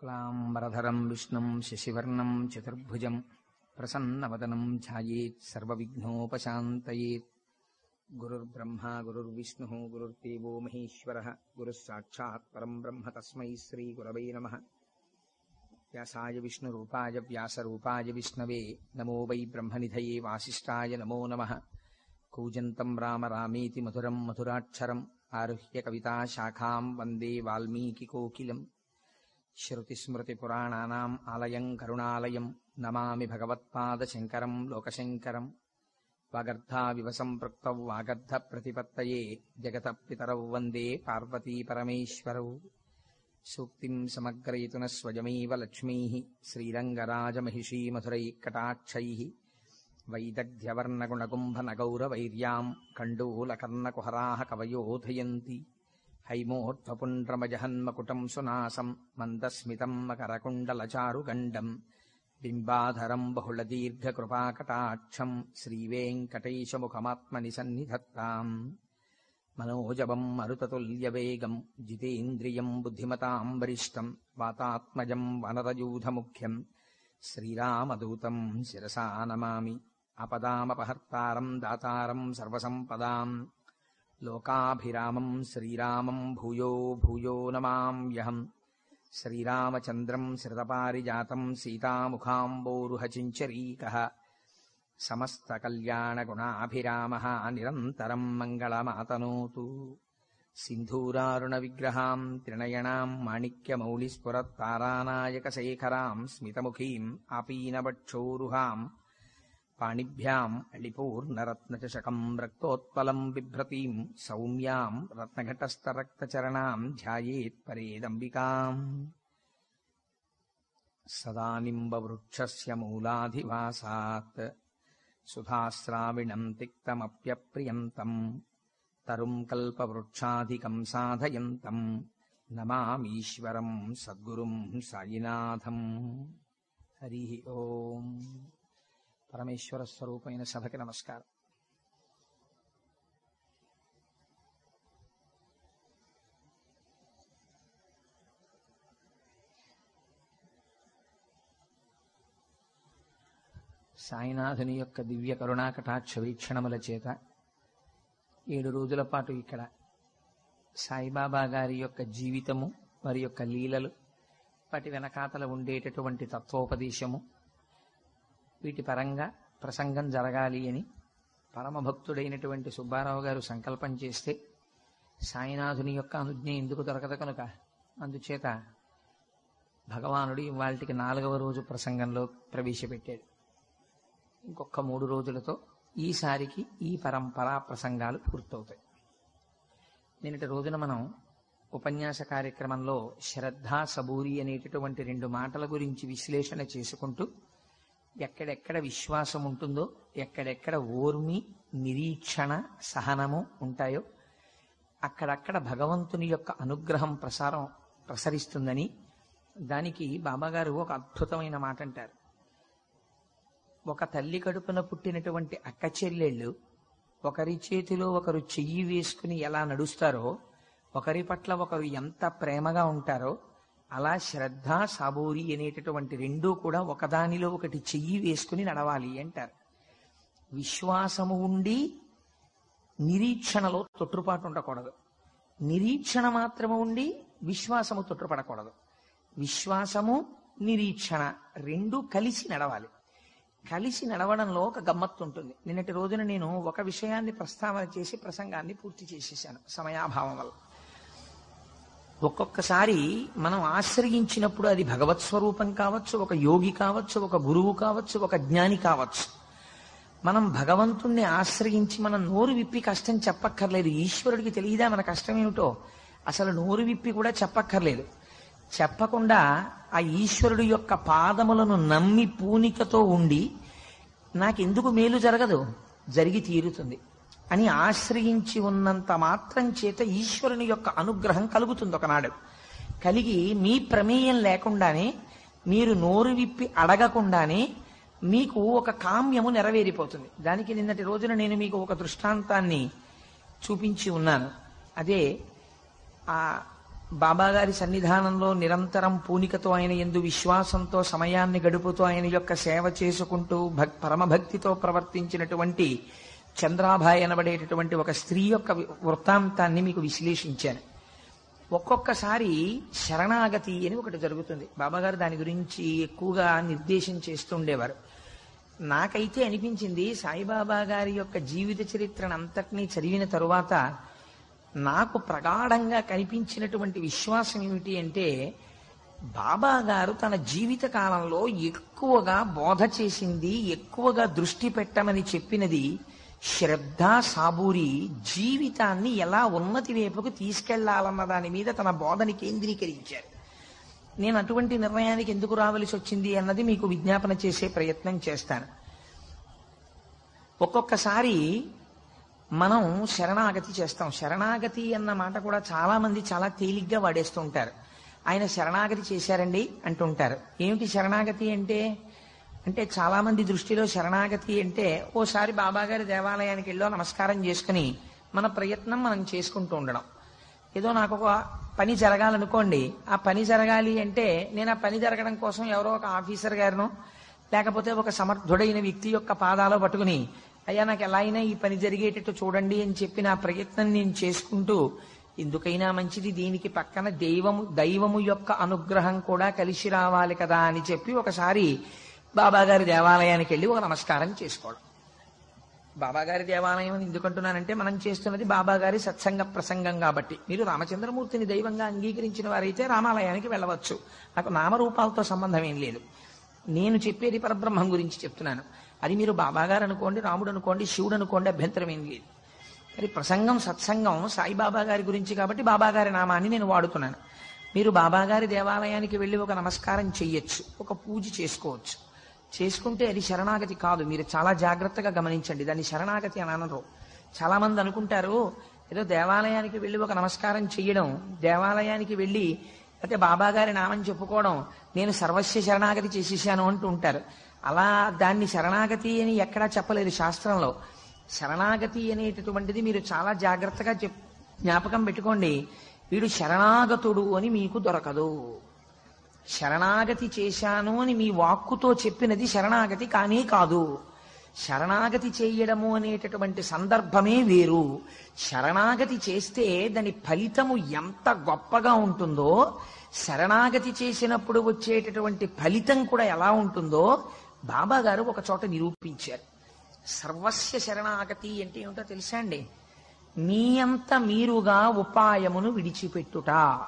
శుక్లాంబరధరం విష్ణుం శశివర్ణం చతుర్భుజం ప్రసన్నవదనం ఛాయేత్ సర్వవిఘ్నోపశాంతయేత్ గురుర్బ్రహ్మా గురుర్విష్ణుः గురుర్దేవో మహేశ్వరः గురుः సాక్షాత్ పరం బ్రహ్మ తస్మై శ్రీగురవై నమः వ్యాసాయ విష్ణురూపాయ వ్యాసరూపాయ విష్ణవే నమో వై బ్రహ్మనిధయే వాసిష్ఠాయ నమో నమః కూజంతం రామ రామేతి మధురం మధురాక్షరం ఆరుహ్య కవితాశాఖాం వందే వాల్మీకికోకిలం శృతిస్మృతిపురాణానాం ఆలయం కరుణాలయం నమామి భగవత్పాదశంకరం లోకశంకరం వాగర్ధావివ సంపృక్తౌ వాగర్ధ ప్రతిపత్తయే జగత పితరౌ వందే పార్వతీ పరమేశ్వరౌ సూక్తిం సమగ్రయతున స్వయమేవ లక్ష్మీ శ్రీరంగరాజమహిషీ మధురైకటాక్షైः వైదగ్ధ్యవర్ణగుణగుంభనగౌరవైర్యాం కండూలకర్ణకుహరాः కవయోధయంతి హైమోర్ధ్వపుండ్రమజహన్మకుటం సునాసం మందస్మితం మకరకుండలచారుగండం బింబాధరం బహుళదీర్ఘకృపాకటాక్షం శ్రీవేంకటేశముఖమాత్మని సన్నిధత్తాం మనోజవం మరుతతుల్యవేగం జితేంద్రియం బుద్ధిమతాం వరిష్టం వాతాత్మజం వనరయూధముఖ్యం శ్రీరామదూతం శిరసా నమామి అపదామపహర్తారం దాతారం సర్వసంపదాం లోకాభిరామం శ్రీరామం భూయో భూయో నమామ్యహం శ్రీరామచంద్రం శ్రితపారిజాతం సీతాముఖాంబోరుహచించరీకः సమస్తకల్యాణగుణాభిరామः నిరంతరం మङ्गलमातनोतु सिन्धूरारुणविग्रहां त्रिनयनां माणिक्यमौलिस्फुरत्तारानायकशेखरां स्मितमुखीम् आपीनवक्षोरुहाम् पाणिभ्याम् अलिपूर्णरत्नचषकम् रक्तोत्पलम् बिभ्रतीम् सौम्याम् रत्नघटस्थरक्तचरणाम् ध्यायेत्परेदम्बिकाम् सदा निम्बवृक्षस्य मूलाधिवासात् सुधास्राविणम् तिक्तमप्यप्रियन्तम् तरुम् कल्पवृक्षाधिकम् साधयन्तम् नमामीश्वरम् सद्गुरुम् सायिनाथम् हरिः ओम् పరమేశ్వర స్వరూపమైన సభకి నమస్కారం సాయినాథుని యొక్క దివ్య కరుణాకటాక్ష వీక్షణముల చేత ఏడు రోజుల పాటు ఇక్కడ సాయిబాబా గారి యొక్క జీవితము వారి యొక్క లీలలు వాటి వెనకాతల ఉండేటటువంటి తత్వోపదేశము వీటి పరంగా ప్రసంగం జరగాలి అని పరమభక్తుడైనటువంటి సుబ్బారావు గారు సంకల్పం చేస్తే సాయినాథుని యొక్క అనుజ్ఞ ఎందుకు దొరకదు కనుక అందుచేత భగవానుడు ఇవాళకి నాలుగవ రోజు ప్రసంగంలో ప్రవేశపెట్టాడు ఇంకొక మూడు రోజులతో ఈసారికి ఈ పరంపరా ప్రసంగాలు పూర్తవుతాయి నిన్నటి రోజున మనం ఉపన్యాస కార్యక్రమంలో శ్రద్ధ సబూరి అనేటటువంటి రెండు మాటల గురించి విశ్లేషణ చేసుకుంటూ ఎక్కడెక్కడ విశ్వాసం ఉంటుందో ఎక్కడెక్కడ ఓర్మి నిరీక్షణ సహనము ఉంటాయో అక్కడక్కడ భగవంతుని యొక్క అనుగ్రహం ప్రసారం ప్రసరిస్తుందని దానికి బాబాగారు ఒక అద్భుతమైన మాట అంటారు ఒక తల్లి కడుపున పుట్టినటువంటి అక్క చెల్లెళ్ళు ఒకరి చేతిలో ఒకరు చెయ్యి వేసుకుని ఎలా నడుస్తారో ఒకరి పట్ల ఒకరు ఎంత ప్రేమగా ఉంటారో అలా శ్రద్ధ సాబూరి అనేటటువంటి రెండూ కూడా ఒకదానిలో ఒకటి చెయ్యి వేసుకుని నడవాలి అంటారు విశ్వాసము ఉండి నిరీక్షణలో తొట్టుపాటు ఉండకూడదు నిరీక్షణ మాత్రము ఉండి విశ్వాసము తొట్టుపడకూడదు విశ్వాసము నిరీక్షణ రెండు కలిసి నడవాలి కలిసి నడవడంలో ఒక గమ్మత్తు ఉంటుంది నిన్నటి రోజున నేను ఒక విషయాన్ని ప్రస్తావన చేసి ప్రసంగాన్ని పూర్తి చేసేసాను సమయాభావం వల్ల ఒక్కొక్కసారి మనం ఆశ్రయించినప్పుడు అది భగవత్ స్వరూపం కావచ్చు ఒక యోగి కావచ్చు ఒక గురువు కావచ్చు ఒక జ్ఞాని కావచ్చు మనం భగవంతుణ్ణి ఆశ్రయించి మనం నోరు విప్పి కష్టం చెప్పక్కర్లేదు ఈశ్వరుడికి తెలియదా మన కష్టం ఏమిటో అసలు నోరు విప్పి కూడా చెప్పక్కర్లేదు చెప్పకుండా ఆ ఈశ్వరుడు యొక్క పాదములను నమ్మి పూనికతో ఉండి నాకెందుకు మేలు జరగదు జరిగి తీరుతుంది అని ఆశ్రయించి ఉన్నంత మాత్రం చేత ఈశ్వరుని యొక్క అనుగ్రహం కలుగుతుంది ఒకనాడు కలిగి మీ ప్రమేయం లేకుండానే మీరు నోరు విప్పి అడగకుండానే మీకు ఒక కామ్యము నెరవేరిపోతుంది దానికి నిన్నటి రోజున నేను మీకు ఒక దృష్టాంతాన్ని చూపించి ఉన్నాను అదే ఆ బాబాగారి సన్నిధానంలో నిరంతరం పూనికతో ఆయన ఎందు విశ్వాసంతో సమయాన్ని గడుపుతూ ఆయన యొక్క సేవ చేసుకుంటూ భక్ పరమభక్తితో ప్రవర్తించినటువంటి చంద్రాభాయ్ అనబడేటటువంటి ఒక స్త్రీ యొక్క వృత్తాంతాన్ని మీకు విశ్లేషించాను ఒక్కొక్కసారి శరణాగతి అని ఒకటి జరుగుతుంది బాబాగారు దాని గురించి ఎక్కువగా నిర్దేశం చేస్తుండేవారు నాకైతే అనిపించింది సాయిబాబా గారి యొక్క జీవిత చరిత్రను అంతటినీ చదివిన తరువాత నాకు ప్రగాఢంగా కనిపించినటువంటి విశ్వాసం ఏమిటి అంటే బాబా గారు తన జీవిత కాలంలో ఎక్కువగా బోధ చేసింది ఎక్కువగా దృష్టి పెట్టమని చెప్పినది శ్రద్ధ సాబూరి జీవితాన్ని ఎలా ఉన్నతి వైపుకు తీసుకెళ్లాలన్న దాని మీద తన బోధని కేంద్రీకరించారు నేను అటువంటి నిర్ణయానికి ఎందుకు రావలసి వచ్చింది అన్నది మీకు విజ్ఞాపన చేసే ప్రయత్నం చేస్తాను ఒక్కొక్కసారి మనం శరణాగతి చేస్తాం శరణాగతి అన్న మాట కూడా చాలా మంది చాలా తేలిగ్గా వాడేస్తూ ఉంటారు ఆయన శరణాగతి చేశారండి అంటుంటారు ఏమిటి శరణాగతి అంటే అంటే చాలా మంది దృష్టిలో శరణాగతి అంటే ఓసారి బాబాగారి దేవాలయానికి వెళ్ళో నమస్కారం చేసుకుని మన ప్రయత్నం మనం చేసుకుంటూ ఉండడం ఏదో నాకు ఒక పని జరగాలనుకోండి ఆ పని జరగాలి అంటే నేను ఆ పని జరగడం కోసం ఎవరో ఒక ఆఫీసర్ గారినో లేకపోతే ఒక సమర్థుడైన వ్యక్తి యొక్క పాదాలు పట్టుకుని అయ్యా నాకు ఎలా అయినా ఈ పని జరిగేటట్టు చూడండి అని చెప్పి నా ప్రయత్నం నేను చేసుకుంటూ ఎందుకైనా మంచిది దీనికి పక్కన దైవము దైవము యొక్క అనుగ్రహం కూడా కలిసి రావాలి కదా అని చెప్పి ఒకసారి బాబాగారి దేవాలయానికి వెళ్ళి ఒక నమస్కారం చేసుకోవడం బాబాగారి దేవాలయం అని ఎందుకంటున్నానంటే మనం చేస్తున్నది బాబాగారి సత్సంగ ప్రసంగం కాబట్టి మీరు రామచంద్రమూర్తిని దైవంగా అంగీకరించిన వారైతే రామాలయానికి వెళ్ళవచ్చు నాకు నామరూపాలతో సంబంధం ఏం లేదు నేను చెప్పేది పరబ్రహ్మం గురించి చెప్తున్నాను అది మీరు బాబాగారు అనుకోండి రాముడు అనుకోండి శివుడు అనుకోండి అభ్యంతరం ఏం లేదు మరి ప్రసంగం సత్సంగం సాయిబాబా గారి గురించి కాబట్టి బాబాగారి నామాన్ని నేను వాడుతున్నాను మీరు బాబాగారి దేవాలయానికి వెళ్ళి ఒక నమస్కారం చెయ్యొచ్చు ఒక పూజ చేసుకోవచ్చు చేసుకుంటే అది శరణాగతి కాదు మీరు చాలా జాగ్రత్తగా గమనించండి దాన్ని శరణాగతి అని అనరు చాలా మంది అనుకుంటారు ఏదో దేవాలయానికి వెళ్ళి ఒక నమస్కారం చెయ్యడం దేవాలయానికి వెళ్ళి అయితే బాబాగారి నామం చెప్పుకోవడం నేను సర్వస్వ శరణాగతి చేసేసాను అంటూ ఉంటారు అలా దాన్ని శరణాగతి అని ఎక్కడా చెప్పలేదు శాస్త్రంలో శరణాగతి అనేటటువంటిది మీరు చాలా జాగ్రత్తగా చెప్ జ్ఞాపకం పెట్టుకోండి వీడు శరణాగతుడు అని మీకు దొరకదు శరణాగతి చేశాను అని మీ వాక్కుతో చెప్పినది శరణాగతి కానీ కాదు శరణాగతి చేయడము అనేటటువంటి సందర్భమే వేరు శరణాగతి చేస్తే దాని ఫలితము ఎంత గొప్పగా ఉంటుందో శరణాగతి చేసినప్పుడు వచ్చేటటువంటి ఫలితం కూడా ఎలా ఉంటుందో బాబా గారు ఒక చోట నిరూపించారు సర్వస్య శరణాగతి అంటే ఏమిటో తెలుసా అండి మీ అంత మీరుగా ఉపాయమును విడిచిపెట్టుట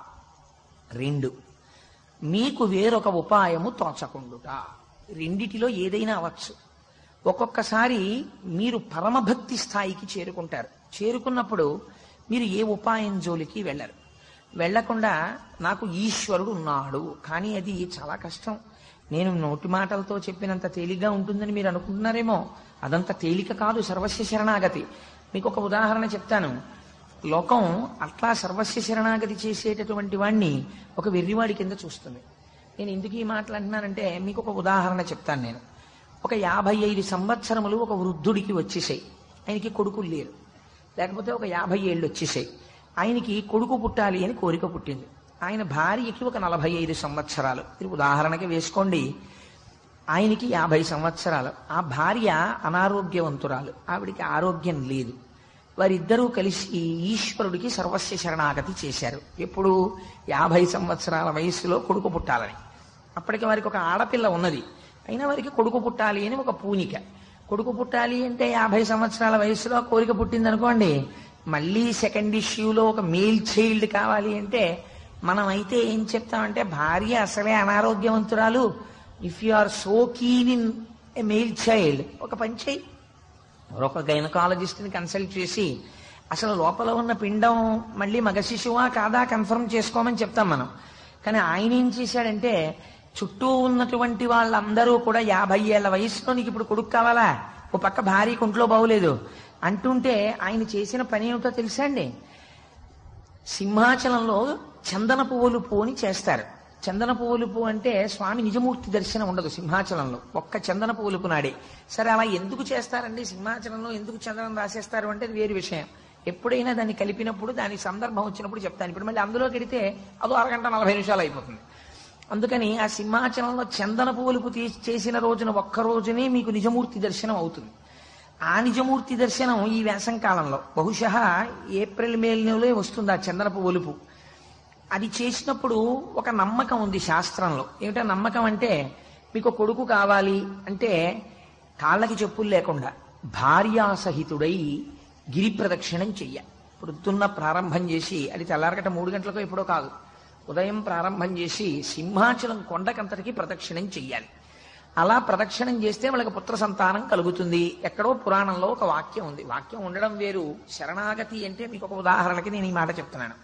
రెండు మీకు వేరొక ఉపాయము తోచకుండుట రెండిటిలో ఏదైనా అవ్వచ్చు ఒక్కొక్కసారి మీరు పరమభక్తి స్థాయికి చేరుకుంటారు చేరుకున్నప్పుడు మీరు ఏ ఉపాయం జోలికి వెళ్ళరు వెళ్లకుండా నాకు ఈశ్వరుడు ఉన్నాడు కానీ అది చాలా కష్టం నేను నోటి మాటలతో చెప్పినంత తేలిగ్గా ఉంటుందని మీరు అనుకుంటున్నారేమో అదంత తేలిక కాదు సర్వస్వ శరణాగతి మీకు ఒక ఉదాహరణ చెప్తాను లోకం అట్లా సర్వస్వ శరణాగతి చేసేటటువంటి వాణ్ణి ఒక వెర్రివాడి కింద చూస్తుంది నేను ఎందుకు ఈ మాటలు అంటున్నానంటే మీకు ఒక ఉదాహరణ చెప్తాను నేను ఒక యాభై ఐదు సంవత్సరములు ఒక వృద్ధుడికి వచ్చేసాయి ఆయనకి కొడుకులు లేరు లేకపోతే ఒక యాభై ఏళ్ళు వచ్చేసాయి ఆయనకి కొడుకు పుట్టాలి అని కోరిక పుట్టింది ఆయన భార్యకి ఒక నలభై ఐదు సంవత్సరాలు ఇది ఉదాహరణకి వేసుకోండి ఆయనకి యాభై సంవత్సరాలు ఆ భార్య అనారోగ్యవంతురాలు ఆవిడికి ఆరోగ్యం లేదు వారిద్దరూ కలిసి ఈశ్వరుడికి సర్వస్వ శరణాగతి చేశారు ఎప్పుడు యాభై సంవత్సరాల వయస్సులో కొడుకు పుట్టాలని అప్పటికి వారికి ఒక ఆడపిల్ల ఉన్నది అయినా వారికి కొడుకు పుట్టాలి అని ఒక పూనిక కొడుకు పుట్టాలి అంటే యాభై సంవత్సరాల వయసులో కోరిక పుట్టింది అనుకోండి మళ్ళీ సెకండ్ ఇష్యూలో ఒక మేల్ చైల్డ్ కావాలి అంటే మనం అయితే ఏం చెప్తామంటే భార్య అసలే అనారోగ్యవంతురాలు if you are so keen in a male child ఒక పని చేయి ఒక గైనకాలజిస్ట్ని కన్సల్ట్ చేసి అసలు లోపల ఉన్న పిండం మళ్ళీ మగ శిశువా కాదా కన్ఫర్మ్ చేసుకోమని చెప్తాం మనం కానీ ఆయన ఏం చేశాడంటే చుట్టూ ఉన్నటువంటి వాళ్ళందరూ కూడా యాభై ఏళ్ల వయసులో నీకు ఇప్పుడు కొడుకు కావాలా ఓ పక్క భార్య ఒంట్లో బాగోలేదు అంటుంటే ఆయన చేసిన పని ఏమిటో తెలుసా అండి సింహాచలంలో చందన పువ్వులు అని చేస్తారు చందన పువ్వులుపు అంటే స్వామి నిజమూర్తి దర్శనం ఉండదు సింహాచలంలో ఒక్క చందన పువ్వులుపు నాడే సరే అలా ఎందుకు చేస్తారండి సింహాచలంలో ఎందుకు చందనం రాసేస్తారు అంటే అది వేరు విషయం ఎప్పుడైనా దాన్ని కలిపినప్పుడు దాని సందర్భం వచ్చినప్పుడు చెప్తాను ఇప్పుడు మళ్ళీ అందులోకి వెడితే అదో అరగంట నలభై నిమిషాలు అయిపోతుంది అందుకని ఆ సింహాచలంలో చందన పువ్వులకు తీసి చేసిన రోజున ఒక్క రోజునే మీకు నిజమూర్తి దర్శనం అవుతుంది ఆ నిజమూర్తి దర్శనం ఈ వేసం కాలంలో బహుశా ఏప్రిల్ మే నెలలో వస్తుంది ఆ చందనపు ఒలుపు అది చేసినప్పుడు ఒక నమ్మకం ఉంది శాస్త్రంలో ఏమిటో నమ్మకం అంటే మీకు కొడుకు కావాలి అంటే కాళ్ళకి చెప్పులు లేకుండా భార్యాసహితుడై గిరి ప్రదక్షిణం చెయ్య పొద్దున్న ప్రారంభం చేసి అది తెల్లారగట మూడు గంటలకు ఎప్పుడో కాదు ఉదయం ప్రారంభం చేసి సింహాచలం కొండకంతటికి ప్రదక్షిణం చెయ్యాలి అలా ప్రదక్షిణం చేస్తే వాళ్ళకి పుత్ర సంతానం కలుగుతుంది ఎక్కడో పురాణంలో ఒక వాక్యం ఉంది వాక్యం ఉండడం వేరు శరణాగతి అంటే మీకు ఒక ఉదాహరణకి నేను ఈ మాట చెప్తున్నాను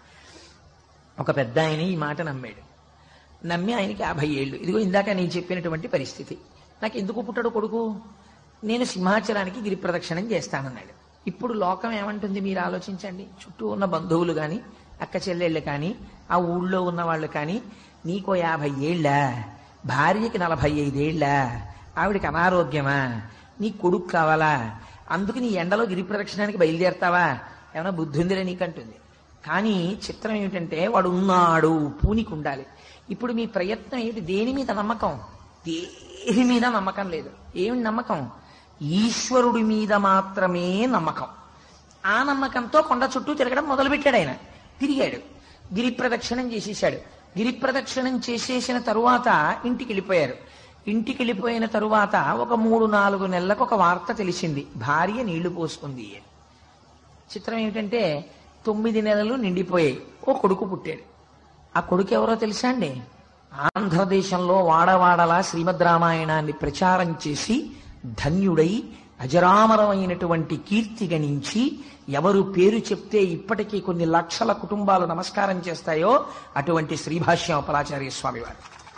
ఒక పెద్ద ఆయన ఈ మాట నమ్మాడు నమ్మి ఆయనకి యాభై ఏళ్ళు ఇదిగో ఇందాక నేను చెప్పినటువంటి పరిస్థితి నాకు ఎందుకు పుట్టడు కొడుకు నేను సింహాచలానికి గిరి ప్రదక్షిణం చేస్తానన్నాడు ఇప్పుడు లోకం ఏమంటుంది మీరు ఆలోచించండి చుట్టూ ఉన్న బంధువులు కానీ అక్క చెల్లెళ్ళు కానీ ఆ ఊళ్ళో ఉన్న వాళ్ళు కానీ నీకో యాభై ఏళ్ళ భార్యకి నలభై ఐదేళ్ళ ఆవిడకి అనారోగ్యమా నీ కొడుకు కావాలా అందుకు నీ ఎండలో గిరి ప్రదక్షిణానికి బయలుదేరతావా ఏమైనా బుద్ధి ఉందిలే నీకంటుంది కానీ చిత్రం ఏమిటంటే వాడు ఉన్నాడు పూనికి ఉండాలి ఇప్పుడు మీ ప్రయత్నం ఏమిటి దేని మీద నమ్మకం దేని మీద నమ్మకం లేదు ఏమి నమ్మకం ఈశ్వరుడి మీద మాత్రమే నమ్మకం ఆ నమ్మకంతో కొండ చుట్టూ తిరగడం మొదలుపెట్టాడు ఆయన తిరిగాడు గిరి ప్రదక్షిణం చేసేసాడు గిరి ప్రదక్షిణం చేసేసిన తరువాత ఇంటికి వెళ్ళిపోయారు ఇంటికి వెళ్ళిపోయిన తరువాత ఒక మూడు నాలుగు నెలలకు ఒక వార్త తెలిసింది భార్య నీళ్లు పోసుకుంది అని చిత్రం ఏమిటంటే తొమ్మిది నెలలు నిండిపోయాయి ఓ కొడుకు పుట్టాడు ఆ కొడుకు ఎవరో తెలుసా అండి ఆంధ్రదేశంలో వాడవాడలా శ్రీమద్ రామాయణాన్ని ప్రచారం చేసి ధన్యుడై అజరామరమైనటువంటి కీర్తి గణించి ఎవరు పేరు చెప్తే ఇప్పటికీ కొన్ని లక్షల కుటుంబాలు నమస్కారం చేస్తాయో అటువంటి శ్రీభాష్యం అపరాచార్య స్వామి వారు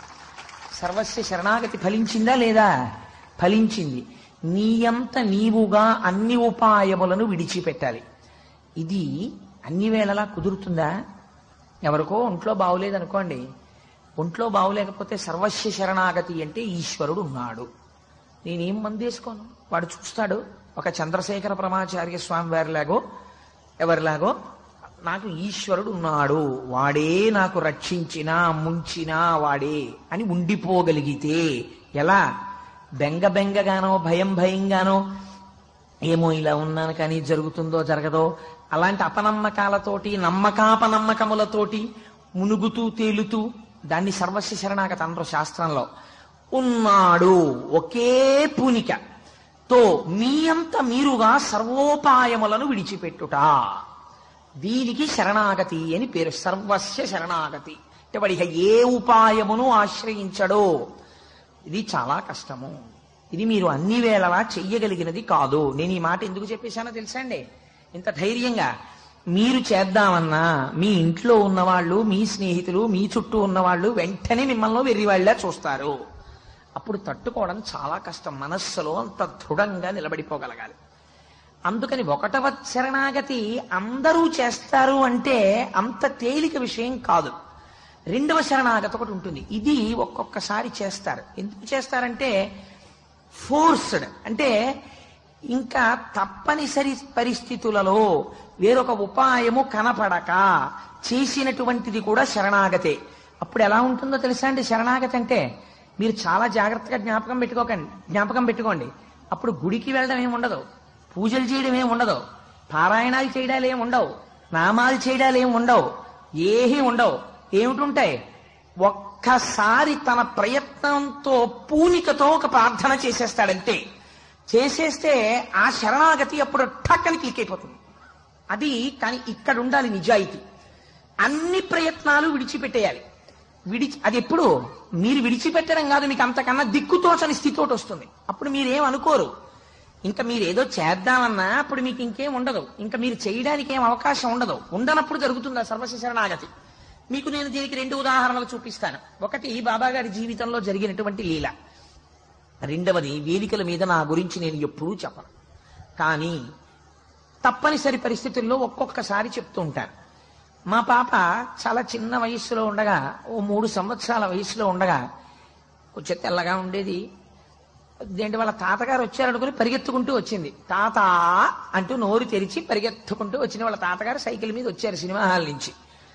సర్వస్య శరణాగతి ఫలించిందా లేదా ఫలించింది నీయంత నీవుగా అన్ని ఉపాయములను విడిచిపెట్టాలి ఇది అన్ని వేళలా కుదురుతుందా ఎవరికో ఒంట్లో బాగులేదనుకోండి ఒంట్లో బాగులేకపోతే సర్వస్య శరణాగతి అంటే ఈశ్వరుడు ఉన్నాడు నేనేం మందేసుకోను వాడు చూస్తాడు ఒక చంద్రశేఖర పరమాచార్య స్వామి వారిలాగో ఎవరిలాగో నాకు ఈశ్వరుడు ఉన్నాడు వాడే నాకు రక్షించినా ముంచినా వాడే అని ఉండిపోగలిగితే ఎలా బెంగ బెంగగానో భయం భయంగానో ఏమో ఇలా ఉన్నాను కానీ జరుగుతుందో జరగదో అలాంటి అపనమ్మకాలతోటి నమ్మకాపనమ్మకములతోటి మునుగుతూ తేలుతూ దాన్ని సర్వస్వ శరణాగత అనరు శాస్త్రంలో ఉన్నాడు ఒకే పూనిక తో మీ అంత మీరుగా సర్వోపాయములను విడిచిపెట్టుట దీనికి శరణాగతి అని పేరు సర్వస్య శరణాగతి అంటే వాడి ఇక ఏ ఉపాయమును ఆశ్రయించడో ఇది చాలా కష్టము ఇది మీరు అన్ని వేళలా చెయ్యగలిగినది కాదు నేను ఈ మాట ఎందుకు చెప్పేశానో తెలుసా అండి ఇంత ధైర్యంగా మీరు చేద్దామన్నా మీ ఇంట్లో ఉన్నవాళ్ళు మీ స్నేహితులు మీ చుట్టూ ఉన్నవాళ్ళు వెంటనే మిమ్మల్ని వెర్రివాళ్ళ చూస్తారు అప్పుడు తట్టుకోవడం చాలా కష్టం మనస్సులో అంత దృఢంగా నిలబడిపోగలగాలి అందుకని ఒకటవ శరణాగతి అందరూ చేస్తారు అంటే అంత తేలిక విషయం కాదు రెండవ శరణాగతి ఒకటి ఉంటుంది ఇది ఒక్కొక్కసారి చేస్తారు ఎందుకు చేస్తారంటే ఫోర్స్డ్ అంటే ఇంకా తప్పనిసరి పరిస్థితులలో వేరొక ఉపాయము కనపడక చేసినటువంటిది కూడా శరణాగతే అప్పుడు ఎలా ఉంటుందో తెలుసా అండి శరణాగతి అంటే మీరు చాలా జాగ్రత్తగా జ్ఞాపకం పెట్టుకోకండి జ్ఞాపకం పెట్టుకోండి అప్పుడు గుడికి వెళ్ళడం ఏమి ఉండదు పూజలు చేయడం ఏమి ఉండదు పారాయణాలు చేయడాలు ఏమి ఉండవు నామాలు చేయడాలు ఏమి ఉండవు ఏమీ ఉండవు ఏమిటుంటాయి ఒక్కసారి తన ప్రయత్నంతో పూనికతో ఒక ప్రార్థన చేసేస్తాడంతే చేసేస్తే ఆ శరణాగతి అప్పుడు ఠక్కని క్లిక్ అయిపోతుంది అది కానీ ఇక్కడ ఉండాలి నిజాయితీ అన్ని ప్రయత్నాలు విడిచిపెట్టేయాలి విడిచి అది ఎప్పుడు మీరు విడిచిపెట్టడం కాదు మీకు అంతకన్నా దిక్కుతోచని స్థితితోటి వస్తుంది అప్పుడు మీరేం అనుకోరు ఇంకా మీరు ఏదో చేద్దామన్నా అప్పుడు మీకు ఇంకేం ఉండదు ఇంకా మీరు చేయడానికి ఏం అవకాశం ఉండదు ఉండనప్పుడు జరుగుతుంది ఆ సర్వస్వ శరణాగతి మీకు నేను దీనికి రెండు ఉదాహరణలు చూపిస్తాను ఒకటి బాబా గారి జీవితంలో జరిగినటువంటి లీల రెండవది వేదికల మీద నా గురించి నేను ఎప్పుడూ చెప్పను కానీ తప్పనిసరి పరిస్థితుల్లో ఒక్కొక్కసారి చెప్తూ ఉంటాను మా పాప చాలా చిన్న వయస్సులో ఉండగా ఓ మూడు సంవత్సరాల వయసులో ఉండగా కొంచెం తెల్లగా ఉండేది దేంటి వాళ్ళ తాతగారు వచ్చారనుకుని పరిగెత్తుకుంటూ వచ్చింది తాత అంటూ నోరు తెరిచి పరిగెత్తుకుంటూ వచ్చిన వాళ్ళ తాతగారు సైకిల్ మీద వచ్చారు సినిమా హాల్ నుంచి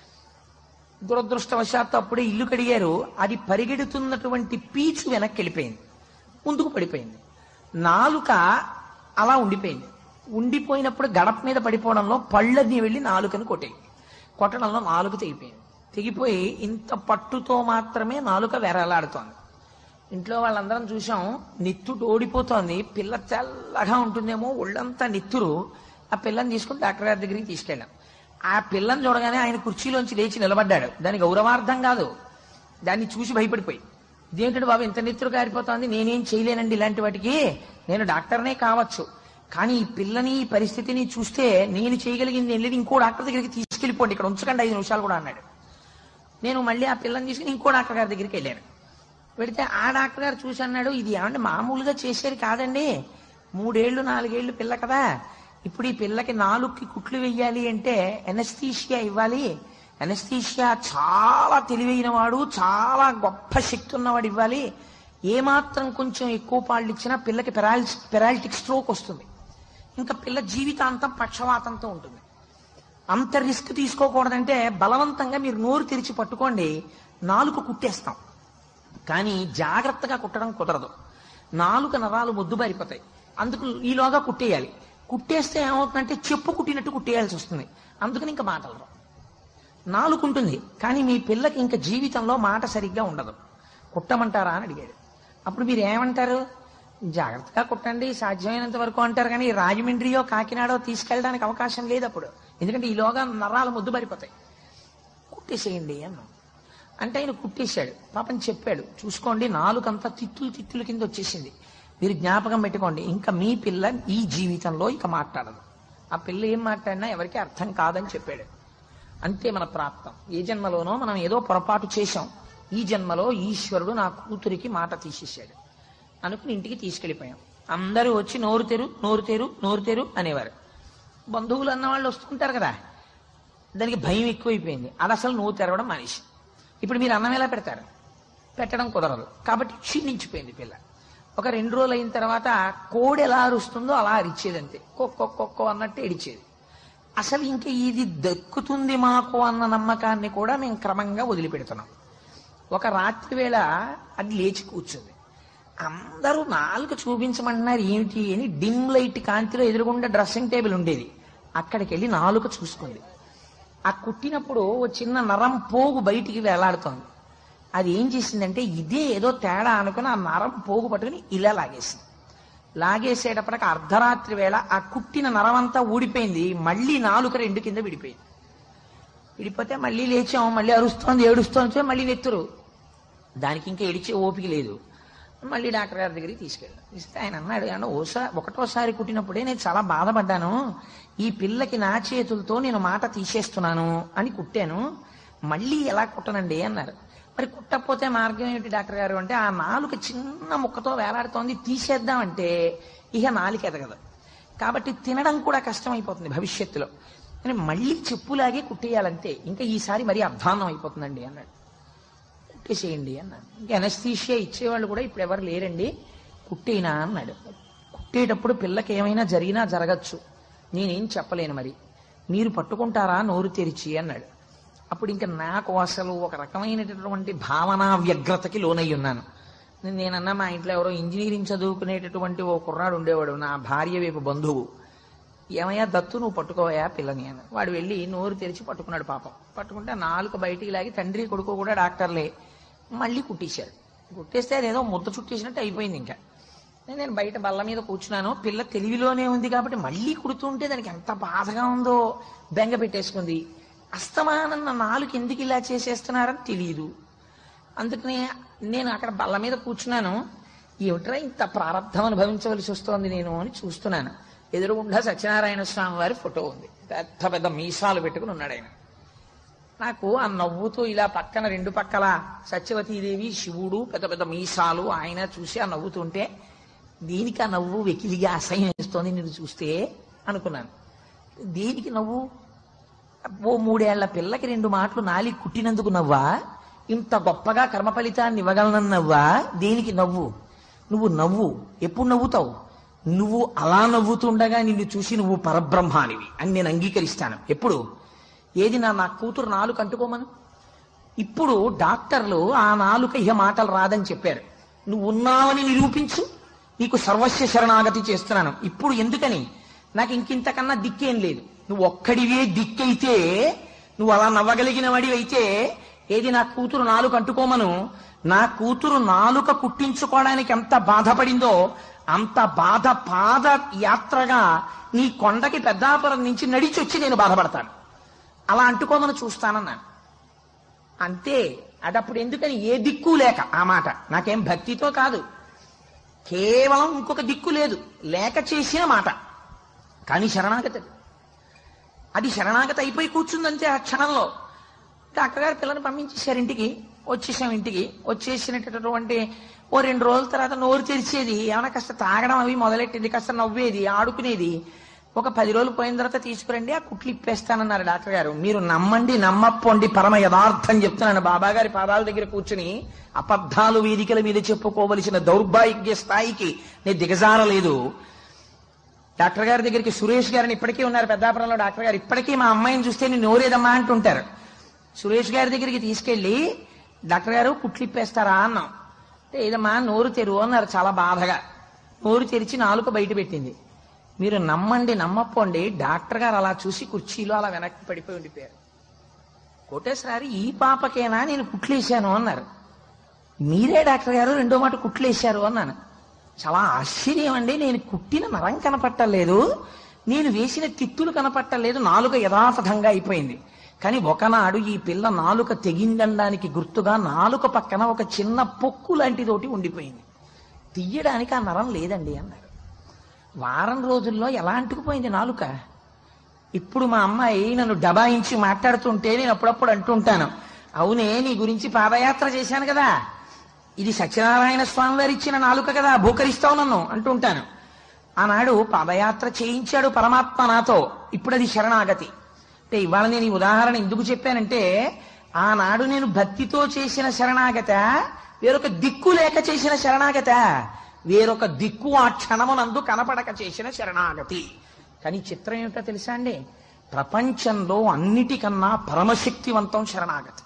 దురదృష్టవశాత్తు అప్పుడే ఇల్లు కడిగారు అది పరిగెడుతున్నటువంటి పీచు వెనక్కి వెళ్ళిపోయింది ముందుకు పడిపోయింది నాలుక అలా ఉండిపోయింది ఉండిపోయినప్పుడు గడప మీద పడిపోవడంలో పళ్ళని వెళ్ళి నాలుకను కొట్టాయి కొట్టడంలో నాలుక తెగిపోయింది తెగిపోయి ఇంత పట్టుతో మాత్రమే నాలుక వెరలాడుతోంది ఇంట్లో వాళ్ళందరం చూసాం నిత్తుడు ఓడిపోతోంది పిల్ల తెల్లగా ఉంటుందేమో ఒళ్ళంతా నిత్తురు ఆ పిల్లని తీసుకుని డాక్టర్ గారి దగ్గరికి తీసుకెళ్ళాం ఆ పిల్లని చూడగానే ఆయన కుర్చీలోంచి లేచి నిలబడ్డాడు దాని గౌరవార్థం కాదు దాన్ని చూసి భయపడిపోయి ఇదేంటంటే బాబు ఇంత నిత్తురు కారిపోతోంది నేనేం చేయలేనండి ఇలాంటి వాటికి నేను డాక్టర్నే కావచ్చు కానీ ఈ పిల్లని ఈ పరిస్థితిని చూస్తే నేను చేయగలిగింది నేను లేదు ఇంకో డాక్టర్ దగ్గరికి తీసుకెళ్ళిపోండి ఇక్కడ ఉంచకండి ఐదు నిమిషాలు కూడా అన్నాడు నేను మళ్ళీ ఆ పిల్లని తీసుకుని ఇంకో డాక్టర్ గారి దగ్గరికి వెళ్ళాను వెళితే ఆ డాక్టర్ గారు చూసి అన్నాడు ఇది ఏమంటే మామూలుగా చేసేది కాదండి మూడేళ్లు నాలుగేళ్లు పిల్ల కదా ఇప్పుడు ఈ పిల్లకి నాలుగుకి కుట్లు వెయ్యాలి అంటే ఎనస్థీషియా ఇవ్వాలి ఎనస్థీషియా చాలా తెలివైన వాడు చాలా గొప్ప శక్తి ఉన్నవాడు ఇవ్వాలి ఏమాత్రం కొంచెం ఎక్కువ పాళ్ళు ఇచ్చినా పిల్లకి పెరాలిస్ పెరాలిటిక్ స్ట్రోక్ వస్తుంది ఇంకా పిల్ల జీవితాంతం పక్షవాతంతో ఉంటుంది అంత రిస్క్ తీసుకోకూడదంటే బలవంతంగా మీరు నోరు తెరిచి పట్టుకోండి నాలుగు కుట్టేస్తాం కానీ జాగ్రత్తగా కుట్టడం కుదరదు నాలుక నరాలు ముద్దుబారిపోతాయి అందుకు ఈలోగా కుట్టేయాలి కుట్టేస్తే ఏమవుతుందంటే చెప్పు కుట్టినట్టు కుట్టేయాల్సి వస్తుంది అందుకని ఇంకా మాటలు రావు నాలుగు ఉంటుంది కానీ మీ పిల్లకి ఇంకా జీవితంలో మాట సరిగ్గా ఉండదు కుట్టమంటారా అని అడిగాడు అప్పుడు మీరు ఏమంటారు జాగ్రత్తగా కుట్టండి సాధ్యమైనంత వరకు అంటారు కానీ రాజమండ్రియో కాకినాడో తీసుకెళ్ళడానికి అవకాశం లేదు అప్పుడు ఎందుకంటే ఈలోగా నరాలు ముద్దుబారిపోతాయి కుట్టేసేయండి అన్నాం అంటే ఆయన కుట్టేశాడు పాపం చెప్పాడు చూసుకోండి నాలుకంతా తిత్తులు తిత్తుల కింద వచ్చేసింది మీరు జ్ఞాపకం పెట్టుకోండి ఇంకా మీ పిల్ల ఈ జీవితంలో ఇక మాట్లాడదు ఆ పిల్ల ఏం మాట్లాడినా ఎవరికి అర్థం కాదని చెప్పాడు అంతే మన ప్రాప్తం ఏ జన్మలోనో మనం ఏదో పొరపాటు చేశాం ఈ జన్మలో ఈశ్వరుడు నా కూతురికి మాట తీసేశాడు అనుకుని ఇంటికి తీసుకెళ్లిపోయాం అందరూ వచ్చి నోరు తెరు నోరు తెరు నోరు తెరు అనేవారు బంధువులు అన్న వాళ్ళు వస్తుంటారు కదా దానికి భయం ఎక్కువైపోయింది అది అసలు నోరు తెరవడం మనిషి ఇప్పుడు మీరు అన్నం ఎలా పెడతారు పెట్టడం కుదరదు కాబట్టి క్షీణించిపోయింది పిల్ల ఒక రెండు రోజులు అయిన తర్వాత కోడి ఎలా అరుస్తుందో అలా అరిచేది అంతే కొక్కో కొక్కో అన్నట్టు ఎడిచేది అసలు ఇంకా ఇది దక్కుతుంది మాకు అన్న నమ్మకాన్ని కూడా మేము క్రమంగా వదిలిపెడుతున్నాం ఒక రాత్రి వేళ అది లేచి కూర్చుంది అందరూ నాలుగు చూపించమంటున్నారు ఏమిటి అని డిమ్ లైట్ కాంతిలో ఎదురుగుండా డ్రెస్సింగ్ టేబుల్ ఉండేది అక్కడికి వెళ్ళి నాలుక చూసుకుంది ఆ కుట్టినప్పుడు ఓ చిన్న నరం పోగు బయటికి వేలాడుతోంది అది ఏం చేసిందంటే ఇదే ఏదో తేడా అనుకుని ఆ నరం పోగు పట్టుకుని ఇలా లాగేసింది లాగేసేటప్పటికి అర్ధరాత్రి వేళ ఆ కుట్టిన నరం అంతా ఊడిపోయింది మళ్ళీ నాలుక రెండు కింద విడిపోయింది విడిపోతే మళ్ళీ లేచాం మళ్ళీ అరుస్తోంది ఏడుస్తోంది మళ్ళీ నెత్తురు దానికి ఇంకా ఏడిచే ఓపిక లేదు మళ్ళీ డాక్టర్ గారి దగ్గరికి తీసుకెళ్ళాను ఇస్తే ఆయన అన్నాడు అంటే ఓసా ఒకటోసారి కుట్టినప్పుడే నేను చాలా బాధపడ్డాను ఈ పిల్లకి నా చేతులతో నేను మాట తీసేస్తున్నాను అని కుట్టాను మళ్ళీ ఎలా కుట్టనండి అన్నారు మరి కుట్టకపోతే మార్గం ఏమిటి డాక్టర్ గారు అంటే ఆ నాలుక చిన్న ముక్కతో వేలాడుతోంది తీసేద్దామంటే ఇక నాలుక ఎదగదు కాబట్టి తినడం కూడా కష్టమైపోతుంది భవిష్యత్తులో కానీ మళ్ళీ చెప్పులాగే కుట్టేయాలంతే ఇంకా ఈసారి మరీ అధ్వాన్నం అయిపోతుందండి అన్నాడు కుట్టేసేయండి అన్నాడు ఇంకా ఎనస్థీషియా ఇచ్చేవాళ్ళు కూడా ఇప్పుడు ఎవరు లేరండి కుట్టేనా అన్నాడు కుట్టేటప్పుడు పిల్లకి ఏమైనా జరిగినా జరగచ్చు నేనేం చెప్పలేను మరి మీరు పట్టుకుంటారా నోరు తెరిచి అన్నాడు అప్పుడు ఇంకా నాకు అసలు ఒక రకమైనటువంటి భావనా వ్యగ్రతకి లోనై ఉన్నాను నేనన్నా మా ఇంట్లో ఎవరో ఇంజనీరింగ్ చదువుకునేటటువంటి ఓ కుర్రాడు ఉండేవాడు నా భార్య వైపు బంధువు ఏమయ్యా దత్తు నువ్వు పట్టుకోవయా పిల్లని అని వాడు వెళ్ళి నోరు తెరిచి పట్టుకున్నాడు పాపం పట్టుకుంటే నాలుగు బయటికి లాగి తండ్రి కొడుకు కూడా డాక్టర్లే మళ్ళీ కుట్టేశారు కుట్టేస్తే అదేదో ముద్ద చుట్టేసినట్టు అయిపోయింది ఇంకా నేను బయట బల్ల మీద కూర్చున్నాను పిల్ల తెలివిలోనే ఉంది కాబట్టి మళ్ళీ కుడుతుంటే దానికి ఎంత బాధగా ఉందో బెంగ పెట్టేసుకుంది అస్తమానం నా నాలుగు ఎందుకు ఇలా చేసేస్తున్నారని తెలియదు అందుకని నేను అక్కడ బల్ల మీద కూర్చున్నాను ఏమిట్రా ఇంత ప్రారంధం అనుభవించవలసి వస్తోంది నేను అని చూస్తున్నాను ఎదురుగుండా సత్యనారాయణ స్వామి వారి ఫోటో ఉంది పెద్ద పెద్ద మీసాలు పెట్టుకుని ఉన్నాడు ఆయన నాకు ఆ నవ్వుతూ ఇలా పక్కన రెండు పక్కల సత్యవతీదేవి శివుడు పెద్ద పెద్ద మీసాలు ఆయన చూసి ఆ నవ్వుతుంటే దీనికి ఆ నవ్వు వెకిలిగా అసహ్యం వేస్తోంది నేను చూస్తే అనుకున్నాను దేనికి నవ్వు ఓ మూడేళ్ల పిల్లకి రెండు మాటలు నాలి కుట్టినందుకు నవ్వా ఇంత గొప్పగా కర్మ ఫలితాన్ని ఇవ్వగలనన్నవ్వా దేనికి నవ్వు నువ్వు నవ్వు ఎప్పుడు నవ్వుతావు నువ్వు అలా నవ్వుతుండగా నిన్ను చూసి నువ్వు పరబ్రహ్మానివి అని నేను అంగీకరిస్తాను ఎప్పుడు ఏది నా నా కూతురు నాలుగు అంటుకోమను ఇప్పుడు డాక్టర్లు ఆ నాలుక ఇహ మాటలు రాదని చెప్పారు నువ్వు ఉన్నావని నిరూపించు నీకు సర్వస్వ శరణాగతి చేస్తున్నాను ఇప్పుడు ఎందుకని నాకు ఇంకింతకన్నా దిక్కేం లేదు నువ్వు ఒక్కడివే దిక్కైతే నువ్వు అలా నవ్వగలిగిన వాడివి అయితే ఏది నా కూతురు నాలుక అంటుకోమను నా కూతురు నాలుక కుట్టించుకోవడానికి ఎంత బాధపడిందో అంత బాధ పాద యాత్రగా నీ కొండకి పెద్దాపురం నుంచి నడిచొచ్చి నేను బాధపడతాను అలా అంటుకోమని చూస్తానన్నాను అంతే అది అప్పుడు ఎందుకని ఏ దిక్కు లేక ఆ మాట నాకేం భక్తితో కాదు కేవలం ఇంకొక దిక్కు లేదు లేక చేసిన మాట కానీ శరణాగతి అది. అది శరణాగతి అయిపోయి కూర్చుందంతే ఆ క్షణంలో డాక్టర్ గారు పిల్లని పంపించేశారు ఇంటికి వచ్చేసాం ఇంటికి వచ్చేసినటువంటి ఓ రెండు రోజుల తర్వాత నోరు తెరిచేది ఏమైనా కాస్త తాగడం అవి మొదలెట్టింది కాస్త నవ్వేది ఆడుకునేది ఒక పది రోజులు పోయిన తర్వాత తీసుకురండి ఆ కుట్లు ఇప్పేస్తానన్నారు డాక్టర్ గారు మీరు నమ్మండి నమ్మప్పండి పరమ యథార్థం చెప్తున్నాను బాబా గారి పాదాల దగ్గర కూర్చుని అబద్ధాలు వేదికల మీద చెప్పుకోవలసిన దౌర్భాగ్య స్థాయికి నేను దిగజారలేదు డాక్టర్ గారి దగ్గరికి సురేష్ గారిని ఇప్పటికీ ఉన్నారు పెద్దాపురంలో డాక్టర్ గారు ఇప్పటికీ మా అమ్మాయిని చూస్తే నేను నోరేదమ్మా అంటుంటారు సురేష్ గారి దగ్గరికి తీసుకెళ్లి డాక్టర్ గారు కుట్లిప్పేస్తారా అన్నాం అంటే ఏదమ్మా నోరు తెరువు అన్నారు చాలా బాధగా నోరు తెరిచి నాలుక బయట పెట్టింది మీరు నమ్మండి నమ్మపోండి డాక్టర్ గారు అలా చూసి కుర్చీలో అలా వెనక్కి పడిపోయి ఉండిపోయారు కోటేశ్వరారి ఈ పాపకేనా నేను కుట్లేశాను అన్నారు మీరే డాక్టర్ గారు రెండో మాట కుట్లేశారు అన్నాను చాలా ఆశ్చర్యం అండి నేను కుట్టిన నరం కనపట్టలేదు నేను వేసిన తిత్తులు కనపట్టలేదు నాలుక యథాతథంగా అయిపోయింది కానీ ఒకనాడు ఈ పిల్ల నాలుక తెగిందనడానికి గుర్తుగా నాలుక పక్కన ఒక చిన్న పొక్కు లాంటిదోటి ఉండిపోయింది తీయడానికి ఆ నరం లేదండి అన్నారు వారం రోజుల్లో ఎలా అంటుకుపోయింది నాలుక ఇప్పుడు మా అమ్మాయి నన్ను డబాయించి మాట్లాడుతుంటే నేను అప్పుడప్పుడు అంటుంటాను అవునే నీ గురించి పాదయాత్ర చేశాను కదా ఇది సత్యనారాయణ స్వామి వారు ఇచ్చిన నాలుక కదా భూకరిస్తావు నన్ను అంటుంటాను ఆనాడు పాదయాత్ర చేయించాడు పరమాత్మ నాతో ఇప్పుడు అది శరణాగతి అంటే ఇవాళ నేను ఈ ఉదాహరణ ఎందుకు చెప్పానంటే ఆనాడు నేను భక్తితో చేసిన శరణాగత వేరొక దిక్కు లేక చేసిన శరణాగత వేరొక దిక్కు ఆ క్షణమునందు కనపడక చేసిన శరణాగతి కానీ చిత్రం ఏమిటో తెలుసా అండి ప్రపంచంలో అన్నిటికన్నా పరమశక్తివంతం శరణాగతి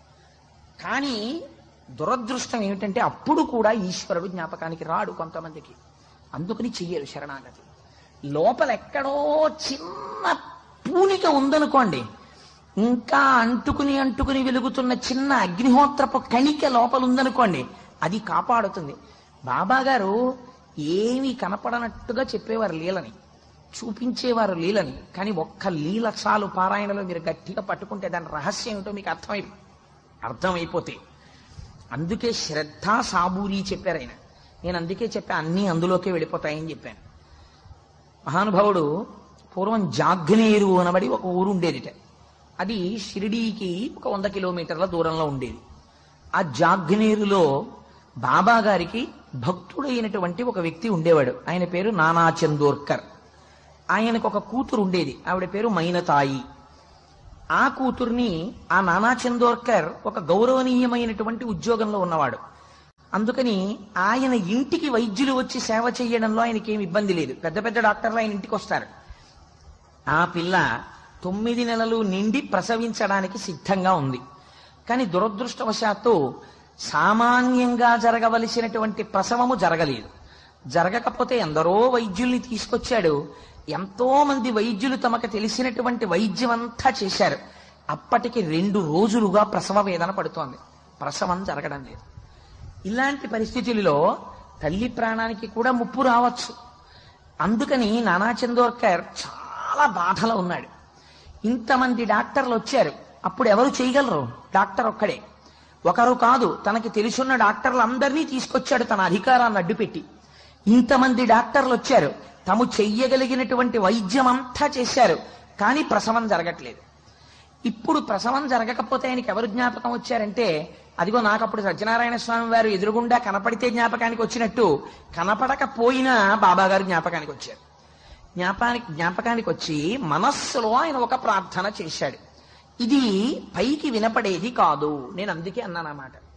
కానీ దురదృష్టం ఏమిటంటే అప్పుడు కూడా ఈశ్వరుడు జ్ఞాపకానికి రాడు కొంతమందికి అందుకని చెయ్యరు శరణాగతి లోపల ఎక్కడో చిన్న పూనిక ఉందనుకోండి ఇంకా అంటుకుని అంటుకుని వెలుగుతున్న చిన్న అగ్నిహోత్రపు కణిక లోపల ఉందనుకోండి అది కాపాడుతుంది బాబా గారు ఏమీ కనపడనట్టుగా చెప్పేవారు లీలని చూపించేవారు లీలని కానీ ఒక్క లీల చాలు పారాయణలో మీరు గట్టిగా పట్టుకుంటే దాని రహస్యం ఏమిటో మీకు అర్థమై అర్థమైపోతే అందుకే శ్రద్ధ సాబూరి చెప్పారు ఆయన నేను అందుకే చెప్పా అన్నీ అందులోకే వెళ్ళిపోతాయని చెప్పాను మహానుభావుడు పూర్వం జాగ్నేరు అనబడి ఒక ఊరు ఉండేదిట అది షిరిడీకి ఒక వంద కిలోమీటర్ల దూరంలో ఉండేది ఆ జాగ్నేరులో బాబా గారికి భక్తుడైనటువంటి ఒక వ్యక్తి ఉండేవాడు ఆయన పేరు నానా చందోర్కర్ ఆయనకు ఒక కూతురు ఉండేది ఆవిడ పేరు మైనతాయి ఆ కూతుర్ని ఆ నానా చందోర్కర్ ఒక గౌరవనీయమైనటువంటి ఉద్యోగంలో ఉన్నవాడు అందుకని ఆయన ఇంటికి వైద్యులు వచ్చి సేవ చేయడంలో ఆయనకి ఏమి ఇబ్బంది లేదు పెద్ద పెద్ద డాక్టర్లు ఆయన ఇంటికి వస్తారు ఆ పిల్ల తొమ్మిది నెలలు నిండి ప్రసవించడానికి సిద్ధంగా ఉంది కానీ దురదృష్టవశాత్తు సామాన్యంగా జరగవలసినటువంటి ప్రసవము జరగలేదు జరగకపోతే ఎందరో వైద్యుల్ని తీసుకొచ్చాడు ఎంతో మంది వైద్యులు తమకు తెలిసినటువంటి వైద్యం అంతా చేశారు అప్పటికి రెండు రోజులుగా ప్రసవ వేదన పడుతోంది ప్రసవం జరగడం లేదు ఇలాంటి పరిస్థితులలో తల్లి ప్రాణానికి కూడా ముప్పు రావచ్చు అందుకని నానా చందోర్కర్ చాలా బాధలో ఉన్నాడు ఇంతమంది డాక్టర్లు వచ్చారు అప్పుడు ఎవరు చేయగలరు డాక్టర్ ఒక్కడే ఒకరు కాదు తనకి తెలుసున్న డాక్టర్లు అందరినీ తీసుకొచ్చాడు తన అధికారాన్ని అడ్డుపెట్టి ఇంతమంది డాక్టర్లు వచ్చారు తాము చెయ్యగలిగినటువంటి వైద్యం అంతా చేశారు కానీ ప్రసవం జరగట్లేదు ఇప్పుడు ప్రసవం జరగకపోతే ఆయనకి ఎవరు జ్ఞాపకం వచ్చారంటే అదిగో నాకు అప్పుడు సత్యనారాయణ స్వామి వారు ఎదురుగుండా కనపడితే జ్ఞాపకానికి వచ్చినట్టు కనపడకపోయినా బాబా గారు జ్ఞాపకానికి వచ్చారు జ్ఞాపానికి జ్ఞాపకానికి వచ్చి మనస్సులో ఆయన ఒక ప్రార్థన చేశాడు ఇది పైకి వినపడేది కాదు నేను అందుకే అన్నాను అన్నమాట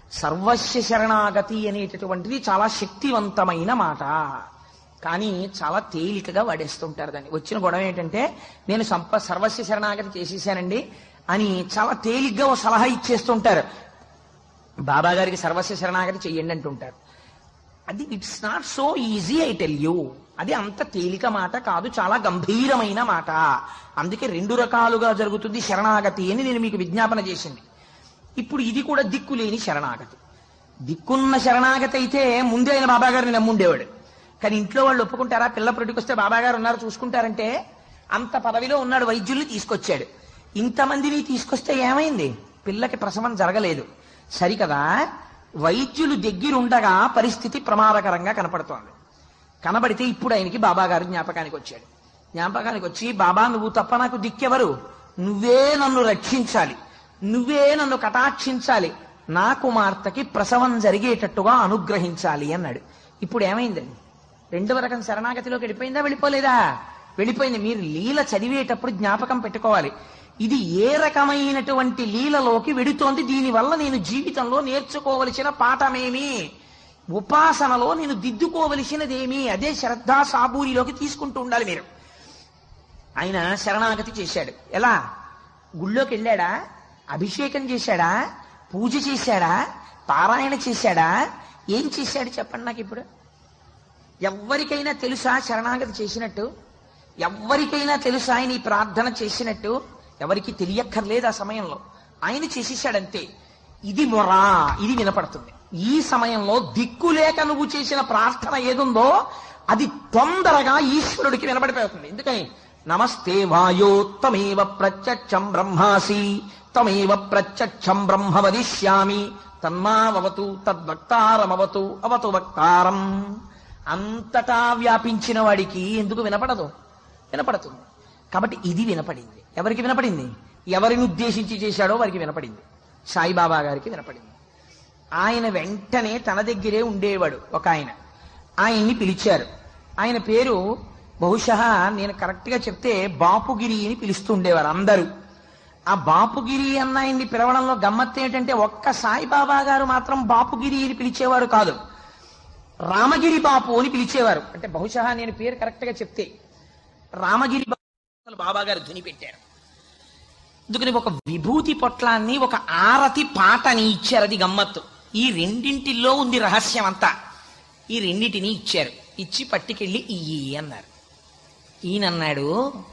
సర్వస్య శరణాగతి అనేటటువంటిది చాలా శక్తివంతమైన మాట కానీ చాలా తేలికగా వాడేస్తుంటారు దాన్ని వచ్చిన గొడవ ఏంటంటే నేను సంప సర్వస్య శరణాగతి చేసేసానండి అని చాలా తేలిగ్గా ఓ సలహా ఇచ్చేస్తుంటారు బాబా గారికి సర్వస్వ శరణాగతి చెయ్యండి అంటుంటారు అది it's not so easy I tell you అది అంత తేలిక మాట కాదు చాలా గంభీరమైన మాట అందుకే రెండు రకాలుగా జరుగుతుంది శరణాగతి అని నేను మీకు విజ్ఞాపన చేసింది ఇప్పుడు ఇది కూడా దిక్కులేని శరణాగతి దిక్కున్న శరణాగతి అయితే ముందే ఆయన బాబా గారిని నమ్ముండేవాడు కానీ ఇంట్లో వాళ్ళు ఒప్పుకుంటారా పిల్ల వస్తే బాబా గారు ఉన్నారు చూసుకుంటారంటే అంత పదవిలో ఉన్నాడు వైద్యుల్ని తీసుకొచ్చాడు ఇంతమందిని తీసుకొస్తే ఏమైంది పిల్లకి ప్రసవం జరగలేదు సరికదా వైద్యులు దగ్గరుండగా పరిస్థితి ప్రమాదకరంగా కనపడుతోంది కనబడితే ఇప్పుడు ఆయనకి బాబా గారు జ్ఞాపకానికి వచ్చాడు జ్ఞాపకానికి వచ్చి బాబా నువ్వు తప్ప నాకు దిక్కెవరు నువ్వే నన్ను రక్షించాలి నువ్వే నన్ను కటాక్షించాలి నా కుమార్తెకి ప్రసవం జరిగేటట్టుగా అనుగ్రహించాలి అన్నాడు ఇప్పుడు ఏమైందండి రెండవ రకం శరణాగతిలోకి వెళ్ళిపోయిందా వెళ్ళిపోలేదా వెళ్ళిపోయింది మీరు లీల చదివేటప్పుడు జ్ఞాపకం పెట్టుకోవాలి ఇది ఏ రకమైనటువంటి లీలలోకి వెడుతోంది దీనివల్ల నేను జీవితంలో నేర్చుకోవలసిన పాఠమేమి ఉపాసనలో నేను దిద్దుకోవలసినదేమి అదే శ్రద్ధా సాబూరిలోకి తీసుకుంటూ ఉండాలి మీరు ఆయన శరణాగతి చేశాడు ఎలా గుళ్ళోకి వెళ్ళాడా అభిషేకం చేశాడా పూజ చేశాడా పారాయణ చేశాడా ఏం చేశాడు చెప్పండి నాకు ఇప్పుడు ఎవ్వరికైనా తెలుసా శరణాగతి చేసినట్టు ఎవ్వరికైనా తెలుసా ఆయన ఈ ప్రార్థన చేసినట్టు ఎవరికి తెలియక్కర్లేదు ఆ సమయంలో ఆయన చేసేసాడంతే ఇది మొరా ఇది వినపడుతుంది ఈ సమయంలో దిక్కు లేక నువ్వు చేసిన ప్రార్థన ఏదుందో అది తొందరగా ఈశ్వరుడికి వినపడిపోతుంది ఎందుకని నమస్తే వాయో తమేవ ప్రత్యక్షం బ్రహ్మాసి తమేవ ప్రత్యక్షం బ్రహ్మ వదిష్యామి తన్మావతు తద్వక్తారమవతు అవతు వక్తారం అంతటా వ్యాపించిన వాడికి ఎందుకు వినపడదు వినపడుతుంది కాబట్టి ఇది వినపడింది ఎవరికి వినపడింది ఎవరిని ఉద్దేశించి చేశాడో వారికి వినపడింది సాయిబాబా గారికి వినపడింది ఆయన వెంటనే తన దగ్గరే ఉండేవాడు ఒక ఆయన ఆయన్ని పిలిచారు ఆయన పేరు బహుశా నేను కరెక్ట్గా చెప్తే బాపుగిరి అని పిలుస్తూ ఉండేవారు అందరూ ఆ బాపుగిరి అన్న ఆయన్ని పిలవడంలో గమ్మత్తు ఏంటంటే ఒక్క సాయిబాబా గారు మాత్రం బాపుగిరి అని పిలిచేవారు కాదు రామగిరి బాపు అని పిలిచేవారు అంటే బహుశా నేను పేరు కరెక్ట్గా చెప్తే రామగిరి బాపు అసలు బాబా గారు ధ్వని పెట్టారు అందుకని ఒక విభూతి పొట్లాన్ని ఒక ఆరతి పాటని ఇచ్చారు అది గమ్మత్తు ఈ రెండింటిలో ఉంది రహస్యం అంతా ఈ రెండింటిని ఇచ్చారు ఇచ్చి పట్టుకెళ్ళి ఇయ్యి అన్నారు ఈయనన్నాడు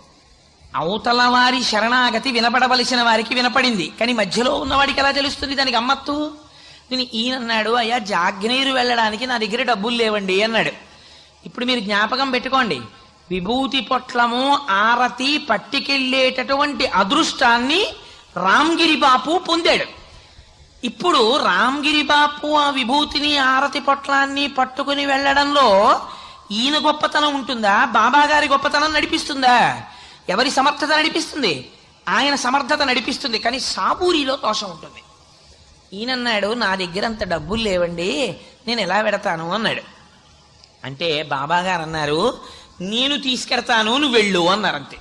అవతల వారి శరణాగతి వినపడవలసిన వారికి వినపడింది కానీ మధ్యలో ఉన్నవాడికి ఎలా తెలుస్తుంది దానికి గమ్మత్తు నేను ఈయనన్నాడు అయ్యా జాగ్నేరు వెళ్ళడానికి నా దగ్గర డబ్బులు లేవండి అన్నాడు ఇప్పుడు మీరు జ్ఞాపకం పెట్టుకోండి విభూతి పొట్లము ఆరతి పట్టికెళ్ళేటటువంటి అదృష్టాన్ని రామ్గిరి బాపు పొందాడు ఇప్పుడు రామ్గిరి బాపు ఆ విభూతిని ఆరతి పొట్లాన్ని పట్టుకుని వెళ్ళడంలో ఈయన గొప్పతనం ఉంటుందా బాబా గారి గొప్పతనం నడిపిస్తుందా ఎవరి సమర్థత నడిపిస్తుంది ఆయన సమర్థత నడిపిస్తుంది కానీ సాబూరిలో దోషం ఉంటుంది ఈయనన్నాడు నా దగ్గర అంత డబ్బులు లేవండి నేను ఎలా పెడతాను అన్నాడు అంటే బాబా గారు అన్నారు నేను తీసుకెడతాను నువ్వు వెళ్ళు అన్నారు అంతే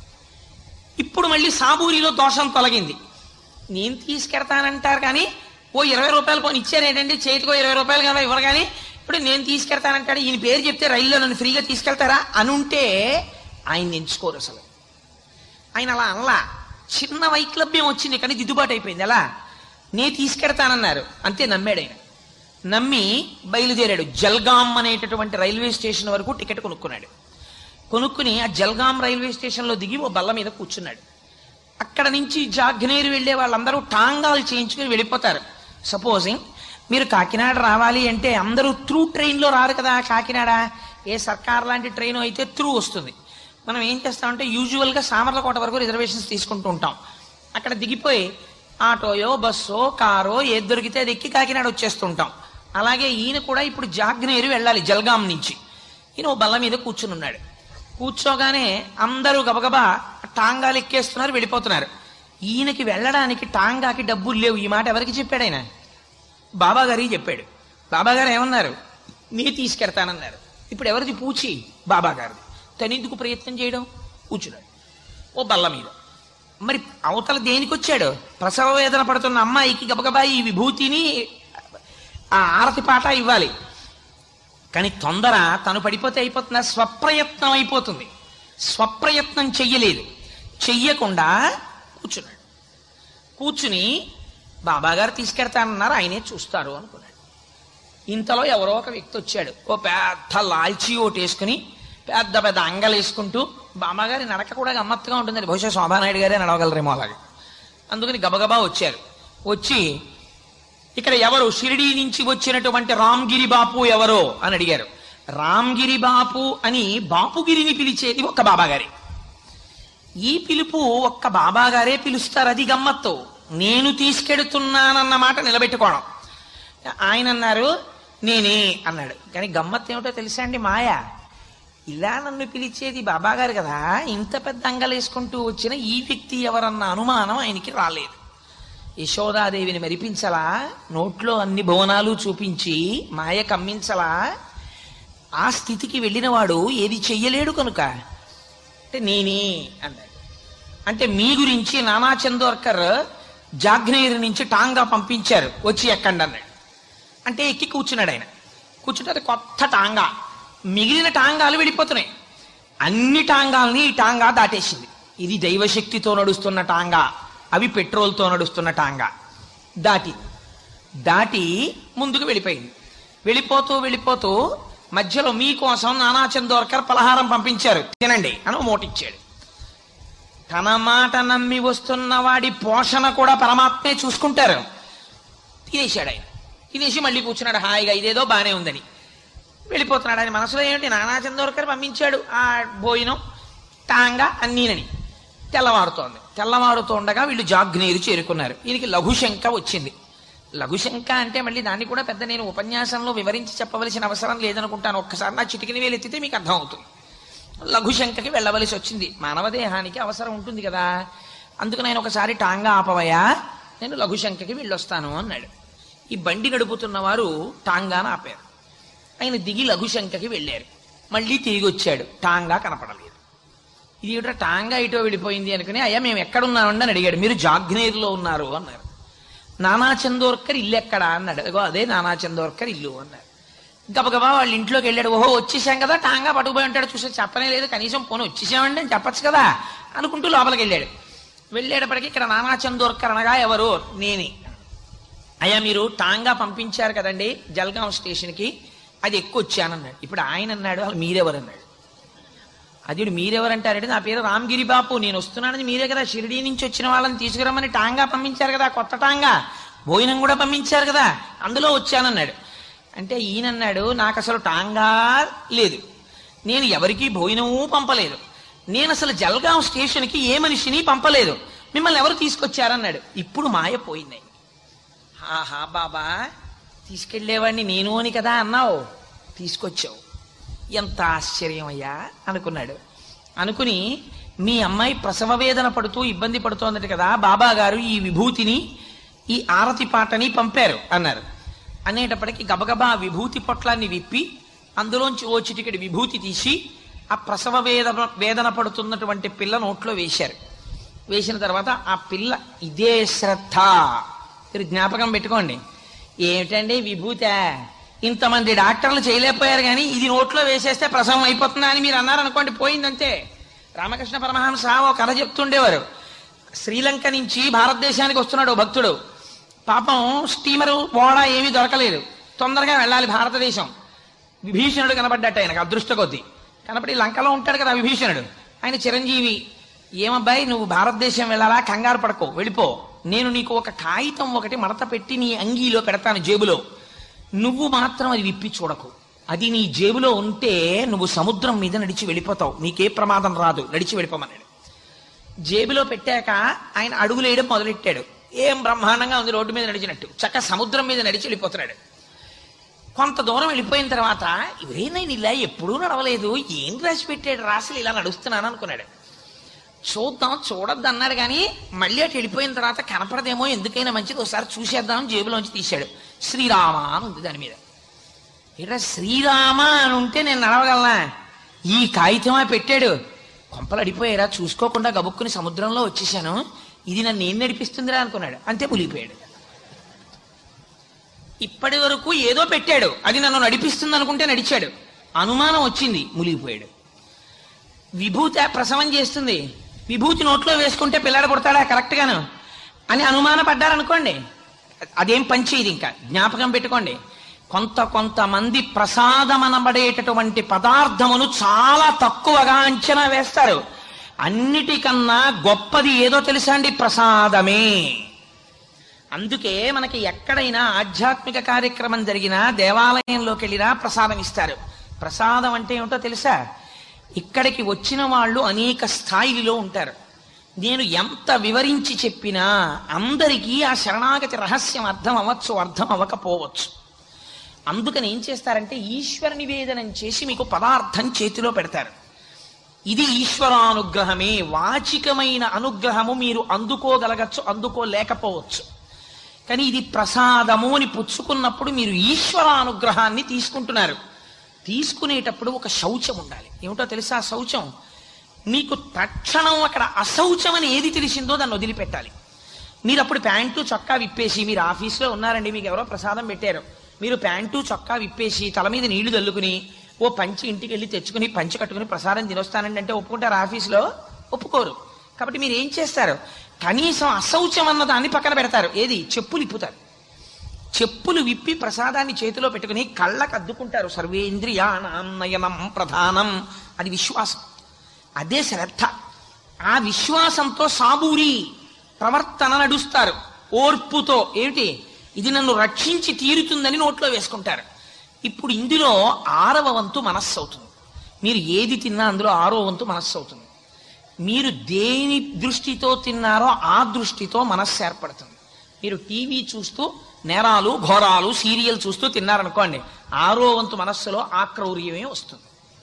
ఇప్పుడు మళ్ళీ సాబూరిలో దోషం తొలగింది నేను తీసుకెడతానంటారు కానీ ఓ ఇరవై రూపాయలు పోనీ ఇచ్చారేంటండి చేతికో ఇరవై రూపాయలు కదా ఇవ్వరు కానీ ఇప్పుడు నేను తీసుకెడతానంటాడు ఈయన పేరు చెప్తే రైల్లో నన్ను ఫ్రీగా తీసుకెళ్తారా అనుంటే ఆయన ఎంచుకోరు అసలు ఆయన అలా అనలా చిన్న వైక్లభ్యం వచ్చింది కానీ దిద్దుబాటు అయిపోయింది ఎలా నే తీసుకెడతానన్నారు అంతే నమ్మాడు ఆయన నమ్మి బయలుదేరాడు జల్గాం అనేటటువంటి రైల్వే స్టేషన్ వరకు టికెట్ కొనుక్కున్నాడు కొనుక్కుని ఆ జల్గాం రైల్వే స్టేషన్లో దిగి ఓ బల్ల మీద కూర్చున్నాడు అక్కడ నుంచి జాగ్నేరు వెళ్ళే వాళ్ళందరూ టాంగాలు చేయించుకుని వెళ్ళిపోతారు సపోజింగ్ మీరు కాకినాడ రావాలి అంటే అందరూ త్రూ ట్రైన్లో రారు కదా కాకినాడ ఏ సర్కార్ లాంటి ట్రైన్ అయితే త్రూ వస్తుంది మనం ఏం చేస్తామంటే యూజువల్గా సామర్లకోట వరకు రిజర్వేషన్స్ తీసుకుంటూ ఉంటాం అక్కడ దిగిపోయి ఆటోయో బస్సో కారో ఏది దొరికితే అది ఎక్కి కాకినాడ వచ్చేస్తుంటాం అలాగే ఈయన కూడా ఇప్పుడు జాగ్నేరు వెళ్ళాలి జల్గాం నుంచి ఈయన ఓ బల్ల మీద కూర్చుని ఉన్నాడు కూర్చోగానే అందరూ గబగబా టాంగాలు ఎక్కేస్తున్నారు వెళ్ళిపోతున్నారు ఈయనకి వెళ్ళడానికి టాంగాకి డబ్బులు లేవు ఈ మాట ఎవరికి చెప్పాడు ఆయన బాబా గారికి చెప్పాడు బాబా గారు ఏమన్నారు నీ తీసుకెడతానన్నారు ఇప్పుడు ఎవరిది పూచి బాబా గారిది తనెందుకు ప్రయత్నం చేయడం కూర్చున్నాడు ఓ బల్ల మీద మరి అవతల దేనికి వచ్చాడు ప్రసవ వేదన పడుతున్న అమ్మాయికి గబగబా ఈ విభూతిని ఆ ఆరతి పాట ఇవ్వాలి కానీ తొందర తను పడిపోతే అయిపోతుందా స్వప్రయత్నం అయిపోతుంది స్వప్రయత్నం చెయ్యలేదు చెయ్యకుండా కూర్చున్నాడు కూర్చుని బాబాగారు తీసుకెడతానన్నారు ఆయనే చూస్తారు అనుకున్నాడు ఇంతలో ఎవరో ఒక వ్యక్తి వచ్చాడు ఓ పెద్ద లాల్చీ ఓటు వేసుకుని పెద్ద పెద్ద అంగలు వేసుకుంటూ బామ్మగారి నడక కూడా గమ్మత్తుగా ఉంటుందండి బహుశా శోభానాయుడు గారే నడవగలరేమో అలాగే అందుకని గబగబా వచ్చారు వచ్చి ఇక్కడ ఎవరు షిరిడీ నుంచి వచ్చినటువంటి రామ్గిరి బాపు ఎవరో అని అడిగారు రామ్గిరి బాపు అని బాపుగిరిని పిలిచేది ఒక్క బాబాగారి ఈ పిలుపు ఒక్క బాబాగారే పిలుస్తారు అది గమ్మత్తు నేను తీసుకెడుతున్నానన్న మాట నిలబెట్టుకోవడం ఆయన అన్నారు నేనే అన్నాడు కానీ గమ్మత్తు ఏమిటో తెలుసా అండి మాయ ఇలా నన్ను పిలిచేది బాబాగారు కదా ఇంత పెద్ద అంగలేసుకుంటూ వచ్చిన ఈ వ్యక్తి ఎవరన్న అనుమానం ఆయనకి రాలేదు యశోదాదేవిని మెరిపించలా నోట్లో అన్ని భువనాలు చూపించి మాయ కమ్మించలా ఆ స్థితికి వెళ్ళినవాడు ఏది చెయ్యలేడు కనుక అంటే నేనే అన్నాడు అంటే మీ గురించి నానా చందోర్కర్ జాగ్నేయురి నుంచి టాంగా పంపించారు వచ్చి ఎక్కండి అన్నాడు అంటే ఎక్కి కూర్చున్నాడు ఆయన కూర్చుంటే అది కొత్త టాంగా మిగిలిన టాంగాలు వెళ్ళిపోతున్నాయి అన్ని టాంగాల్ని ఈ టాంగా దాటేసింది ఇది దైవశక్తితో నడుస్తున్న టాంగా అవి పెట్రోల్తో నడుస్తున్న టాంగా దాటి దాటి ముందుకు వెళ్ళిపోయింది వెళ్ళిపోతూ వెళ్ళిపోతూ మధ్యలో మీకోసం నానా చందోర్కర్ పలహారం పంపించారు తినండి అని ఓ మూటిచ్చాడు తన మాట నమ్మి వస్తున్న వాడి పోషణ కూడా పరమాత్మే చూసుకుంటారు తినేశాడు ఆయన తినేసి మళ్ళీ కూర్చున్నాడు హాయిగా ఇదేదో బానే ఉందని వెళ్ళిపోతున్నాడు ఆయన మనసులో ఏమిటి నానా చందోర్కర్ పంపించాడు ఆ భోజనం టాంగా అన్నీనని తెల్లవారుతోంది తెల్లవారుతూ ఉండగా వీళ్ళు జాగ్నేరు చేరుకున్నారు ఈయనకి లఘుశంక వచ్చింది లఘుశంక అంటే మళ్ళీ దాన్ని కూడా పెద్ద నేను ఉపన్యాసంలో వివరించి చెప్పవలసిన అవసరం లేదనుకుంటాను ఒక్కసారి నా చిటికిని వేలు ఎత్తితే మీకు అర్థం అవుతుంది లఘుశంకకి వెళ్ళవలసి వచ్చింది మానవ దేహానికి అవసరం ఉంటుంది కదా అందుకు నేను ఒకసారి టాంగా ఆపవయా నేను లఘుశంకకి వెళ్ళొస్తాను అన్నాడు ఈ బండి నడుపుతున్న వారు టాంగాను ఆపారు ఆయన దిగి లఘుశంకకి వెళ్ళారు మళ్ళీ తిరిగి వచ్చాడు టాంగా కనపడలేదు ఇది ఏమిటో టాంగా ఇటో వెళ్ళిపోయింది అనుకుని అయ్యా మేము ఎక్కడున్నామండి అని అడిగాడు మీరు జాగ్నేరులో ఉన్నారు అన్నారు నానా చందోర్కర్ ఇల్లు ఎక్కడా అన్నాడు అదిగో అదే నానా చందోర్కర్ ఇల్లు అన్నారు గబగబా వాళ్ళ ఇంట్లోకి వెళ్ళాడు ఓహో వచ్చేసాం కదా టాంగా పట్టుకుపోయి ఉంటాడు చూసే చెప్పనే లేదు కనీసం పోనీ వచ్చేసామండి అని చెప్పచ్చు కదా అనుకుంటూ లోపలికి వెళ్ళాడు వెళ్ళేటప్పటికి ఇక్కడ నానా చందోర్కర్ అనగా ఎవరు నేనే అయ్యా మీరు టాంగా పంపించారు కదండి జల్గాం స్టేషన్కి అది ఎక్కువ వచ్చానన్నాడు ఇప్పుడు ఆయన అన్నాడు అసలు మీరెవరన్నాడు అది మీరెవరంటారంటే నా పేరు రామ్గిరి బాపు నేను వస్తున్నానని మీరే కదా షిరిడీ నుంచి వచ్చిన వాళ్ళని తీసుకురమ్మని టాంగా పంపించారు కదా కొత్త టాంగా భోజనం కూడా పంపించారు కదా అందులో వచ్చానన్నాడు అంటే ఈయనన్నాడు నాకు అసలు టాంగా లేదు నేను ఎవరికీ భోజనము పంపలేదు నేను అసలు జల్గాం స్టేషన్కి ఏ మనిషిని పంపలేదు మిమ్మల్ని ఎవరు తీసుకొచ్చారన్నాడు ఇప్పుడు మాయ పోయింది ఆహా బాబా తీసుకెళ్లేవాడిని నేను అని కదా అన్నావు తీసుకొచ్చావు ఎంత ఆశ్చర్యం అయ్యా అనుకున్నాడు అనుకుని మీ అమ్మాయి ప్రసవ వేదన పడుతూ ఇబ్బంది పడుతోందట కదా బాబా గారు ఈ విభూతిని ఈ ఆరతి పాటని పంపారు అన్నారు అనేటప్పటికి గబగబా ఆ విభూతి పొట్లాన్ని విప్పి అందులోంచి ఓ చిటికెడి విభూతి తీసి ఆ ప్రసవ వేదన వేదన పడుతున్నటువంటి పిల్ల నోట్లో వేశారు వేసిన తర్వాత ఆ పిల్ల ఇదే శ్రద్ధ మీరు జ్ఞాపకం పెట్టుకోండి ఏమిటండి విభూత ఇంతమంది డాక్టర్లు చేయలేకపోయారు కానీ ఇది నోట్లో వేసేస్తే ప్రసవం అయిపోతుందా అని మీరు అన్నారనుకోండి పోయిందంతే రామకృష్ణ పరమహంస ఓ కథ చెప్తుండేవారు శ్రీలంక నుంచి భారతదేశానికి వస్తున్నాడు ఓ భక్తుడు పాపం స్టీమరు ఓడ ఏమీ దొరకలేదు తొందరగా వెళ్ళాలి భారతదేశం విభీషణుడు కనబడ్డట్టు ఆయనకు అదృష్ట కొద్దీ కనబడి లంకలో ఉంటాడు కదా విభీషణుడు ఆయన చిరంజీవి ఏమబ్బాయి నువ్వు భారతదేశం వెళ్ళాలా కంగారు పడకో వెళ్ళిపో నేను నీకు ఒక కాగితం ఒకటి మడత పెట్టి నీ అంగీలో పెడతాను జేబులో నువ్వు మాత్రం అది విప్పి చూడకు అది నీ జేబులో ఉంటే నువ్వు సముద్రం మీద నడిచి వెళ్ళిపోతావు నీకే ప్రమాదం రాదు నడిచి వెళ్ళిపోమన్నాడు జేబులో పెట్టాక ఆయన అడుగులు వేయడం మొదలెట్టాడు ఏం బ్రహ్మాండంగా ఉంది రోడ్డు మీద నడిచినట్టు చక్క సముద్రం మీద నడిచి వెళ్ళిపోతున్నాడు కొంత దూరం వెళ్ళిపోయిన తర్వాత ఇవరే నేను ఇలా ఎప్పుడూ నడవలేదు ఏం రాసి పెట్టాడు రాసలు ఇలా నడుస్తున్నాను అనుకున్నాడు చూద్దాం చూడొద్దు అన్నాడు కానీ మళ్ళీ అటు వెళ్ళిపోయిన తర్వాత కనపడదేమో ఎందుకైనా మంచిది ఒకసారి చూసేద్దాం జేబులోంచి తీశాడు శ్రీరామ అని ఉంది దాని మీద ఇక్కడ శ్రీరామ అని ఉంటే నేను నడవగలనా ఈ కాగితమా పెట్టాడు కొంపలు అడిపోయారా చూసుకోకుండా గబుక్కుని సముద్రంలో వచ్చేసాను ఇది నన్ను ఏం నడిపిస్తుందిరా అనుకున్నాడు అంతే పులిగిపోయాడు ఇప్పటి వరకు ఏదో పెట్టాడు అది నన్ను నడిపిస్తుంది అనుకుంటే నడిచాడు అనుమానం వచ్చింది మునిగిపోయాడు విభూతి ప్రసవం చేస్తుంది విభూతి నోట్లో వేసుకుంటే పిల్లాడు పుడతాడా కరెక్ట్ గాను అని అనుమానపడ్డారనుకోండి అదేం పనిచేయదు ఇంకా జ్ఞాపకం పెట్టుకోండి కొంత కొంతమంది ప్రసాదమనబడేటటువంటి పదార్థమును చాలా తక్కువగా అంచనా వేస్తారు అన్నిటికన్నా గొప్పది ఏదో తెలుసా అండి ప్రసాదమే అందుకే మనకి ఎక్కడైనా ఆధ్యాత్మిక కార్యక్రమం జరిగినా దేవాలయంలోకి వెళ్ళినా ప్రసాదం ఇస్తారు ప్రసాదం అంటే ఏమిటో తెలుసా ఇక్కడికి వచ్చిన వాళ్ళు అనేక స్థాయిలో ఉంటారు నేను ఎంత వివరించి చెప్పినా అందరికీ ఆ శరణాగతి రహస్యం అర్థం అవ్వచ్చు అర్థం అవ్వకపోవచ్చు అందుకని ఏం చేస్తారంటే ఈశ్వర నివేదనం చేసి మీకు పదార్థం చేతిలో పెడతారు ఇది ఈశ్వరానుగ్రహమే వాచికమైన అనుగ్రహము మీరు అందుకోగలగచ్చు అందుకోలేకపోవచ్చు కానీ ఇది ప్రసాదము అని పుచ్చుకున్నప్పుడు మీరు ఈశ్వరానుగ్రహాన్ని తీసుకుంటున్నారు తీసుకునేటప్పుడు ఒక శౌచం ఉండాలి ఏమిటో తెలుసా ఆ శౌచం మీకు తక్షణం అక్కడ అశౌచం అని ఏది తెలిసిందో దాన్ని వదిలిపెట్టాలి మీరు అప్పుడు ప్యాంటు చొక్కా విప్పేసి మీరు ఆఫీస్లో ఉన్నారండి మీకు ఎవరో ప్రసాదం పెట్టారు మీరు ప్యాంటు చొక్కా విప్పేసి తల మీద నీళ్లు చల్లుకుని ఓ పంచి ఇంటికి వెళ్ళి తెచ్చుకుని పంచి కట్టుకుని ప్రసాదం తినొస్తానండి అంటే ఒప్పుకుంటారు ఆఫీస్లో ఒప్పుకోరు కాబట్టి మీరు ఏం చేస్తారు కనీసం అశౌచం అన్న దాన్ని పక్కన పెడతారు ఏది చెప్పులు ఇప్పుతారు చెప్పులు విప్పి ప్రసాదాన్ని చేతిలో పెట్టుకుని కళ్ళకు అద్దుకుంటారు సర్వేంద్రియాణం ప్రధానం అది విశ్వాసం అదే శ్రద్ధ ఆ విశ్వాసంతో సాబూరి ప్రవర్తన నడుస్తారు ఓర్పుతో ఏమిటి ఇది నన్ను రక్షించి తీరుతుందని నోట్లో వేసుకుంటారు ఇప్పుడు ఇందులో ఆరవ వంతు మనస్సు అవుతుంది మీరు ఏది తిన్నా అందులో ఆరో వంతు మనస్సు అవుతుంది మీరు దేని దృష్టితో తిన్నారో ఆ దృష్టితో మనస్సు ఏర్పడుతుంది మీరు టీవీ చూస్తూ నేరాలు ఘోరాలు సీరియల్ చూస్తూ తిన్నారనుకోండి ఆరో వంతు మనస్సులో ఆక్రౌర్యమే వస్తుంది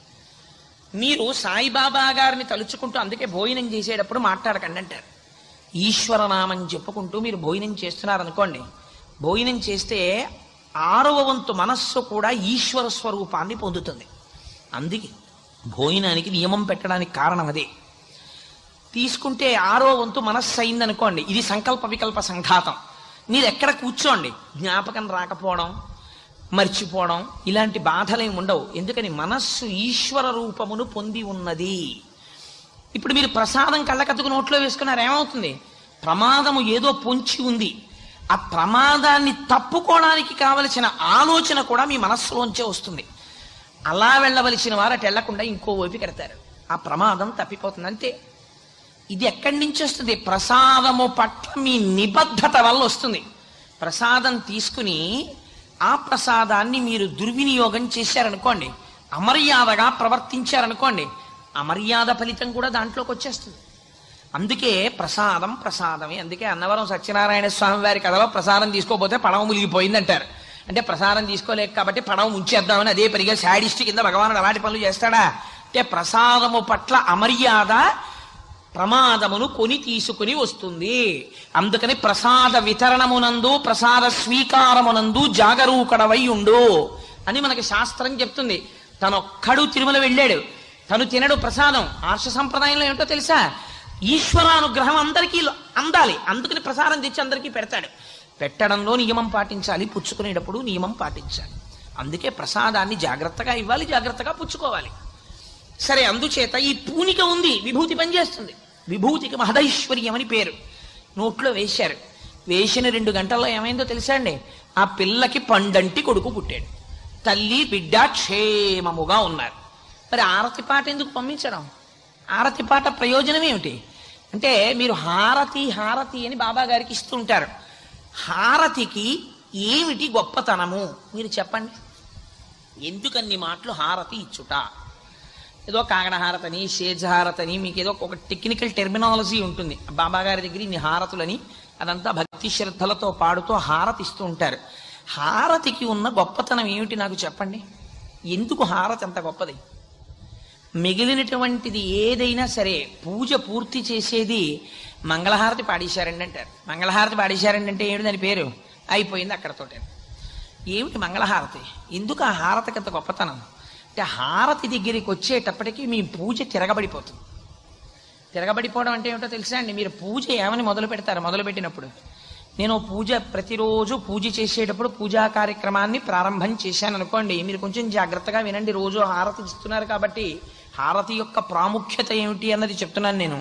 మీరు సాయిబాబా గారిని తలుచుకుంటూ అందుకే భోజనం చేసేటప్పుడు మాట్లాడకండి అంటారు ఈశ్వరనామం చెప్పుకుంటూ మీరు భోజనం చేస్తున్నారనుకోండి భోజనం చేస్తే ఆరవ వంతు మనస్సు కూడా ఈశ్వర స్వరూపాన్ని పొందుతుంది అందుకే భోజనానికి నియమం పెట్టడానికి కారణం అదే తీసుకుంటే ఆరో వంతు మనస్సు అయిందనుకోండి ఇది సంకల్ప వికల్ప సంఘాతం మీరు ఎక్కడ కూర్చోండి జ్ఞాపకం రాకపోవడం మర్చిపోవడం ఇలాంటి బాధలేమి ఉండవు ఎందుకని మనస్సు ఈశ్వర రూపమును పొంది ఉన్నది ఇప్పుడు మీరు ప్రసాదం కళ్ళకత్తుకు నోట్లో వేసుకున్నారు ఏమవుతుంది ప్రమాదము ఏదో పొంచి ఉంది ఆ ప్రమాదాన్ని తప్పుకోవడానికి కావలసిన ఆలోచన కూడా మీ మనస్సులోంచే వస్తుంది అలా వెళ్ళవలసిన వారు అటు వెళ్లకుండా ఇంకో వైపు కడతారు ఆ ప్రమాదం తప్పిపోతుంది అంతే ఇది ఎక్కడి నుంచి వస్తుంది ప్రసాదము పట్ల మీ నిబద్ధత వల్ల వస్తుంది ప్రసాదం తీసుకుని ఆ ప్రసాదాన్ని మీరు దుర్వినియోగం చేశారనుకోండి అమర్యాదగా ప్రవర్తించారనుకోండి అమర్యాద ఫలితం కూడా దాంట్లోకి వచ్చేస్తుంది అందుకే ప్రసాదం ప్రసాదమే అందుకే అన్నవరం సత్యనారాయణ స్వామి వారి కథలో ప్రసాదం తీసుకోపోతే పడవ మునిగిపోయింది అంటారు అంటే ప్రసాదం తీసుకోలేక కాబట్టి పడవ ముంచేద్దామని అదే పరిగా శాడిస్ట్ కింద భగవానుడు అలాంటి పనులు చేస్తాడా అంటే ప్రసాదము పట్ల అమర్యాద ప్రమాదమును కొని తీసుకుని వస్తుంది అందుకని ప్రసాద వితరణమునందు ప్రసాద స్వీకారమునందు జాగరూకడవై ఉండు అని మనకి శాస్త్రం చెప్తుంది తనొక్కడు తిరుమల వెళ్ళాడు తను తినడు ప్రసాదం ఆర్ష సంప్రదాయంలో ఏమిటో తెలుసా ఈశ్వరానుగ్రహం అందరికీ అందాలి అందుకని ప్రసాదం తెచ్చి అందరికీ పెడతాడు పెట్టడంలో నియమం పాటించాలి పుచ్చుకునేటప్పుడు నియమం పాటించాలి అందుకే ప్రసాదాన్ని జాగ్రత్తగా ఇవ్వాలి జాగ్రత్తగా పుచ్చుకోవాలి సరే అందుచేత ఈ పూనిక ఉంది విభూతి పనిచేస్తుంది విభూతికి మహదైశ్వర్యం అని పేరు నోట్లో వేశారు వేసిన రెండు గంటల్లో ఏమైందో తెలుసా అండి ఆ పిల్లకి పండంటి కొడుకు పుట్టాడు తల్లి బిడ్డ క్షేమముగా ఉన్నారు మరి ఆరతి పాట ఎందుకు పంపించడం ఆరతి పాట ప్రయోజనం ఏమిటి అంటే మీరు హారతి హారతి అని బాబా గారికి ఇస్తుంటారు హారతికి ఏమిటి గొప్పతనము మీరు చెప్పండి ఎందుకన్ని మాటలు హారతి ఇచ్చుట ఏదో కాగడ హారతని షేజ్ హారతని మీకు ఏదో ఒక టెక్నికల్ టెర్మినాలజీ ఉంటుంది బాబా గారి దగ్గర ఇన్ని హారతులని అదంతా భక్తి శ్రద్ధలతో పాడుతూ హారతి ఇస్తూ ఉంటారు హారతికి ఉన్న గొప్పతనం ఏమిటి నాకు చెప్పండి ఎందుకు హారతి అంత గొప్పది మిగిలినటువంటిది ఏదైనా సరే పూజ పూర్తి చేసేది మంగళహారతి పాడేశారండి అంటారు మంగళహారతి పాడేశారండి అంటే ఏమిటి దాని పేరు అయిపోయింది అక్కడతోటే ఏమిటి మంగళహారతి ఎందుకు ఆ హారతికి అంత గొప్పతనం అంటే హారతి దగ్గరికి వచ్చేటప్పటికి మీ పూజ తిరగబడిపోతుంది తిరగబడిపోవడం అంటే ఏమిటో తెలుసా అండి మీరు పూజ ఏమని మొదలు పెడతారు మొదలు పెట్టినప్పుడు నేను పూజ ప్రతిరోజు పూజ చేసేటప్పుడు పూజా కార్యక్రమాన్ని ప్రారంభం చేశాను అనుకోండి మీరు కొంచెం జాగ్రత్తగా వినండి రోజు హారతి ఇస్తున్నారు కాబట్టి హారతి యొక్క ప్రాముఖ్యత ఏమిటి అన్నది చెప్తున్నాను నేను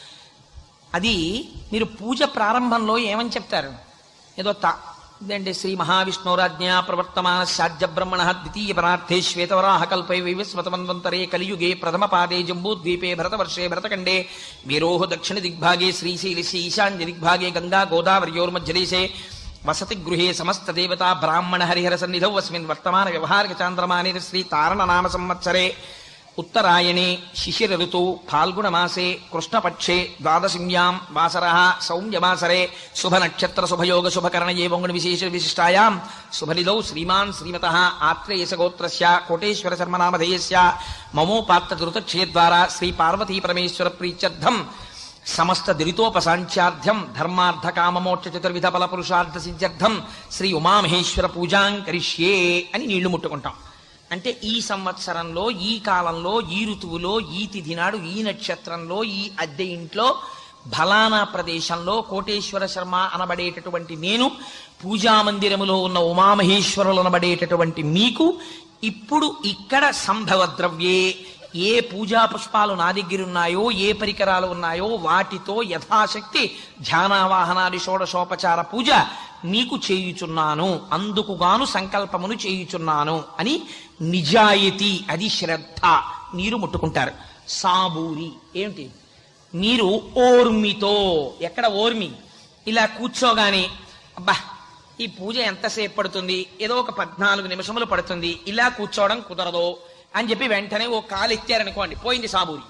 అది మీరు పూజ ప్రారంభంలో ఏమని చెప్తారు ఏదో తా ఇదంటే శ్రీ మహావిష్ణురాజ్ఞ ప్రవర్తమాన సాధ్య బ్రహ్మణ ద్వితీయ పరార్థే శ్వేతవరాహ కల్పై వైవస్వతమన్వంతరే కలియుగే ప్రథమ పాదే జంబూద్వీపే భరతవర్షే భరతఖండే వీరోహ దక్షిణ దిగ్భాగే శ్రీశైలసి ఈశాన్య దిగ్భాగే గంగా గోదావర్యోర్మధ్యదేశే వసతి గృహే సమస్త దేవతా బ్రాహ్మణ హరిహర సన్నిధౌ అస్మిన్ వర్తమాన వ్యవహారిక చాంద్రమానే శ్రీ తారణ నామ సంవత్సరే ఉత్తరాయణే శిశిర ఋతు ఫాల్గుణమాసే కృష్ణపక్షే ద్వాదశింయాం వాసర సౌమ్యవాసరే శుభ నక్షత్ర శుభయోగ శుభకరణయే వంగుణ విశేష విశిష్టాయాం శుభనిదౌ శ్రీమాన్ శ్రీమత ఆత్రేయస గోత్రస్య కోటేశ్వర శర్మ నామధేయస్య మమోపాత్త ధృతక్షేద్వారా శ్రీ పార్వతీ పరమేశ్వర ప్రీత్యర్థం సమస్త దిరితోపసాంఖ్యార్థం ధర్మార్థ కామమోక్ష చతుర్విధ ఫల పురుషార్థ సిద్ధ్యర్థం శ్రీ ఉమామహేశ్వర పూజాం కరిష్యే అని నీళ్లు ముట్టుకుంటాం అంటే ఈ సంవత్సరంలో ఈ కాలంలో ఈ ఋతువులో ఈ తిథి నాడు ఈ నక్షత్రంలో ఈ అద్దె ఇంట్లో ఫలానా ప్రదేశంలో కోటేశ్వర శర్మ అనబడేటటువంటి నేను పూజా మందిరములో ఉన్న ఉమామహేశ్వరులు అనబడేటటువంటి మీకు ఇప్పుడు ఇక్కడ సంభవ ద్రవ్యే ఏ పూజా పుష్పాలు నా దగ్గర ఉన్నాయో ఏ పరికరాలు ఉన్నాయో వాటితో యథాశక్తి ధ్యానావాహనాది షోడశోపచార పూజ మీకు చేయుచున్నాను అందుకుగాను సంకల్పమును చేయుచున్నాను అని నిజాయితీ అది శ్రద్ధ నీరు ముట్టుకుంటారు సాబూరి ఏమిటి మీరు ఓర్మితో ఎక్కడ ఓర్మి ఇలా కూర్చోగానే అబ్బా ఈ పూజ ఎంతసేపు పడుతుంది ఏదో ఒక పద్నాలుగు నిమిషములు పడుతుంది ఇలా కూర్చోవడం కుదరదు అని చెప్పి వెంటనే ఓ కాలు ఎత్తారనుకోండి పోయింది సాబూరి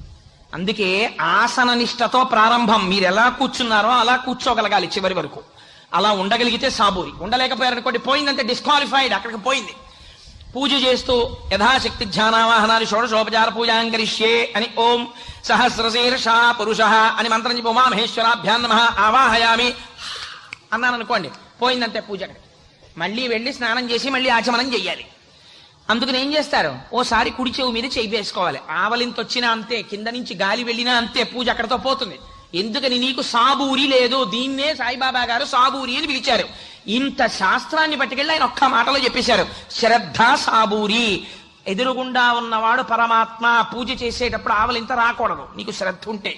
అందుకే ఆసన నిష్టతో ప్రారంభం మీరు ఎలా కూర్చున్నారో అలా కూర్చోగలగాలి చివరి వరకు అలా ఉండగలిగితే సాబూరి ఉండలేకపోయారనుకోండి పోయిందంటే డిస్క్వాలిఫైడ్ అక్కడికి పోయింది పూజ చేస్తూ యథాశక్తి ధ్యానావాహనాలు షోడశోపచార పూజాంకరిష్యే అని ఓం సహస్రశీర్ష పురుష అని మంత్రం చెప్పి ఉమామహేశ్వరాభ్యాన్ నమ ఆవాహయామి అన్నాను అనుకోండి పోయిందంటే పూజ అక్కడికి మళ్ళీ వెళ్ళి స్నానం చేసి మళ్ళీ ఆచమనం చెయ్యాలి అందుకని ఏం చేస్తారు ఓసారి కుడి చెవు మీద చెయ్యి వేసుకోవాలి ఆవలింత వచ్చినా అంతే కింద నుంచి గాలి వెళ్ళినా అంతే పూజ అక్కడతో పోతుంది ఎందుకని నీకు సాబూరి లేదు దీన్నే సాయిబాబా గారు సాబూరి అని పిలిచారు ఇంత శాస్త్రాన్ని పట్టుకెళ్ళి ఆయన ఒక్క మాటలో చెప్పేశారు శ్రద్ధ సాబూరి ఎదురుగుండా ఉన్నవాడు పరమాత్మ పూజ చేసేటప్పుడు ఆవలింత రాకూడదు నీకు శ్రద్ధ ఉంటే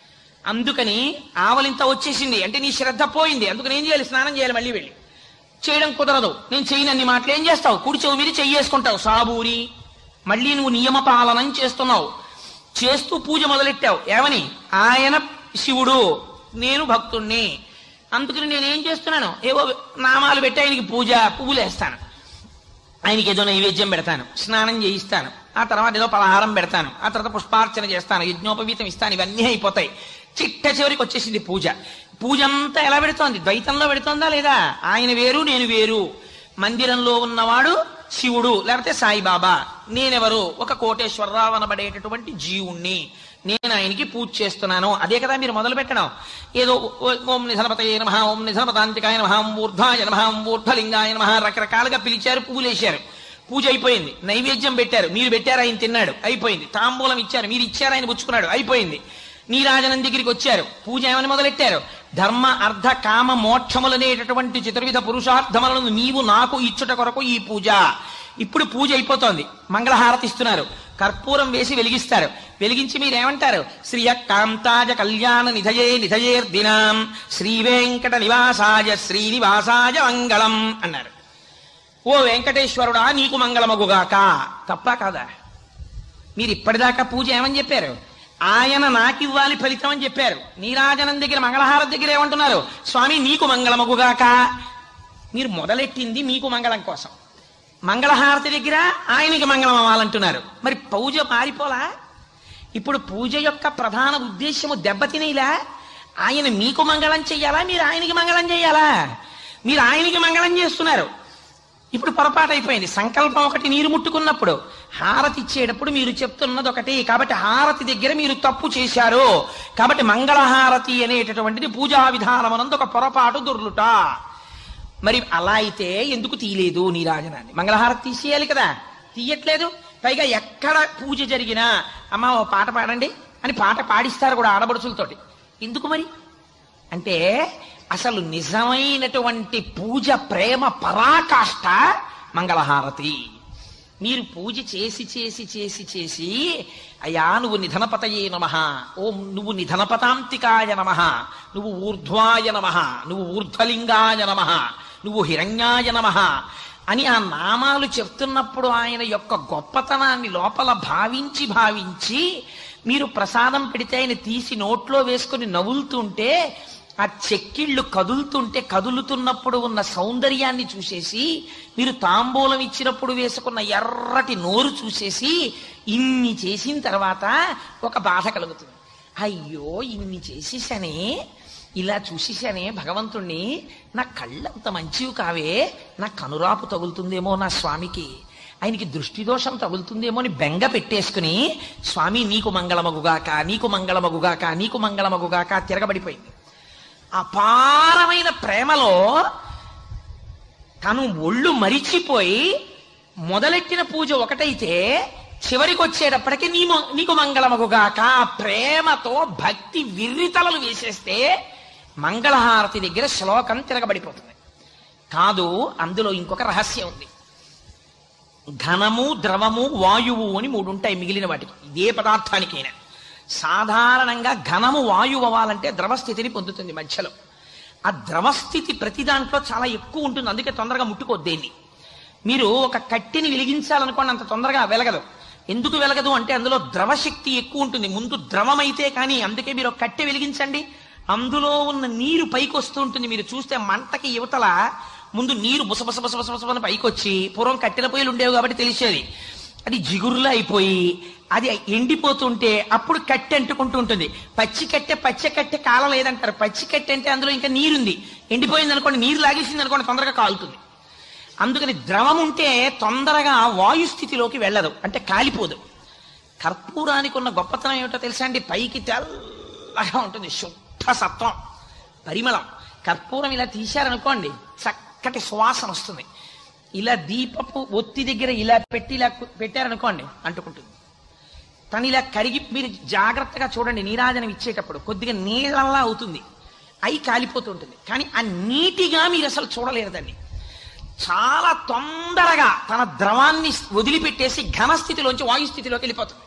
అందుకని ఆవలింత వచ్చేసింది అంటే నీ శ్రద్ధ పోయింది అందుకని ఏం చేయాలి స్నానం చేయాలి మళ్ళీ వెళ్ళి చేయడం కుదరదు నేను చేయను అన్ని మాటలు ఏం చేస్తావు కుడి చెవి మీద చెయ్యేసుకుంటావు సాబూరి మళ్ళీ నువ్వు నియమ పాలనం చేస్తున్నావు చేస్తూ పూజ మొదలెట్టావు ఏమని ఆయన శివుడు నేను భక్తుణ్ణి అందుకని నేను ఏం చేస్తున్నాను ఏవో నామాలు పెట్టి ఆయనకి పూజ పువ్వులు వేస్తాను ఆయనకి ఏదో నైవేద్యం పెడతాను స్నానం చేయిస్తాను ఆ తర్వాత ఏదో పలహారం పెడతాను ఆ తర్వాత పుష్పార్చన చేస్తాను యజ్ఞోపవీతం ఇస్తాను ఇవన్నీ అయిపోతాయి చిట్ట చివరికి వచ్చేసింది పూజ పూజ అంతా ఎలా పెడుతోంది ద్వైతంలో పెడుతోందా లేదా ఆయన వేరు నేను వేరు మందిరంలో ఉన్నవాడు శివుడు లేకపోతే సాయిబాబా నేనెవరు ఒక కోటేశ్వరరావు అనబడేటటువంటి జీవుణ్ణి నేను ఆయనకి పూజ చేస్తున్నాను అదే కదా మీరు మొదలు పెట్టడం ఏదో ఓ- ఓం నిధనపతయ నమ ఓం నిధనపతాంతికాయ నమ ఓం ఊర్ధ్వాయ నమ ఓం ఊర్ధ్వలింగాయ నమ రకరకాలుగా పిలిచారు పువ్వులేశారు పూజ అయిపోయింది నైవేద్యం పెట్టారు మీరు పెట్టారు ఆయన తిన్నాడు అయిపోయింది తాంబూలం ఇచ్చారు మీరు ఇచ్చారు ఆయన పుచ్చుకున్నాడు అయిపోయింది నీరాజనం దగ్గరికి వచ్చారు పూజ ఏమని మొదలెట్టారు ధర్మ అర్ధ కామ మోక్షములనేటటువంటి చతుర్విధ పురుషార్థములను నీవు నాకు ఇచ్చుట కొరకు ఈ పూజ ఇప్పుడు పూజ అయిపోతోంది మంగళహారతి ఇస్తున్నారు కర్పూరం వేసి వెలిగిస్తారు వెలిగించి మీరేమంటారు శ్రియ కాంతాజ కళ్యాణ నిధయే నిధయేర్దినాం శ్రీ వెంకట నివాసాయ శ్రీనివాసాయ మంగళం అన్నారు ఓ వెంకటేశ్వరుడా నీకు మంగళమగుగాక తప్ప కాదా మీరు ఇప్పటిదాకా పూజ ఏమని చెప్పారు ఆయన నాకివ్వాలి ఫలితం అని చెప్పారు నీరాజనం దగ్గర మంగళహారతి దగ్గర ఏమంటున్నారు స్వామి నీకు మంగళమగుగాక మీరు మొదలెట్టింది మీకు మంగళం కోసం మంగళహారతి దగ్గర ఆయనకి మంగళం అవ్వాలంటున్నారు మరి పూజ మారిపోలా ఇప్పుడు పూజ యొక్క ప్రధాన ఉద్దేశము దెబ్బతినేలా ఆయన మీకు మంగళం చెయ్యాలా మీరు ఆయనకి మంగళం చెయ్యాలా మీరు ఆయనకి మంగళం చేస్తున్నారు ఇప్పుడు పొరపాటు అయిపోయింది సంకల్పం ఒకటి నీరు ముట్టుకున్నప్పుడు హారతి ఇచ్చేటప్పుడు మీరు చెప్తున్నది ఒకటి కాబట్టి హారతి దగ్గర మీరు తప్పు చేశారు కాబట్టి మంగళహారతి అనేటటువంటిది పూజా విధానమనందు ఒక పొరపాటు దొర్లుట మరి అలా అయితే ఎందుకు తీయలేదు నీరాజనాన్ని మంగళహారతి తీసేయాలి కదా తీయట్లేదు పైగా ఎక్కడ పూజ జరిగినా అమ్మ ఓ పాట పాడండి అని పాట పాడిస్తారు కూడా ఆడబడుచులతోటి ఎందుకు మరి అంటే అసలు నిజమైనటువంటి పూజ ప్రేమ పరాకాష్ట మంగళహారతి మీరు పూజ చేసి చేసి చేసి చేసి అయ్యా నువ్వు నిధనపతయే నమ ఓం నువ్వు నిధనపతాంతికాయ నమ నువ్వు ఊర్ధ్వాయ నమ నువ్వు ఊర్ధ్వలింగాయ నమ నువ్వు హిరణ్యాయ నమ అని ఆ నామాలు చెప్తున్నప్పుడు ఆయన యొక్క గొప్పతనాన్ని లోపల భావించి భావించి మీరు ప్రసాదం పెడితే ఆయన తీసి నోట్లో వేసుకుని నవ్వులుతుంటే ఆ చెక్కిళ్ళు కదులుతుంటే కదులుతున్నప్పుడు ఉన్న సౌందర్యాన్ని చూసేసి మీరు తాంబూలం ఇచ్చినప్పుడు వేసుకున్న ఎర్రటి నోరు చూసేసి ఇన్ని చేసిన తర్వాత ఒక బాధ కలుగుతుంది అయ్యో ఇన్ని చేసేసానే ఇలా చూసేసానే భగవంతుణ్ణి నా కళ్ళంత మంచివి కావే నా కనురాపు తగులుతుందేమో నా స్వామికి ఆయనకి దృష్టి దోషం తగులుతుందేమో అని బెంగ పెట్టేసుకుని స్వామి నీకు మంగళమగుగాక నీకు మంగళమగుగాక నీకు మంగళమగుగాక తిరగబడిపోయింది అపారమైన ప్రేమలో తను ఒళ్ళు మరిచిపోయి మొదలెట్టిన పూజ ఒకటైతే చివరికి వచ్చేటప్పటికి నీ మ- నీకు మంగళమగుగాక ఆ ప్రేమతో భక్తి విర్రితలలు వేసేస్తే మంగళహారతి దగ్గర శ్లోకం తిరగబడిపోతుంది కాదు అందులో ఇంకొక రహస్యం ఉంది ఘనము ద్రవము వాయువు అని మూడు ఉంటాయి మిగిలిన వాటికి ఇదే పదార్థానికైనా సాధారణంగా ఘనము వాయువు అవ్వాలంటే ద్రవస్థితిని పొందుతుంది మధ్యలో ఆ ద్రవస్థితి ప్రతి దాంట్లో చాలా ఎక్కువ ఉంటుంది అందుకే తొందరగా ముట్టుకోద్దు దేన్ని మీరు ఒక కట్టెని వెలిగించాలనుకోండి అంత తొందరగా వెలగదు ఎందుకు వెలగదు అంటే అందులో ద్రవశక్తి ఎక్కువ ఉంటుంది ముందు ద్రవమైతే కానీ అందుకే మీరు ఒక కట్టె వెలిగించండి అందులో ఉన్న నీరు పైకి వస్తూ ఉంటుంది మీరు చూస్తే మంటకి యువతల ముందు నీరు బుసబుస బుస బుస బుస అని పైకి వచ్చి పూర్వం కట్టెల పొయ్యిలు ఉండేవి కాబట్టి తెలిసేది అది జిగురులా అయిపోయి అది ఎండిపోతుంటే అప్పుడు కట్టె అంటుకుంటూ ఉంటుంది పచ్చి కట్టె పచ్చ కట్టె కాలలేదంటారు పచ్చి కట్టె అంటే అందులో ఇంకా నీరుంది ఎండిపోయింది అనుకోండి నీరు లాగేసింది అనుకోండి తొందరగా కాలుతుంది అందుకని ద్రవం ఉంటే తొందరగా వాయు స్థితిలోకి వెళ్ళదు అంటే కాలిపోదు కర్పూరానికి ఉన్న గొప్పతనం ఏమిటో తెలుసా అండి పైకి తెల్లగా ఉంటుంది శుద్ధ సత్వం పరిమళం కర్పూరం ఇలా తీశారనుకోండి చక్కటి సువాసన వస్తుంది ఇలా దీపపు ఒత్తి దగ్గర ఇలా పెట్టి ఇలా కు- పెట్టారనుకోండి అంటుకుంటుంది తను ఇలా కరిగి మీరు జాగ్రత్తగా చూడండి నీరాజనం ఇచ్చేటప్పుడు కొద్దిగా నీళ్ళల్లా అవుతుంది అయి కాలిపోతుంటుంది కానీ ఆ నీటిగా మీరు అసలు చూడలేరు దాన్ని చాలా తొందరగా తన ద్రవాన్ని వదిలిపెట్టేసి ఘనస్థితిలోంచి వాయుస్థితిలోకి వెళ్ళిపోతుంది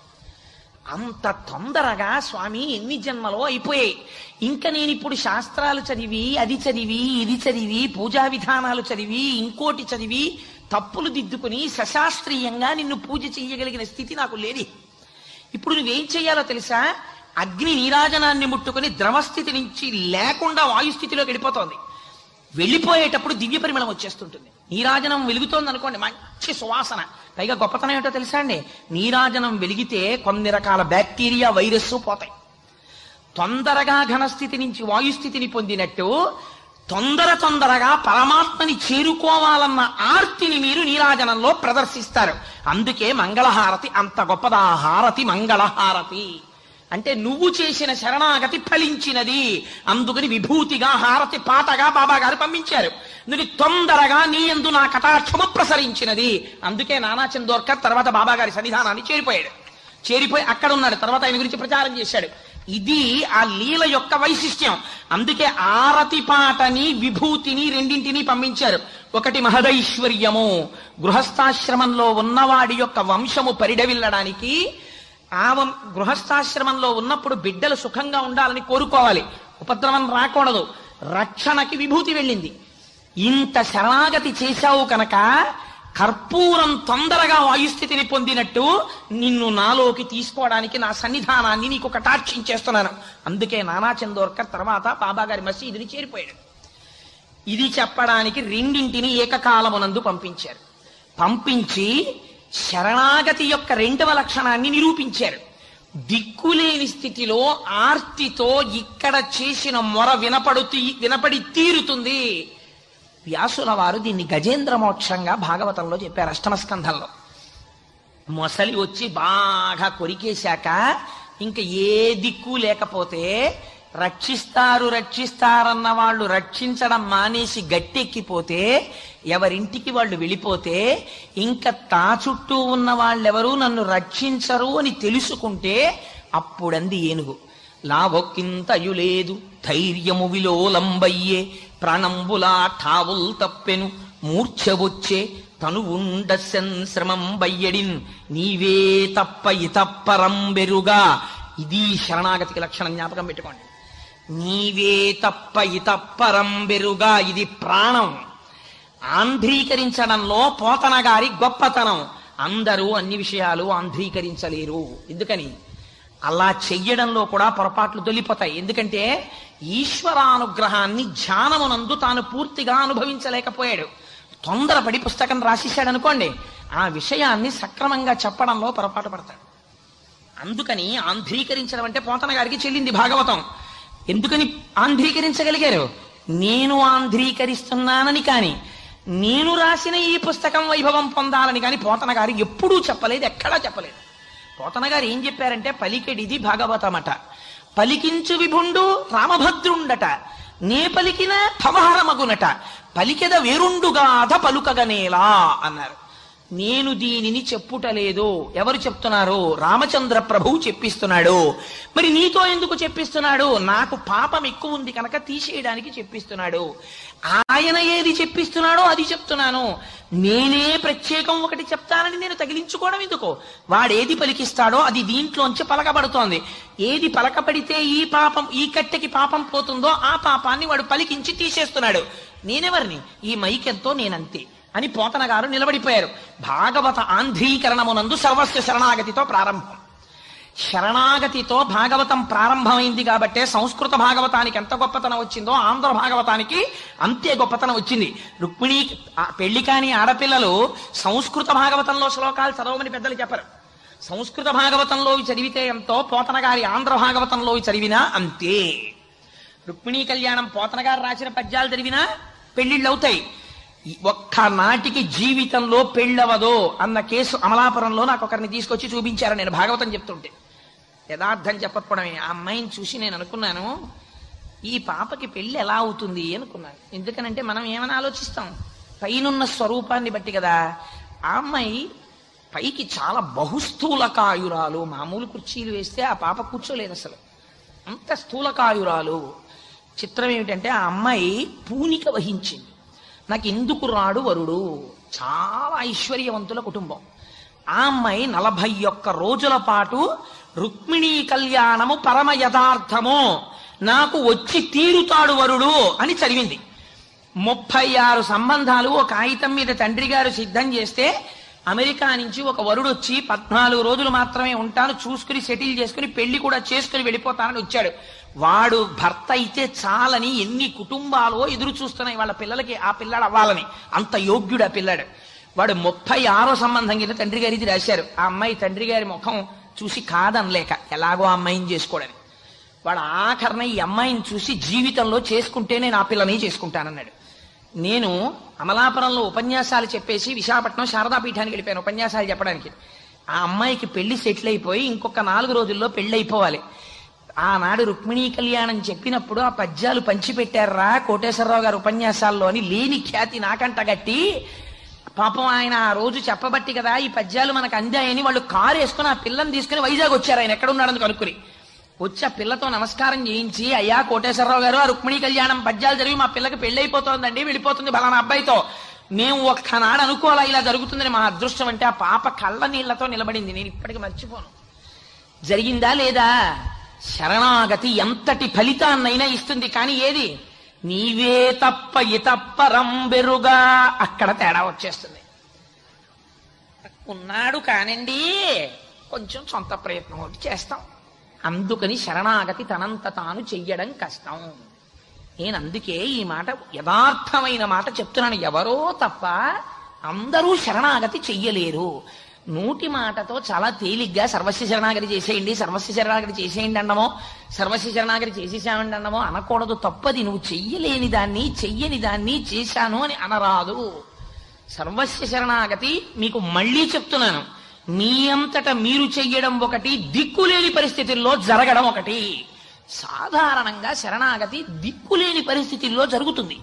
అంత తొందరగా స్వామి ఎన్ని జన్మలో అయిపోయాయి ఇంకా నేను ఇప్పుడు శాస్త్రాలు చదివి అది చదివి ఇది చదివి పూజా విధానాలు చదివి ఇంకోటి చదివి తప్పులు దిద్దుకుని సశాస్త్రీయంగా నిన్ను పూజ చేయగలిగిన స్థితి నాకు లేదు ఇప్పుడు నువ్వేం చేయాలో తెలుసా అగ్ని నీరాజనాన్ని ముట్టుకుని ద్రవస్థితి నుంచి లేకుండా వాయుస్థితిలోకి వెళ్ళిపోతోంది వెళ్ళిపోయేటప్పుడు దివ్య పరిమళం వచ్చేస్తుంటుంది నీరాజనం వెలుగుతోంది అనుకోండి మంచి సువాసన పైగా గొప్పతనం ఏంటో తెలుసా అండి నీరాజనం వెలిగితే కొన్ని రకాల బ్యాక్టీరియా వైరస్ పోతాయి తొందరగా ఘనస్థితి నుంచి వాయుస్థితిని పొందినట్టు తొందర తొందరగా పరమాత్మని చేరుకోవాలన్న ఆర్తిని మీరు నీరాజనంలో ప్రదర్శిస్తారు అందుకే మంగళహారతి అంత గొప్పదా హారతి మంగళహారతి అంటే నువ్వు చేసిన శరణాగతి ఫలించినది అందుకని విభూతిగా హారతి పాటగా బాబా గారు పంపించారు నువ్వు తొందరగా నీ ఎందు నా కటాక్షము ప్రసరించినది అందుకే నానా చందోర్కర్ తర్వాత బాబా గారి సన్నిధానాన్ని చేరిపోయాడు చేరిపోయి అక్కడ ఉన్నాడు తర్వాత ఆయన గురించి ప్రచారం చేశాడు ఇది ఆ లీల యొక్క వైశిష్ట్యం అందుకే ఆరతి పాటని విభూతిని రెండింటినీ పంపించారు ఒకటి మహదైశ్వర్యము గృహస్థాశ్రమంలో ఉన్నవాడి యొక్క వంశము పరిడవిల్లడానికి ఆ వం- గృహస్థాశ్రమంలో ఉన్నప్పుడు బిడ్డలు సుఖంగా ఉండాలని కోరుకోవాలి ఉపద్రవం రాకూడదు రక్షణకి విభూతి వెళ్ళింది ఇంత శరణాగతి చేశావు కనుక కర్పూరం తొందరగా వాయుస్థితిని పొందినట్టు నిన్ను నాలోకి తీసుకోవడానికి నా సన్నిధానాన్ని నీకు కటాక్షించేస్తున్నాను అందుకే నానా చందోర్కర్ తర్వాత బాబాగారి మసీదుని చేరిపోయాడు ఇది చెప్పడానికి రెండింటిని ఏకకాలమునందు పంపించారు పంపించి శరణాగతి యొక్క రెండవ లక్షణాన్ని నిరూపించారు దిక్కులేని స్థితిలో ఆర్తితో ఇక్కడ చేసిన మొర వినపడు వినపడి తీరుతుంది వ్యాసుల వారు దీన్ని గజేంద్ర మోక్షంగా భాగవతంలో చెప్పారు అష్టమ స్కంధంలో మొసలి వచ్చి బాగా కొరికేశాక ఇంకా ఏ దిక్కు లేకపోతే రక్షిస్తారు రక్షిస్తారన్న వాళ్ళు రక్షించడం మానేసి గట్టెక్కిపోతే ఎవరింటికి వాళ్ళు వెళ్ళిపోతే ఇంకా తా చుట్టూ ఉన్న వాళ్ళెవరూ నన్ను రక్షించరు అని తెలుసుకుంటే అప్పుడంది ఏనుగు లావొక్కింతయు లేదు ధైర్యము విలోలంబయ్యే ప్రాణంబులా ఠావుల్ తప్పెను మూర్ఛ వచ్చే తను ఉండ శ్రమం బయ్యడిన్ నీవే తప్ప ఇతప్పరం బెరుగా ఇది శరణాగతికి లక్షణం జ్ఞాపకం పెట్టుకోండి నీవే తప్ప ఇతప్పరం బెరుగా ఇది ప్రాణం ఆంధ్రీకరించడంలో పోతన గారి గొప్పతనం అందరూ అన్ని విషయాలు ఆంధ్రీకరించలేరు ఎందుకని అలా చెయ్యడంలో కూడా పొరపాట్లు తొలిపోతాయి ఎందుకంటే ఈశ్వరానుగ్రహాన్ని ధ్యానమునందు తాను పూర్తిగా అనుభవించలేకపోయాడు తొందరపడి పుస్తకం రాసేశాడు అనుకోండి ఆ విషయాన్ని సక్రమంగా చెప్పడంలో పొరపాటు పడతాడు అందుకని ఆంధ్రీకరించడం అంటే పోతన గారికి చెల్లింది భాగవతం ఎందుకని ఆంధ్రీకరించగలిగారు నేను ఆంధ్రీకరిస్తున్నానని కాని నేను రాసిన ఈ పుస్తకం వైభవం పొందాలని కాని పోతన గారు ఎప్పుడూ చెప్పలేదు ఎక్కడా చెప్పలేదు పోతన గారు ఏం చెప్పారంటే పలికెడిది భాగవతమట పలికించు విభుండు రామభద్రుండట నే పలికిన భవహరమగునట పలికెద వేరుండుగాథ పలుకగనేలా అన్నారు నేను దీనిని చెప్పుటలేదు ఎవరు చెప్తున్నారు రామచంద్ర ప్రభువు చెప్పిస్తున్నాడు మరి నీతో ఎందుకు చెప్పిస్తున్నాడు నాకు పాపం ఎక్కువ ఉంది కనుక తీసేయడానికి చెప్పిస్తున్నాడు ఆయన ఏది చెప్పిస్తున్నాడో అది చెప్తున్నాను నేనే ప్రత్యేకం ఒకటి చెప్తానని నేను తగిలించుకోవడం ఎందుకు వాడేది పలికిస్తాడో అది దీంట్లోంచి పలకబడుతోంది ఏది పలకబడితే ఈ పాపం ఈ కట్టెకి పాపం పోతుందో ఆ పాపాన్ని వాడు పలికించి తీసేస్తున్నాడు నేనెవరిని ఈ మైకెంతో నేనంతే అని పోతన గారు నిలబడిపోయారు భాగవత ఆంధ్రీకరణమునందు సర్వస్వ శరణాగతితో ప్రారంభం శరణాగతితో భాగవతం ప్రారంభమైంది కాబట్టే సంస్కృత భాగవతానికి ఎంత గొప్పతనం వచ్చిందో ఆంధ్ర భాగవతానికి అంతే గొప్పతనం వచ్చింది రుక్మిణి ఆ పెళ్లి కాని ఆడపిల్లలు సంస్కృత భాగవతంలో శ్లోకాలు చదవమని పెద్దలు చెప్పరు సంస్కృత భాగవతంలో చదివితే ఎంతో పోతన గారి ఆంధ్ర భాగవతంలో చదివినా అంతే రుక్మిణీ కళ్యాణం పోతన గారు రాసిన పద్యాలు చదివినా పెళ్లిళ్ళు అవుతాయి ఈ ఒక్క నాటికి జీవితంలో పెళ్ళవదో అన్న కేసు అమలాపురంలో నాకు ఒకరిని తీసుకొచ్చి చూపించారు నేను భాగవతం చెప్తుంటే యథార్థం చెప్పకపోవడమే ఆ అమ్మాయిని చూసి నేను అనుకున్నాను ఈ పాపకి పెళ్లి ఎలా అవుతుంది అనుకున్నాను ఎందుకనంటే మనం ఏమని ఆలోచిస్తాం పైనున్న స్వరూపాన్ని బట్టి కదా ఆ అమ్మాయి పైకి చాలా బహుస్థూలకాయురాలు మామూలు కుర్చీలు వేస్తే ఆ పాప కూర్చోలేదు అసలు అంత స్థూలకాయురాలు చిత్రం ఏమిటంటే ఆ అమ్మాయి పూనిక వహించింది నాకు ఎందుకు రాడు వరుడు చాలా ఐశ్వర్యవంతుల కుటుంబం ఆ అమ్మాయి నలభై ఒక్క రోజుల పాటు రుక్మిణీ కళ్యాణము పరమ యథార్థము నాకు వచ్చి తీరుతాడు వరుడు అని చదివింది ముప్పై ఆరు సంబంధాలు ఒక కాగితం మీద తండ్రి గారు సిద్ధం చేస్తే అమెరికా నుంచి ఒక వరుడు వచ్చి పద్నాలుగు రోజులు మాత్రమే ఉంటాను చూసుకుని సెటిల్ చేసుకుని పెళ్లి కూడా చేసుకుని వెళ్ళిపోతానని వచ్చాడు వాడు భర్త అయితే చాలని ఎన్ని కుటుంబాలు ఎదురు చూస్తున్నాయి వాళ్ళ పిల్లలకి ఆ పిల్లాడు అవ్వాలని అంత యోగ్యుడు ఆ పిల్లాడు వాడు ముప్పై ఆరో సంబంధం కింద తండ్రి గారికి రాశారు ఆ అమ్మాయి తండ్రి గారి ముఖం చూసి కాదనలేక ఎలాగో ఆ అమ్మాయిని చేసుకోడని వాడు ఆఖరణ ఈ అమ్మాయిని చూసి జీవితంలో చేసుకుంటే నేను ఆ పిల్లని చేసుకుంటానన్నాడు నేను అమలాపురంలో ఉపన్యాసాలు చెప్పేసి విశాఖపట్నం శారదా పీఠానికి వెళ్ళిపోయాను ఉపన్యాసాలు చెప్పడానికి ఆ అమ్మాయికి పెళ్లి సెటిల్ అయిపోయి ఇంకొక నాలుగు రోజుల్లో పెళ్లి అయిపోవాలి ఆనాడు రుక్మిణీ కళ్యాణం చెప్పినప్పుడు ఆ పద్యాలు పంచిపెట్టారా కోటేశ్వరరావు గారు ఉపన్యాసాల్లో అని లేని ఖ్యాతి నాకంట గట్టి పాపం ఆయన ఆ రోజు చెప్పబట్టి కదా ఈ పద్యాలు మనకు అందాయని వాళ్ళు కారు వేసుకుని ఆ పిల్లని తీసుకుని వైజాగ్ వచ్చారు ఆయన ఎక్కడున్నాడని కనుక్కుని వచ్చి ఆ పిల్లతో నమస్కారం చేయించి అయ్యా కోటేశ్వరరావు గారు ఆ రుక్మిణీ కళ్యాణం పద్యాలు జరిగి మా పిల్లకి పెళ్లి అయిపోతోందండి వెళ్ళిపోతుంది బలానా అబ్బాయితో మేము ఒక్కనాడు అనుకోవాలా ఇలా జరుగుతుందని మా అదృష్టం అంటే ఆ పాప కళ్ళ నీళ్లతో నిలబడింది నేను ఇప్పటికి మర్చిపోను జరిగిందా లేదా శరణాగతి ఎంతటి ఫలితాన్నైనా ఇస్తుంది కానీ ఏది నీవే తప్ప ఇతప్పరం బెరుగా అక్కడ తేడా వచ్చేస్తుంది ఉన్నాడు కానండి కొంచెం సొంత ప్రయత్నం ఒకటి చేస్తాం అందుకని శరణాగతి తనంత తాను చెయ్యడం కష్టం నేను అందుకే ఈ మాట యథార్థమైన మాట చెప్తున్నాను ఎవరో తప్ప అందరూ శరణాగతి చెయ్యలేరు నూటి మాటతో చాలా తేలిగ్గా సర్వస్వ శరణాగతి చేసేయండి సర్వస్వ శరణాగతి చేసేయండి అన్నమో సర్వస్వ శరణాగతి చేసేసామండి అన్నమో అనకూడదు తప్పది నువ్వు చెయ్యలేని దాన్ని చెయ్యని దాన్ని చేశాను అని అనరాదు సర్వస్వ శరణాగతి మీకు మళ్ళీ చెప్తున్నాను మీ అంతట మీరు చెయ్యడం ఒకటి దిక్కులేని పరిస్థితుల్లో జరగడం ఒకటి సాధారణంగా శరణాగతి దిక్కులేని పరిస్థితుల్లో జరుగుతుంది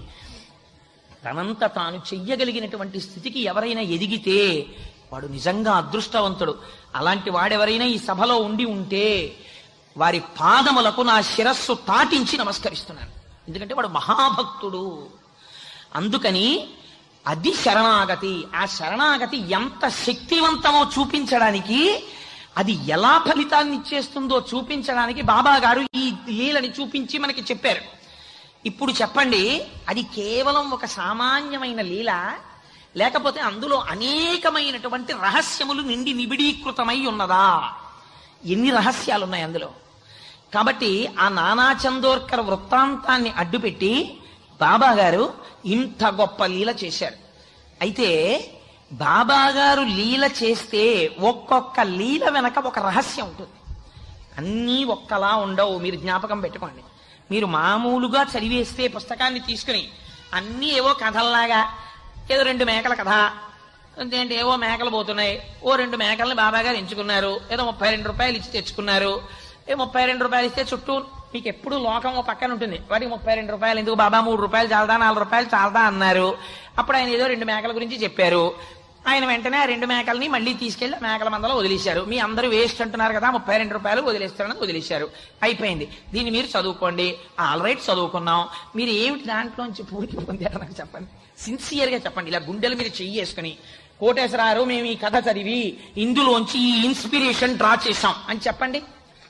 తనంత తాను చెయ్యగలిగినటువంటి స్థితికి ఎవరైనా ఎదిగితే వాడు నిజంగా అదృష్టవంతుడు అలాంటి వాడెవరైనా ఈ సభలో ఉండి ఉంటే వారి పాదములకు నా శిరస్సు తాటించి నమస్కరిస్తున్నాను ఎందుకంటే వాడు మహాభక్తుడు అందుకని అది శరణాగతి ఆ శరణాగతి ఎంత శక్తివంతమో చూపించడానికి అది ఎలా ఫలితాన్ని ఇచ్చేస్తుందో చూపించడానికి బాబా గారు ఈ లీలని చూపించి మనకి చెప్పారు ఇప్పుడు చెప్పండి అది కేవలం ఒక సామాన్యమైన లీల లేకపోతే అందులో అనేకమైనటువంటి రహస్యములు నిండి నిబిడీకృతమై ఉన్నదా ఎన్ని రహస్యాలు ఉన్నాయి అందులో కాబట్టి ఆ నానా చందోర్కర్ వృత్తాంతాన్ని అడ్డుపెట్టి బాబా గారు ఇంత గొప్ప లీల చేశారు అయితే బాబా గారు లీల చేస్తే ఒక్కొక్క లీల వెనక ఒక రహస్యం ఉంటుంది అన్నీ ఒక్కలా ఉండవు మీరు జ్ఞాపకం పెట్టుకోండి మీరు మామూలుగా చదివేస్తే పుస్తకాన్ని తీసుకుని అన్నీ ఏవో కథల్లాగా ఏదో రెండు మేకల కథ ఏంటి ఏవో మేకలు పోతున్నాయి ఓ రెండు మేకల్ని బాబా గారు ఎంచుకున్నారు ఏదో ముప్పై రెండు రూపాయలు ఇచ్చి తెచ్చుకున్నారు ఏ ముప్పై రెండు రూపాయలు ఇస్తే చుట్టూ మీకు ఎప్పుడు లోకం ఓ పక్కన ఉంటుంది వాటికి ముప్పై రెండు రూపాయలు ఎందుకు బాబా మూడు రూపాయలు చాలదా నాలుగు రూపాయలు చాలదా అన్నారు అప్పుడు ఆయన ఏదో రెండు మేకల గురించి చెప్పారు ఆయన వెంటనే ఆ రెండు మేకల్ని మళ్ళీ తీసుకెళ్లి ఆ మేకల మందలో వదిలేశారు మీ అందరూ వేస్ట్ అంటున్నారు కదా ముప్పై రెండు రూపాయలు వదిలేస్తారని వదిలేశారు అయిపోయింది దీన్ని మీరు చదువుకోండి ఆల్ రైట్ చదువుకున్నాం మీరు ఏమిటి దాంట్లోంచి పూర్తి పొందారు నాకు చెప్పండి సిన్సియర్ గా చెప్పండి ఇలా గుండెల మీద చెయ్యేసుకుని కోటేశ్వరారు మేము ఈ కథ చదివి ఇందులోంచి ఈ ఇన్స్పిరేషన్ డ్రా చేశాం అని చెప్పండి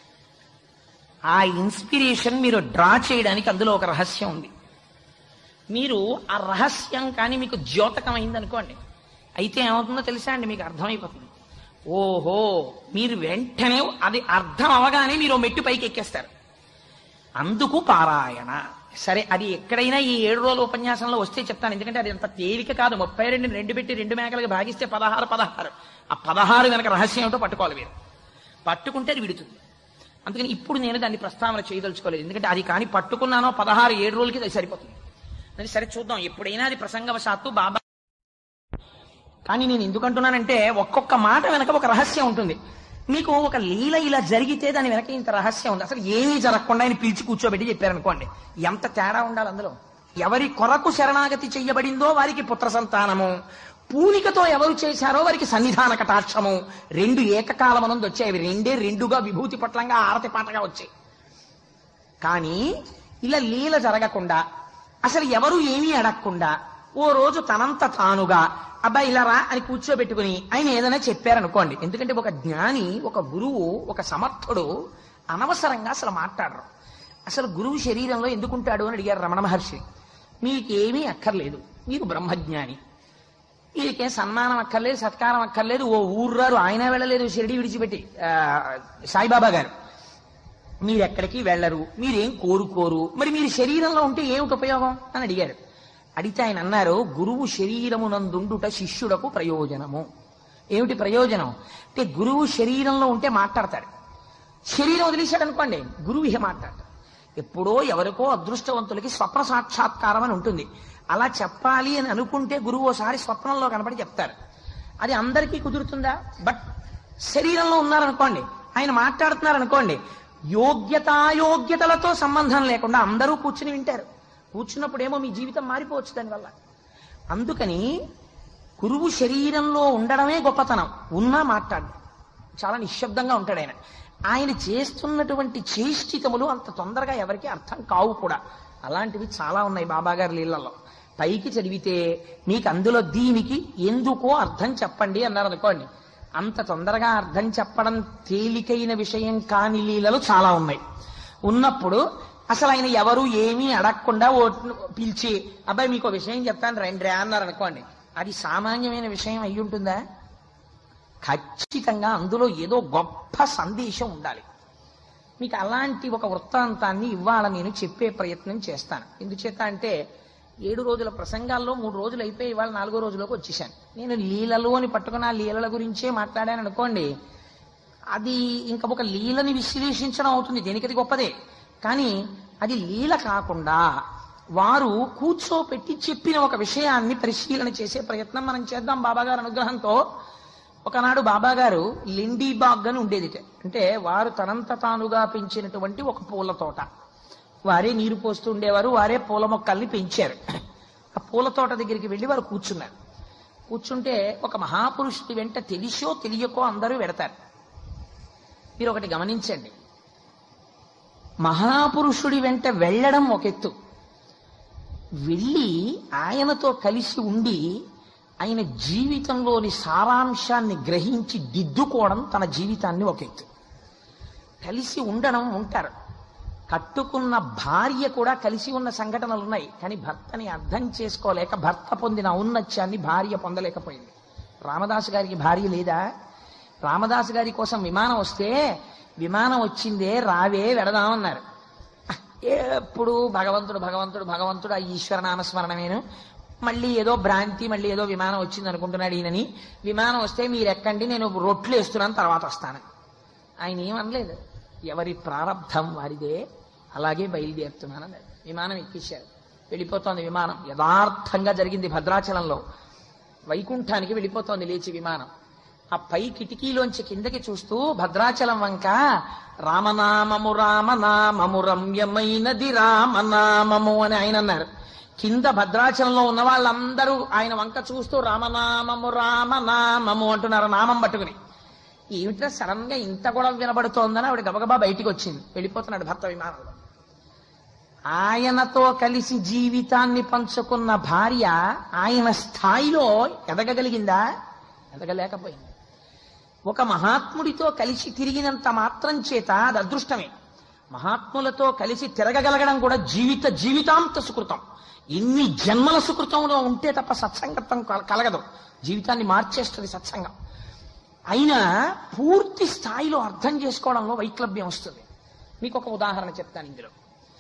ఆ ఇన్స్పిరేషన్ మీరు డ్రా చేయడానికి అందులో ఒక రహస్యం ఉంది మీరు ఆ రహస్యం కానీ మీకు ద్యోతకం అయిందనుకోండి అయితే ఏమవుతుందో తెలుసా అండి మీకు అర్థమైపోతుంది ఓహో మీరు వెంటనే అది అర్థం అవగానే మీరు ఓ మెట్టు పైకి ఎక్కేస్తారు అందుకు పారాయణ సరే అది ఎక్కడైనా ఈ ఏడు రోజుల ఉపన్యాసంలో వస్తే చెప్తాను ఎందుకంటే అది అంత తేలిక కాదు ముప్పై రెండు రెండు పెట్టి రెండు మేకలకు భాగిస్తే పదహారు పదహారు ఆ పదహారు వెనక రహస్యం ఏమిటో పట్టుకోవాలి మీరు పట్టుకుంటే అది విడుతుంది అందుకని ఇప్పుడు నేను దాన్ని ప్రస్తావన చేయదలుచుకోలేదు ఎందుకంటే అది కానీ పట్టుకున్నానో పదహారు ఏడు రోజులకి అది సరిపోతుంది అది సరే చూద్దాం ఎప్పుడైనా అది ప్రసంగవశాత్తు బాబా కానీ నేను ఎందుకంటున్నానంటే ఒక్కొక్క మాట వెనక ఒక రహస్యం ఉంటుంది మీకు ఒక లీల ఇలా జరిగితే దాని వెనక ఇంత రహస్యం ఉంది అసలు ఏమీ జరగకుండా ఆయన పిలిచి కూర్చోబెట్టి చెప్పారనుకోండి ఎంత తేడా ఉండాలి అందులో ఎవరి కొరకు శరణాగతి చెయ్యబడిందో వారికి పుత్ర సంతానము పూనికతో ఎవరు చేశారో వారికి సన్నిధాన కటాక్షము రెండు ఏకకాలమనందు వచ్చాయి అవి రెండే రెండుగా విభూతి పట్లంగా ఆరతి పాటగా వచ్చాయి కానీ ఇలా లీల జరగకుండా అసలు ఎవరు ఏమీ అడగకుండా ఓ రోజు తనంత తానుగా అబ్బాయి ఇలా రా అని కూర్చోబెట్టుకుని ఆయన ఏదైనా చెప్పారనుకోండి ఎందుకంటే ఒక జ్ఞాని ఒక గురువు ఒక సమర్థుడు అనవసరంగా అసలు మాట్లాడరు అసలు గురువు శరీరంలో ఎందుకుంటాడు అని అడిగారు రమణ మహర్షి మీకేమీ అక్కర్లేదు మీరు బ్రహ్మజ్ఞాని వీరికేం సన్మానం అక్కర్లేదు సత్కారం అక్కర్లేదు ఓ ఊర్రారు ఆయన వెళ్ళలేదు షిరిడి విడిచిపెట్టి ఆ, సాయిబాబా గారు మీరు ఎక్కడికి వెళ్ళరు మీరేం కోరుకోరు మరి మీరు శరీరంలో ఉంటే ఏమిటి ఉపయోగం అని అడిగారు అడిగితే ఆయన అన్నారు గురువు శరీరమునందుండుట శిష్యుడకు ప్రయోజనము ఏమిటి ప్రయోజనం అంటే గురువు శరీరంలో ఉంటే మాట్లాడతాడు శరీరం వదిలేశాడు అనుకోండి గురువు ఇహ మాట్లాడతాడు ఎప్పుడో ఎవరికో అదృష్టవంతులకి స్వప్న సాక్షాత్కారం అని ఉంటుంది అలా చెప్పాలి అని అనుకుంటే గురువు ఓసారి స్వప్నంలో కనబడి చెప్తారు అది అందరికీ కుదురుతుందా బట్ శరీరంలో ఉన్నారనుకోండి ఆయన మాట్లాడుతున్నారు అనుకోండి యోగ్యతాయోగ్యతలతో సంబంధం లేకుండా అందరూ కూర్చుని వింటారు కూర్చున్నప్పుడేమో మీ జీవితం మారిపోవచ్చు దానివల్ల అందుకని గురువు శరీరంలో ఉండడమే గొప్పతనం ఉన్నా మాట్లాడు చాలా నిశ్శబ్దంగా ఉంటాడు ఆయన ఆయన చేస్తున్నటువంటి చేష్టితములు అంత తొందరగా ఎవరికి అర్థం కావు కూడా అలాంటివి చాలా ఉన్నాయి బాబాగారి లీలలో పైకి చదివితే మీకు అందులో దీనికి ఎందుకో అర్థం చెప్పండి అన్నారు అనుకోండి అంత తొందరగా అర్థం చెప్పడం తేలికైన విషయం కాని లీలలు చాలా ఉన్నాయి ఉన్నప్పుడు అసలు ఆయన ఎవరు ఏమీ అడగకుండా ఓ పిలిచి అబ్బాయి మీకు విషయం చెప్తాను రండి రా అన్నారు అనుకోండి అది సామాన్యమైన విషయం అయి ఉంటుందా ఖచ్చితంగా అందులో ఏదో గొప్ప సందేశం ఉండాలి మీకు అలాంటి ఒక వృత్తాంతాన్ని ఇవాళ నేను చెప్పే ప్రయత్నం చేస్తాను ఎందుచేత అంటే ఏడు రోజుల ప్రసంగాల్లో మూడు రోజులు అయిపోయి ఇవాళ నాలుగో రోజులోకి వచ్చేసాను నేను లీలలు అని పట్టుకున్న ఆ లీలల గురించే మాట్లాడాను అనుకోండి అది ఇంకా ఒక లీలని విశ్లేషించడం అవుతుంది దేనికది గొప్పదే కానీ అది లీల కాకుండా వారు కూర్చోపెట్టి చెప్పిన ఒక విషయాన్ని పరిశీలన చేసే ప్రయత్నం మనం చేద్దాం బాబాగారు అనుగ్రహంతో ఒకనాడు బాబాగారు లిండీబాగ్ అని ఉండేది అంటే వారు తనంత తానుగా పెంచినటువంటి ఒక పూల తోట వారే నీరు పోస్తూ ఉండేవారు వారే పూల మొక్కల్ని పెంచారు ఆ పూల తోట దగ్గరికి వెళ్ళి వారు కూర్చున్నారు కూర్చుంటే ఒక మహాపురుషుడి వెంట తెలిసో తెలియకో అందరూ వెడతారు మీరు ఒకటి గమనించండి మహాపురుషుడి వెంట వెళ్ళడం ఒక ఎత్తు వెళ్ళి ఆయనతో కలిసి ఉండి ఆయన జీవితంలోని సారాంశాన్ని గ్రహించి దిద్దుకోవడం తన జీవితాన్ని ఒక ఎత్తు కలిసి ఉండడం ఉంటారు కట్టుకున్న భార్య కూడా కలిసి ఉన్న సంఘటనలు ఉన్నాయి కానీ భర్తని అర్థం చేసుకోలేక భర్త పొందిన ఔన్నత్యాన్ని భార్య పొందలేకపోయింది రామదాసు గారికి భార్య లేదా రామదాసు గారి కోసం విమానం వస్తే విమానం వచ్చిందే రావే వెడదామన్నారు ఎప్పుడు భగవంతుడు భగవంతుడు భగవంతుడు ఆ ఈశ్వర నామస్మరణమేను మళ్ళీ ఏదో భ్రాంతి మళ్ళీ ఏదో విమానం వచ్చింది అనుకుంటున్నాడు ఈయనని విమానం వస్తే మీరు ఎక్కండి నేను రొట్లు వేస్తున్నాను తర్వాత వస్తాను ఆయన ఏమనలేదు ఎవరి ప్రారంధం వారిదే అలాగే బయలుదేరుతున్నాను అన్నాడు విమానం ఎక్కించారు వెళ్ళిపోతోంది విమానం యథార్థంగా జరిగింది భద్రాచలంలో వైకుంఠానికి వెళ్ళిపోతోంది లేచి విమానం ఆ పై కిటికీలోంచి కిందకి చూస్తూ భద్రాచలం వంక రామనామము రామనామము రమ్యమైనది రామనామము అని ఆయన అన్నారు కింద భద్రాచలంలో ఉన్న వాళ్ళందరూ ఆయన వంక చూస్తూ రామనామము రామనామము అంటున్నారు నామం పట్టుకుని ఏమిట్రా సడన్ గా ఇంత కూడా వినబడుతోందని ఆవిడ గబగబా బయటికి వచ్చింది వెళ్ళిపోతున్నాడు భర్త విమానంలో ఆయనతో కలిసి జీవితాన్ని పంచుకున్న భార్య ఆయన స్థాయిలో ఎదగగలిగిందా ఎదగలేకపోయింది ఒక మహాత్ముడితో కలిసి తిరిగినంత మాత్రం చేత అది అదృష్టమే మహాత్ములతో కలిసి తిరగగలగడం కూడా జీవిత జీవితాంత సుకృతం ఎన్ని జన్మల సుకృతంలో ఉంటే తప్ప సత్సంగత్వం కల- కలగదు జీవితాన్ని మార్చేస్తుంది సత్సంగం అయినా పూర్తి స్థాయిలో అర్థం చేసుకోవడంలో వైక్లభ్యం వస్తుంది మీకు ఒక ఉదాహరణ చెప్తాను ఇందులో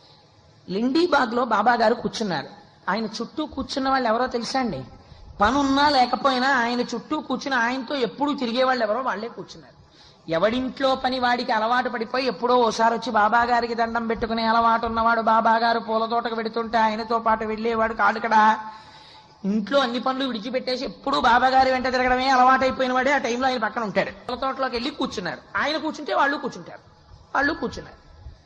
లిండీబాగ్ లో బాబా గారు కూర్చున్నారు ఆయన చుట్టూ కూర్చున్న వాళ్ళు ఎవరో తెలుసా అండి పనున్నా లేకపోయినా ఆయన చుట్టూ కూర్చుని ఆయనతో ఎప్పుడు తిరిగే వాళ్ళు ఎవరో వాళ్ళే కూర్చున్నారు ఎవడింట్లో పని వాడికి అలవాటు పడిపోయి ఎప్పుడో ఓసారి వచ్చి బాబా గారికి దండం పెట్టుకునే అలవాటు ఉన్నవాడు బాబా గారు పూల తోటకు పెడుతుంటే ఆయనతో పాటు వెళ్ళేవాడు కాదు కదా ఇంట్లో అన్ని పనులు విడిచిపెట్టేసి ఎప్పుడు బాబా గారి వెంట తిరగడమే అలవాటైపోయిన వాడే ఆ టైంలో ఆయన పక్కన ఉంటాడు పూల తోటలోకి వెళ్ళి కూర్చున్నారు ఆయన కూర్చుంటే వాళ్ళు కూర్చుంటారు వాళ్ళు కూర్చున్నారు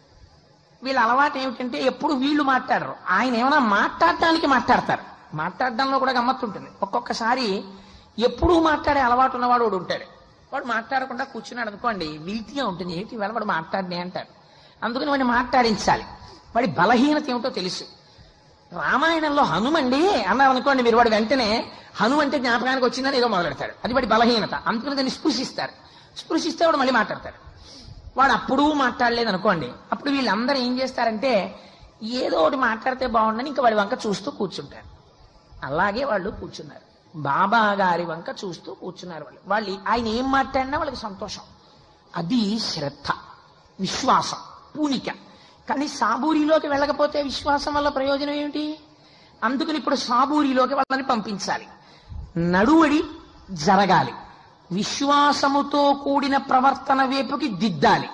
వీళ్ళ అలవాటు ఏమిటంటే ఎప్పుడు వీళ్ళు మాట్లాడరు ఆయన ఏమైనా మాట్లాడటానికి మాట్లాడతారు మాట్లాడడంలో కూడా గమ్మత్తు ఉంటుంది ఒక్కొక్కసారి ఎప్పుడూ మాట్లాడే అలవాటు ఉన్నవాడు వాడు ఉంటాడు వాడు మాట్లాడకుండా కూర్చున్నాడు అనుకోండి విల్తిగా ఉంటుంది ఏంటి వేళ వాడు మాట్లాడినే అంటారు అందుకని వాడిని మాట్లాడించాలి వాడి బలహీనత ఏమిటో తెలుసు రామాయణంలో హనుమండి అన్నారు అనుకోండి మీరు వాడు వెంటనే హను అంటే జ్ఞాపకానికి వచ్చిందని ఏదో మొదలెడతాడు అది వాడి బలహీనత అందుకని దాన్ని స్పృశిస్తారు స్పృశిస్తే వాడు మళ్ళీ మాట్లాడతాడు వాడు అప్పుడు మాట్లాడలేదు అనుకోండి అప్పుడు వీళ్ళందరూ ఏం చేస్తారంటే ఏదో ఒకటి మాట్లాడితే బాగుండని ఇంకా వాడి వంక చూస్తూ కూర్చుంటారు అలాగే వాళ్ళు కూర్చున్నారు బాబా గారి వంక చూస్తూ కూర్చున్నారు వాళ్ళు వాళ్ళు ఆయన ఏం మాట్లాడినా వాళ్ళకి సంతోషం అది శ్రద్ధ విశ్వాసం పూనిక కానీ సాబూరిలోకి వెళ్ళకపోతే విశ్వాసం వల్ల ప్రయోజనం ఏమిటి అందుకని ఇప్పుడు సాబూరిలోకి వాళ్ళని పంపించాలి నడువడి జరగాలి విశ్వాసముతో కూడిన ప్రవర్తన వైపుకి దిద్దాలి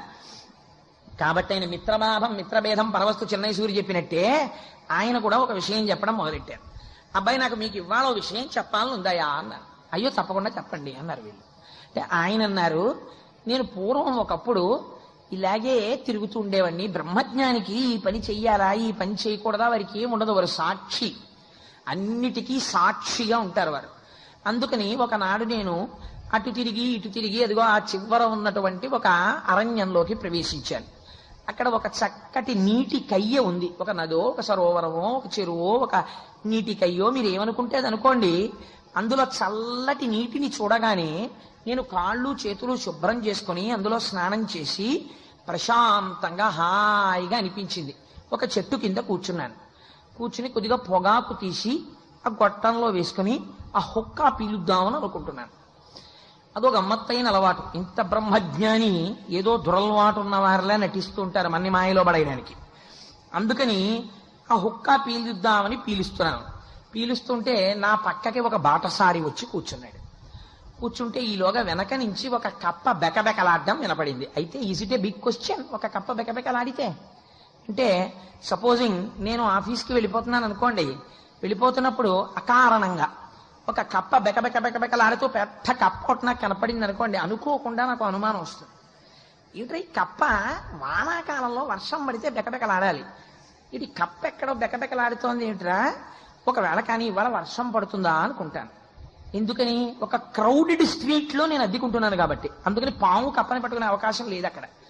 కాబట్టి ఆయన మిత్రభావం మిత్రభేదం పరవస్తు చెన్నై సూరి చెప్పినట్టే ఆయన కూడా ఒక విషయం చెప్పడం మొదలెట్టారు అబ్బాయి నాకు మీకు ఇవాళ ఓ విషయం చెప్పాలని ఉందాయా అన్నారు అయ్యో తప్పకుండా చెప్పండి అన్నారు వీళ్ళు అంటే ఆయన అన్నారు నేను పూర్వం ఒకప్పుడు ఇలాగే తిరుగుతూ ఉండేవాడిని బ్రహ్మజ్ఞానికి ఈ పని చెయ్యాలా ఈ పని చేయకూడదా వారికి ఏం ఉండదు వారు సాక్షి అన్నిటికీ సాక్షిగా ఉంటారు వారు అందుకని ఒకనాడు నేను అటు తిరిగి ఇటు తిరిగి అదిగో ఆ చివర ఉన్నటువంటి ఒక అరణ్యంలోకి ప్రవేశించాను అక్కడ ఒక చక్కటి నీటి కయ్య ఉంది ఒక నదో ఒక సరోవరమో ఒక చెరువో ఒక నీటి కయ్యో మీరు ఏమనుకుంటే అది అనుకోండి అందులో చల్లటి నీటిని చూడగానే నేను కాళ్ళు చేతులు శుభ్రం చేసుకొని అందులో స్నానం చేసి ప్రశాంతంగా హాయిగా అనిపించింది ఒక చెట్టు కింద కూర్చున్నాను కూర్చుని కొద్దిగా పొగాకు తీసి ఆ గొట్టంలో వేసుకుని ఆ హుక్కా పీలుద్దామని అనుకుంటున్నాను అదొక గమ్మత్తైన అలవాటు ఇంత బ్రహ్మజ్ఞాని ఏదో దురలవాటు ఉన్న వారిలా నటిస్తూ ఉంటారు మన్ని మాయలో పడేయడానికి అందుకని ఆ హుక్కా పీలుద్దామని పీలుస్తున్నాను పీలుస్తుంటే నా పక్కకి ఒక బాటసారి వచ్చి కూర్చున్నాడు కూర్చుంటే ఈలోగా వెనక నుంచి ఒక కప్ప బెకబెకలాడడం వినపడింది అయితే is it a big question ఒక కప్ప బెకబెకలాడితే అంటే సపోజింగ్ నేను ఆఫీస్కి వెళ్ళిపోతున్నాను అనుకోండి వెళ్ళిపోతున్నప్పుడు అకారణంగా ఒక కప్ప బెకబెక బెకబెకలాడుతూ పెద్ద కప్ప ఒకటి నాకు కనపడింది అనుకోండి అనుకోకుండా నాకు అనుమానం వస్తుంది ఏంట్రా ఈ కప్ప వానాకాలంలో వర్షం పడితే బెకబెకలాడాలి ఇది కప్ప ఎక్కడో బెకబెకలాడుతోంది ఏంట్రా ఒకవేళ కానీ ఇవాళ వర్షం పడుతుందా అనుకుంటాను ఎందుకని ఒక క్రౌడెడ్ స్ట్రీట్ లో నేను అద్దెకుంటున్నాను కాబట్టి అందుకని పాము కప్పని పట్టుకునే అవకాశం లేదు అక్కడ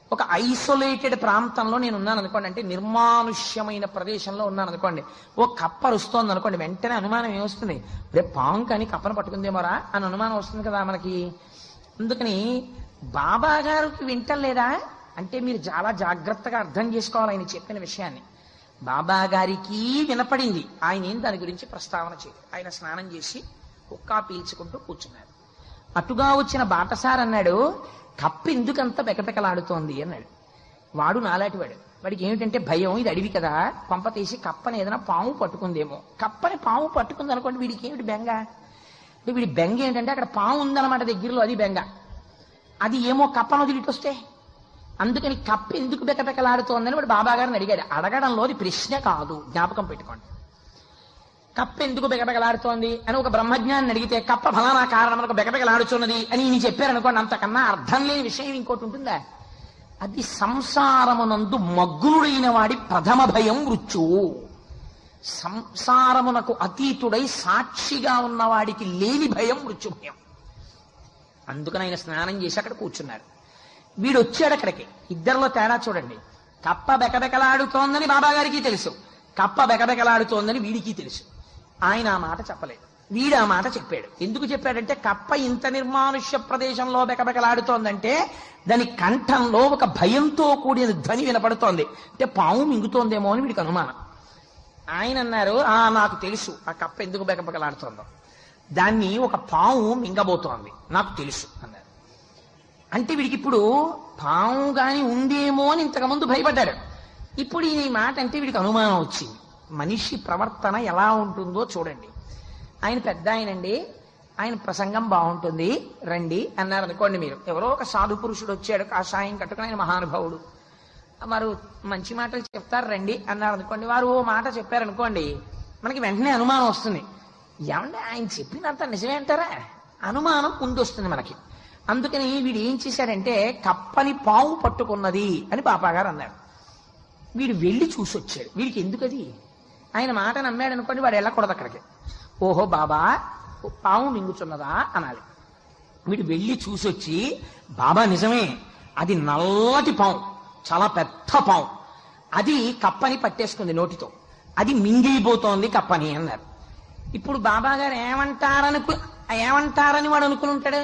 ఒక ఐసోలేటెడ్ ప్రాంతంలో నేను ఉన్నాను అనుకోండి అంటే నిర్మానుష్యమైన ప్రదేశంలో ఉన్నాను అనుకోండి ఓ కప్ప వస్తోంది అనుకోండి వెంటనే అనుమానం ఏమొస్తుంది రేపు పాము కానీ కప్పను పట్టుకుందేమోరా అని అనుమానం వస్తుంది కదా మనకి అందుకని బాబా గారికి వింటలేదా అంటే మీరు చాలా జాగ్రత్తగా అర్థం చేసుకోవాలి ఆయన చెప్పిన విషయాన్ని బాబా గారికి వినపడింది ఆయన ఏం దాని గురించి ప్రస్తావన చేయలేదు ఆయన స్నానం చేసి కుక్కా పీల్చుకుంటూ కూర్చున్నారు అటుగా వచ్చిన బాటసార్ అన్నాడు కప్ప ఎందుకంత బెకబెకలాడుతోంది అన్నాడు వాడు నాలాంటివాడు వాడికి ఏమిటంటే భయం ఇది అడివి కదా పంప తీసి కప్పని ఏదైనా పాము పట్టుకుందేమో కప్పని పాము పట్టుకుంది అనుకోండి వీడికి ఏమిటి బెంగ అంటే వీడి బెంగ ఏంటంటే అక్కడ పాము ఉందన్నమాట దగ్గరలో అది బెంగ అది ఏమో కప్పను వదిలిటొస్తే అందుకని కప్ప ఎందుకు బెకబెకలాడుతోందని వాడు బాబా గారిని అడిగాడు అడగడంలో అది ప్రశ్న కాదు జ్ఞాపకం పెట్టుకోండి కప్ప ఎందుకు బెగబెగలాడుతోంది అని ఒక బ్రహ్మజ్ఞాన్ని అడిగితే కప్ప ఫలానా కారణం బెగబెగలాడుచున్నది అని ఈయన చెప్పారనుకోండి అంతకన్నా అర్థం లేని విషయం ఇంకోటి ఉంటుందా అది సంసారమునందు మగ్నుడైన వాడి ప్రథమ భయం మృత్యువు సంసారమునకు అతీతుడై సాక్షిగా ఉన్నవాడికి లేని భయం మృత్యు భయం అందుకని ఆయన స్నానం చేసి అక్కడ కూర్చున్నారు వీడు వచ్చాడు అక్కడికి ఇద్దరిలో తేడా చూడండి కప్ప బెకబెకలాడుతోందని బాబా గారికి తెలుసు కప్ప బెకబెకలాడుతోందని వీడికి తెలుసు ఆయన ఆ మాట చెప్పలేదు వీడు ఆ మాట చెప్పాడు ఎందుకు చెప్పాడంటే కప్ప ఇంత నిర్మానుష్య ప్రదేశంలో బెకబెకలాడుతోందంటే దాని కంఠంలో ఒక భయంతో కూడిన ధ్వని వినపడుతోంది అంటే పాము మింగుతోందేమో అని వీడికి అనుమానం ఆయన అన్నారు ఆ నాకు తెలుసు ఆ కప్ప ఎందుకు బెకబెకలాడుతోందో దాన్ని ఒక పాము మింగబోతోంది నాకు తెలుసు అన్నారు అంటే వీడికి ఇప్పుడు పాము గాని ఉందేమో అని ఇంతకుముందు భయపడ్డాడు ఇప్పుడు ఈ మాట అంటే వీడికి అనుమానం వచ్చింది మనిషి ప్రవర్తన ఎలా ఉంటుందో చూడండి ఆయన పెద్ద ఆయనండి ఆయన ప్రసంగం బాగుంటుంది రండి అన్నారు అనుకోండి మీరు ఎవరో ఒక సాధు పురుషుడు వచ్చాడు కాషాయం కట్టుకుని ఆయన మహానుభావుడు వారు మంచి మాటలు చెప్తారు రండి అన్నారు అనుకోండి వారు ఓ మాట చెప్పారనుకోండి మనకి వెంటనే అనుమానం వస్తుంది ఏమంటే ఆయన చెప్పినంత నిజమే అంటారా అనుమానం ముందు వస్తుంది మనకి అందుకని వీడు ఏం చేశాడంటే కప్పని పాము పట్టుకున్నది అని పాపాగారు అన్నారు వీడు వెళ్ళి చూసి వచ్చాడు వీడికి ఎందుకది ఆయన మాట నమ్మాడు అనుకోండి వాడు వెళ్ళకూడదు అక్కడికి ఓహో బాబా పాము మింగుచున్నదా అనాలి వీడు వెళ్ళి చూసొచ్చి బాబా నిజమే అది నల్లటి పాము చాలా పెద్ద పాము అది కప్పని పట్టేసుకుంది నోటితో అది మింగిపోతోంది కప్పని అన్నారు ఇప్పుడు బాబా గారు ఏమంటారని ఏమంటారని వాడు అనుకుని ఉంటాడు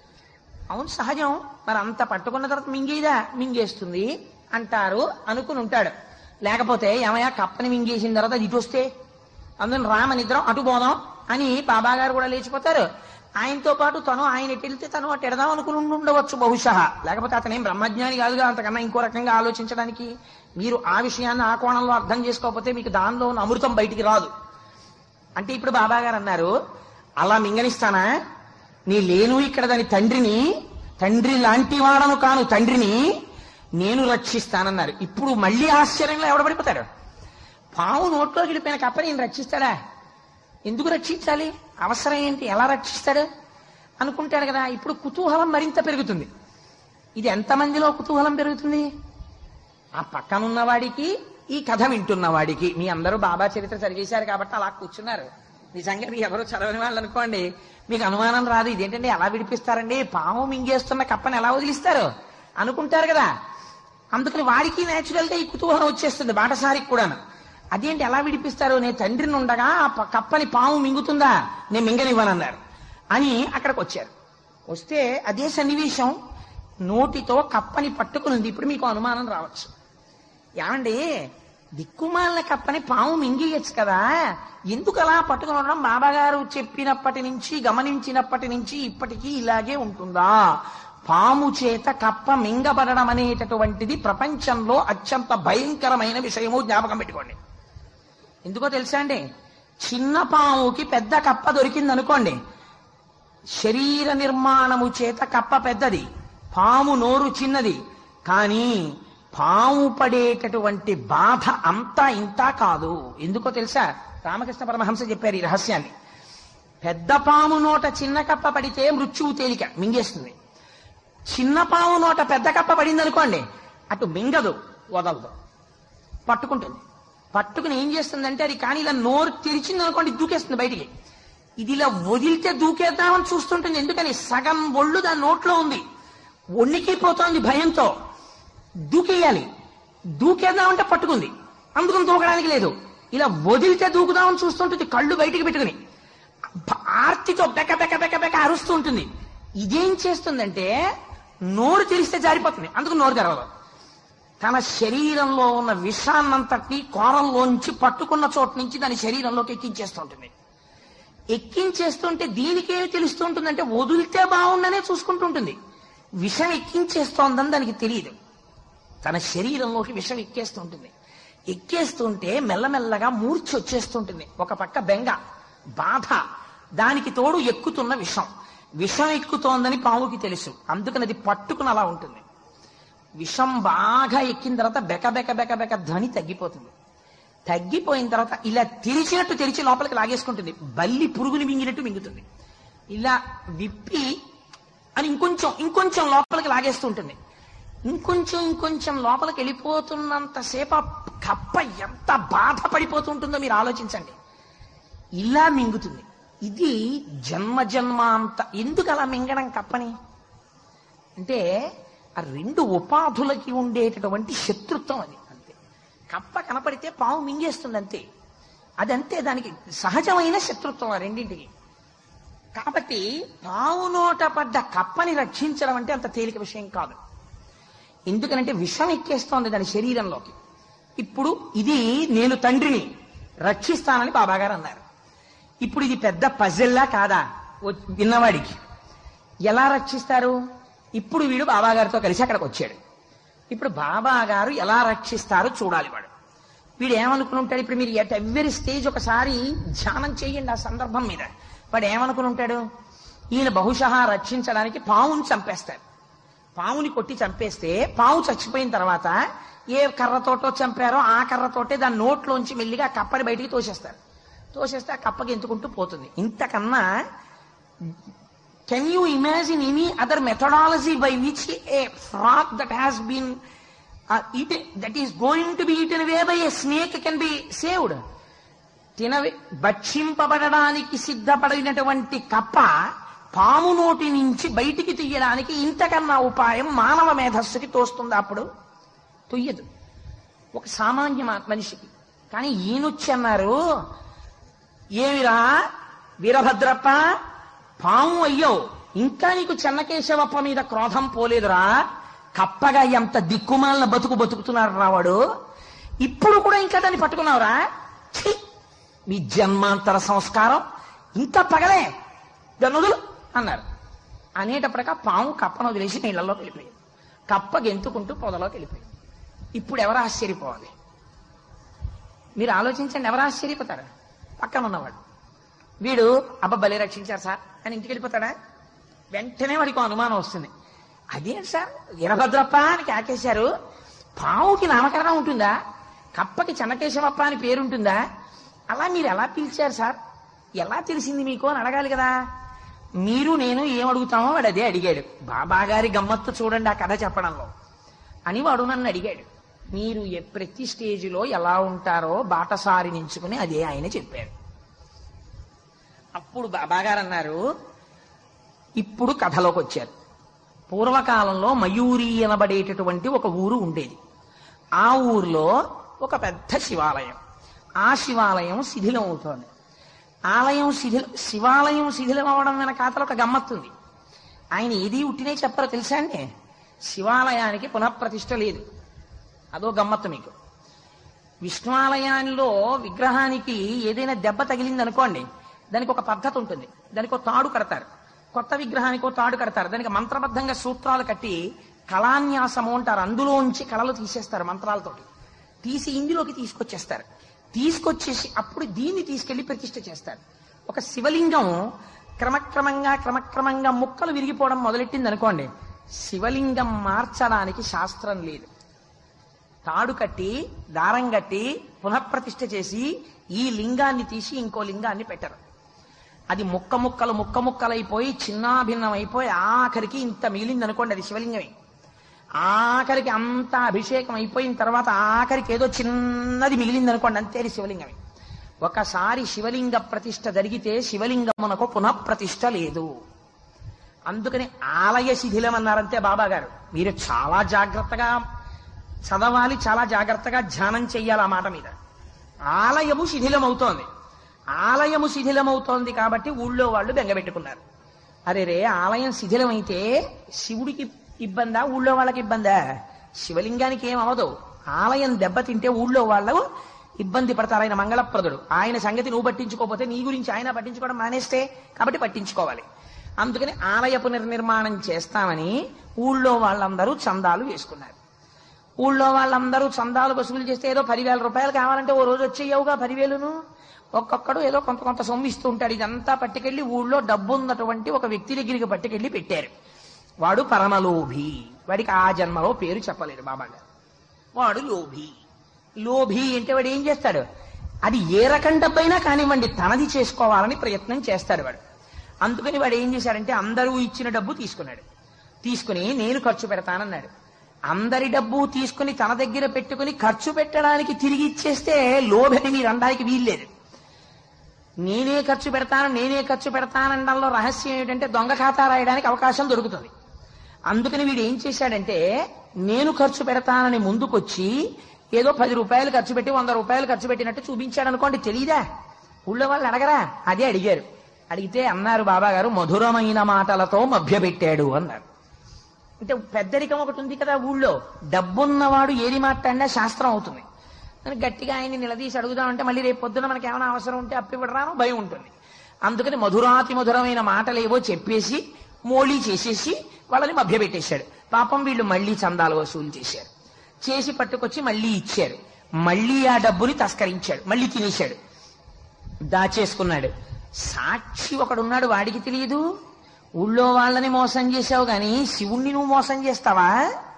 అవును సహజం మరి అంత పట్టుకున్న తర్వాత మింగేదా మింగేస్తుంది అంటారు అనుకుని ఉంటాడు లేకపోతే ఏమయ్యా కప్పని మింగేసిన తర్వాత అది ఇటు వస్తే అందులో రామనిద్రం అటు పోదాం అని బాబా గారు కూడా లేచిపోతారు ఆయనతో పాటు తను ఆయన ఎటు వెళ్తే తను అటు ఎడదాం అనుకుని ఉండి ఉండవచ్చు బహుశా లేకపోతే అతను ఏం బ్రహ్మజ్ఞాని కాదుగా అంతకన్నా ఇంకో రకంగా ఆలోచించడానికి మీరు ఆ విషయాన్ని ఆ కోణంలో అర్థం చేసుకోకపోతే మీకు దానిలో ఉన్న అమృతం బయటికి రాదు అంటే ఇప్పుడు బాబా గారు అన్నారు అలా మింగనిస్తానా నీ లేను ఇక్కడ దాని తండ్రిని తండ్రి లాంటి వాడను కాను తండ్రిని నేను రక్షిస్తానన్నారు ఇప్పుడు మళ్ళీ ఆశ్చర్యంలో ఎవడబడిపోతాడు పాము నోట్లోకి వెళ్ళిపోయిన కప్ప నేను రక్షిస్తాడా ఎందుకు రక్షించాలి అవసరం ఏంటి ఎలా రక్షిస్తాడు అనుకుంటాడు కదా ఇప్పుడు కుతూహలం మరింత పెరుగుతుంది ఇది ఎంతమందిలో కుతూహలం పెరుగుతుంది ఆ పక్కన ఉన్నవాడికి ఈ కథ వింటున్న వాడికి మీ అందరూ బాబా చరిత్ర చదివేశారు కాబట్టి అలా కూర్చున్నారు నిజంగా మీ ఎవరు చదవని వాళ్ళు అనుకోండి మీకు అనుమానం రాదు ఇదేంటంటే ఎలా విడిపిస్తారండి పాము మింగేస్తున్న కప్పని ఎలా వదిలిస్తారు అనుకుంటారు కదా అందుకని వాడికి నేచురల్ గా ఈ కుతూహలం వచ్చేస్తుంది బాటసారికి కూడాను అదేంటి ఎలా విడిపిస్తారు నేను తండ్రిని ఉండగా ఆ ప- కప్పని పాము మింగుతుందా నేను మింగనివ్వనన్నారు అని అక్కడికి వచ్చారు వస్తే అదే సన్నివేశం నోటితో కప్పని పట్టుకునింది ఇప్పుడు మీకు అనుమానం రావచ్చు ఏమండి దిక్కుమాలిన కప్పని పాము మింగియచ్చు కదా ఎందుకు అలా పట్టుకుని ఉండడం బాబా గారు చెప్పినప్పటి నుంచి గమనించినప్పటి నుంచి ఇప్పటికీ ఇలాగే ఉంటుందా పాము చేత కప్ప మింగబడడం అనేటటువంటిది ప్రపంచంలో అత్యంత భయంకరమైన విషయము జ్ఞాపకం పెట్టుకోండి ఎందుకో తెలుసా అండి చిన్న పాముకి పెద్ద కప్ప దొరికింది అనుకోండి శరీర నిర్మాణము చేత కప్ప పెద్దది పాము నోరు చిన్నది కానీ పాము పడేటటువంటి బాధ అంతా ఇంతా కాదు ఎందుకో తెలుసా రామకృష్ణ పరమహంస చెప్పారు ఈ రహస్యాన్ని పెద్ద పాము నోట చిన్న కప్ప పడితే మృత్యువు తేలిక మింగేస్తుంది చిన్న పాము నోట పెద్ద కప్ప పడింది అనుకోండి అటు మింగదు వదలదు పట్టుకుంటుంది పట్టుకుని ఏం చేస్తుందంటే అది కానీ ఇలా నోరు తెరిచింది అనుకోండి దూకేస్తుంది బయటికి ఇది ఇలా వదిలితే దూకేద్దామని చూస్తుంటుంది ఎందుకని సగం ఒళ్ళు దాని నోట్లో ఉంది ఒళ్ళికి పోతోంది భయంతో దూకేయాలి దూకేద్దామంటే పట్టుకుంది అందుకని దూకడానికి లేదు ఇలా వదిలితే దూకుదామని చూస్తుంటుంది కళ్ళు బయటికి పెట్టుకుని ఆర్తితో బెక బెక బెక బెక అరుస్తూ ఉంటుంది ఇదేం చేస్తుందంటే నోరు తెరిస్తే జారిపోతుంది అందుకు నోరు తెరవదు తన శరీరంలో ఉన్న విషాన్నంతటి కోరంలోంచి పట్టుకున్న చోటు నుంచి దాని శరీరంలోకి ఎక్కించేస్తుంటుంది ఎక్కించేస్తుంటే దీనికేమి తెలుస్తూ ఉంటుందంటే వదిలితే బాగుండనే చూసుకుంటూ ఉంటుంది విషం ఎక్కించేస్తోందని దానికి తెలియదు తన శరీరంలోకి విషం ఎక్కేస్తుంటుంది ఎక్కేస్తుంటే మెల్లమెల్లగా మూర్ఛ వచ్చేస్తుంటుంది ఒక పక్క బెంగ బాధ దానికి తోడు ఎక్కుతున్న విషం విషం ఎక్కుతోందని పాముకి తెలుసు అందుకని అది పట్టుకుని అలా ఉంటుంది విషం బాగా ఎక్కిన తర్వాత బెక బెక బెక బెక ధ్వని తగ్గిపోతుంది తగ్గిపోయిన తర్వాత ఇలా తెరిచినట్టు తెరిచి లోపలికి లాగేసుకుంటుంది బల్లి పురుగుని మింగినట్టు మింగుతుంది ఇలా విప్పి అని ఇంకొంచెం ఇంకొంచెం లోపలికి లాగేస్తూ ఉంటుంది ఇంకొంచెం ఇంకొంచెం లోపలికి వెళ్ళిపోతున్నంతసేపు ఆ కప్ప ఎంత బాధపడిపోతుంటుందో మీరు ఆలోచించండి ఇలా మింగుతుంది ఇది జన్మ జన్మాంత ఎందుకు అలా మింగడం కప్పని అంటే ఆ రెండు ఉపాధులకి ఉండేటటువంటి శత్రుత్వం అది అంతే కప్ప కనపడితే పాము మింగేస్తుంది అంతే అదంతే దానికి సహజమైన శత్రుత్వం ఆ రెండింటికి కాబట్టి పావు నోట పడ్డ కప్పని రక్షించడం అంటే అంత తేలిక విషయం కాదు ఎందుకనంటే విషం ఎక్కేస్తోంది దాని శరీరంలోకి ఇప్పుడు ఇది నేను తండ్రిని రక్షిస్తానని బాబాగారు అన్నారు ఇప్పుడు ఇది పెద్ద పజిల్లా కాదా వ- విన్నవాడికి ఎలా రక్షిస్తారు ఇప్పుడు వీడు బాబాగారితో కలిసి అక్కడికి వచ్చాడు ఇప్పుడు బాబా గారు ఎలా రక్షిస్తారో చూడాలి వాడు వీడు ఏమనుకుని ఉంటాడు ఇప్పుడు మీరు ఎట్ ఎవ్రీ స్టేజ్ ఒకసారి ధ్యానం చేయండి ఆ సందర్భం మీద వాడు ఏమనుకుని ఉంటాడు ఈయన బహుశా రక్షించడానికి పావుని చంపేస్తాడు పావుని కొట్టి చంపేస్తే పావు చచ్చిపోయిన తర్వాత ఏ కర్రతోటో చంపారో ఆ కర్రతోటే దాని నోట్లోంచి మెల్లిగా ఆ కప్పని బయటికి తోసేస్తారు తోసేస్తే ఆ కప్పకి ఎంతుకుంటూ పోతుంది ఇంతకన్నా can you imagine any other methodology by which a frog that has been that is going to be eaten way by a snake can be saved తినవి భక్షింపబడడానికి సిద్ధపడినటువంటి కప్ప పాము నోటి నుంచి బయటికి తీయడానికి ఇంతకన్నా ఉపాయం మానవ మేధస్సుకి తోస్తుంది అప్పుడు తొయ్యదు ఒక సామాన్య మా- మనిషికి కానీ ఈయనొచ్చి అన్నారు ఏమిరా వీరభద్రప్ప పాము అయ్యావు ఇంకా నీకు చెన్నకేశవప్ప మీద క్రోధం పోలేదురా కప్పగా ఎంత దిక్కుమాలిన బతుకు బతుకుతున్నాడు రావాడు ఇప్పుడు కూడా ఇంకా దాన్ని పట్టుకున్నావురా ఛీ! మీ జన్మాంతర సంస్కారం ఇంకా పగలే దాన్ని వదులు అన్నారు అనేటప్పటికా పాము కప్పను వదిలేసి నీళ్ళలోకి వెళ్ళిపోయింది కప్ప గెంతుకుంటూ పొదలోకి వెళ్ళిపోయింది ఇప్పుడు ఎవరు ఆశ్చర్యపోవాలి మీరు ఆలోచించండి ఎవరు ఆశ్చర్యపోతారు పక్కన ఉన్నవాడు వీడు అబ్బ బలి రక్షించారు సార్ అని ఇంటికి వెళ్ళిపోతాడా వెంటనే వాడికి ఒక అనుమానం వస్తుంది అదేంటి సార్ వీరభద్రప్ప అని కాకేశారు పావుకి నామకరణం ఉంటుందా కప్పకి చెన్నకేశవప్ప అని పేరు ఉంటుందా అలా మీరు ఎలా పిలిచారు సార్ ఎలా తెలిసింది మీకు అని అడగాలి కదా మీరు నేను ఏం అడుగుతామో వాడు అదే అడిగాడు బాబా గారి గమ్మత్తు చూడండి ఆ కథ చెప్పడంలో అని వాడు నన్ను అడిగాడు మీరు ఏ ప్రతి స్టేజిలో ఎలా ఉంటారో బాటసారి నించుకుని అదే ఆయన చెప్పారు అప్పుడు బాబాగారు అన్నారు ఇప్పుడు కథలోకి వచ్చారు పూర్వకాలంలో మయూరి అనబడేటటువంటి ఒక ఊరు ఉండేది ఆ ఊర్లో ఒక పెద్ద శివాలయం ఆ శివాలయం శిథిలం అవుతోంది ఆలయం శిథిల శివాలయం శిథిలం అవడం వెనకాతల ఒక గమ్మత్తుంది ఆయన ఏది ఉట్టినే చెప్పరో తెలుసా అండి శివాలయానికి పునఃప్రతిష్ఠ లేదు అదో గమ్మత్తు మీకు విష్ణువాలయాల్లో విగ్రహానికి ఏదైనా దెబ్బ తగిలింది అనుకోండి దానికి ఒక పద్ధతి ఉంటుంది దానికి ఒక తాడు కడతారు కొత్త విగ్రహానికి ఒక తాడు కడతారు దానికి మంత్రబద్ధంగా సూత్రాలు కట్టి కళాన్యాసము అంటారు అందులోంచి కళలు తీసేస్తారు మంత్రాలతోటి తీసి ఇందులోకి తీసుకొచ్చేస్తారు తీసుకొచ్చేసి అప్పుడు దీన్ని తీసుకెళ్లి ప్రతిష్ఠ చేస్తారు ఒక శివలింగం క్రమక్రమంగా క్రమక్రమంగా ముక్కలు విరిగిపోవడం మొదలెట్టింది అనుకోండి శివలింగం మార్చడానికి శాస్త్రం లేదు తాడు కట్టి దారం కట్టి పునఃప్రతిష్ఠ చేసి ఈ లింగాన్ని తీసి ఇంకో లింగాన్ని పెట్టరు అది ముక్క ముక్కలు ముక్క ముక్కలైపోయి చిన్నాభిన్నం అయిపోయి ఆఖరికి ఇంత మిగిలింది అనుకోండి అది శివలింగమే ఆఖరికి అంత అభిషేకం అయిపోయిన తర్వాత ఆఖరికి ఏదో చిన్నది మిగిలింది అనుకోండి అంతే అది శివలింగమే ఒకసారి శివలింగ ప్రతిష్ఠ జరిగితే శివలింగమునకు పునఃప్రతిష్ఠ లేదు అందుకని ఆలయ శిథిలం అన్నారంతే బాబా గారు మీరు చాలా జాగ్రత్తగా చదవాలి చాలా జాగ్రత్తగా ధ్యానం చెయ్యాలి ఆ మాట మీద ఆలయము శిథిలమవుతోంది ఆలయము శిథిలమవుతోంది కాబట్టి ఊళ్ళో వాళ్ళు బెంగపెట్టుకున్నారు అరే రే ఆలయం శిథిలమైతే శివుడికి ఇబ్బందా ఊళ్ళో వాళ్ళకి ఇబ్బందా శివలింగానికి ఏం అవదు ఆలయం దెబ్బతింటే ఊళ్ళో వాళ్ళు ఇబ్బంది పడతారు ఆయన మంగళప్రదుడు ఆయన సంగతి నువ్వు పట్టించుకోకపోతే నీ గురించి ఆయన పట్టించుకోవడం మానేస్తే కాబట్టి పట్టించుకోవాలి అందుకని ఆలయ పునర్నిర్మాణం చేస్తామని ఊళ్ళో వాళ్ళందరూ చందాలు వేసుకున్నారు ఊళ్ళో వాళ్ళందరూ చందాలు వసూలు చేస్తే ఏదో పదివేల రూపాయలు కావాలంటే ఓ రోజు వచ్చేయవుగా పదివేలును ఒక్కొక్కడు ఏదో కొంత కొంత సొమ్ము ఇస్తూ ఉంటాడు ఇదంతా పట్టుకెళ్లి ఊళ్ళో డబ్బు ఉన్నటువంటి ఒక వ్యక్తి దగ్గరికి పట్టుకెళ్లి పెట్టారు వాడు పరమలోభి వాడికి ఆ జన్మలో పేరు చెప్పలేరు బాబా గారు వాడు లోభి లోభి అంటే వాడు ఏం చేస్తాడు అది ఏ రకం డబ్బైనా కానివ్వండి తనది చేసుకోవాలని ప్రయత్నం చేస్తాడు వాడు అందుకని వాడు ఏం చేశాడంటే అందరూ ఇచ్చిన డబ్బు తీసుకున్నాడు తీసుకుని నేను ఖర్చు పెడతానన్నాడు అందరి డబ్బు తీసుకుని తన దగ్గర పెట్టుకుని ఖర్చు పెట్టడానికి తిరిగి ఇచ్చేస్తే లోభని మీరు అనడానికి వీల్లేదు నేనే ఖర్చు పెడతాను నేనే ఖర్చు పెడతానడంలో రహస్యం ఏమిటంటే దొంగ ఖాతా రాయడానికి అవకాశం దొరుకుతుంది అందుకని వీడు ఏం చేశాడంటే నేను ఖర్చు పెడతానని ముందుకొచ్చి ఏదో పది రూపాయలు ఖర్చు పెట్టి వంద రూపాయలు ఖర్చు పెట్టినట్టు చూపించాడు అనుకోండి తెలీదా ఊళ్ళో వాళ్ళు అడగరా అదే అడిగారు అడిగితే అన్నారు బాబా గారు మధురమైన మాటలతో మభ్యపెట్టాడు అన్నారు అంటే పెద్దరికం ఒకటి ఉంది కదా ఊళ్ళో డబ్బున్నవాడు ఏది మాట్లాడినా శాస్త్రం అవుతుంది అని గట్టిగా ఆయన్ని నిలదీసి అడుగుదామంటే మళ్ళీ రేపు పొద్దున మనకి ఏమైనా అవసరం ఉంటే అప్పివ్వడరానో భయం ఉంటుంది అందుకని మధురాతి మధురమైన మాటలేవో చెప్పేసి మోళీ చేసేసి వాళ్ళని మభ్యపెట్టేశాడు పాపం వీళ్ళు మళ్ళీ చందాలు వసూలు చేశారు చేసి పట్టుకొచ్చి మళ్ళీ ఇచ్చారు మళ్ళీ ఆ డబ్బుని తస్కరించాడు మళ్ళీ తినేశాడు దాచేసుకున్నాడు సాక్షి ఒకడున్నాడు వాడికి తెలియదు ఊళ్ళో వాళ్ళని మోసం చేశావు గాని శివుణ్ణి నువ్వు మోసం చేస్తావా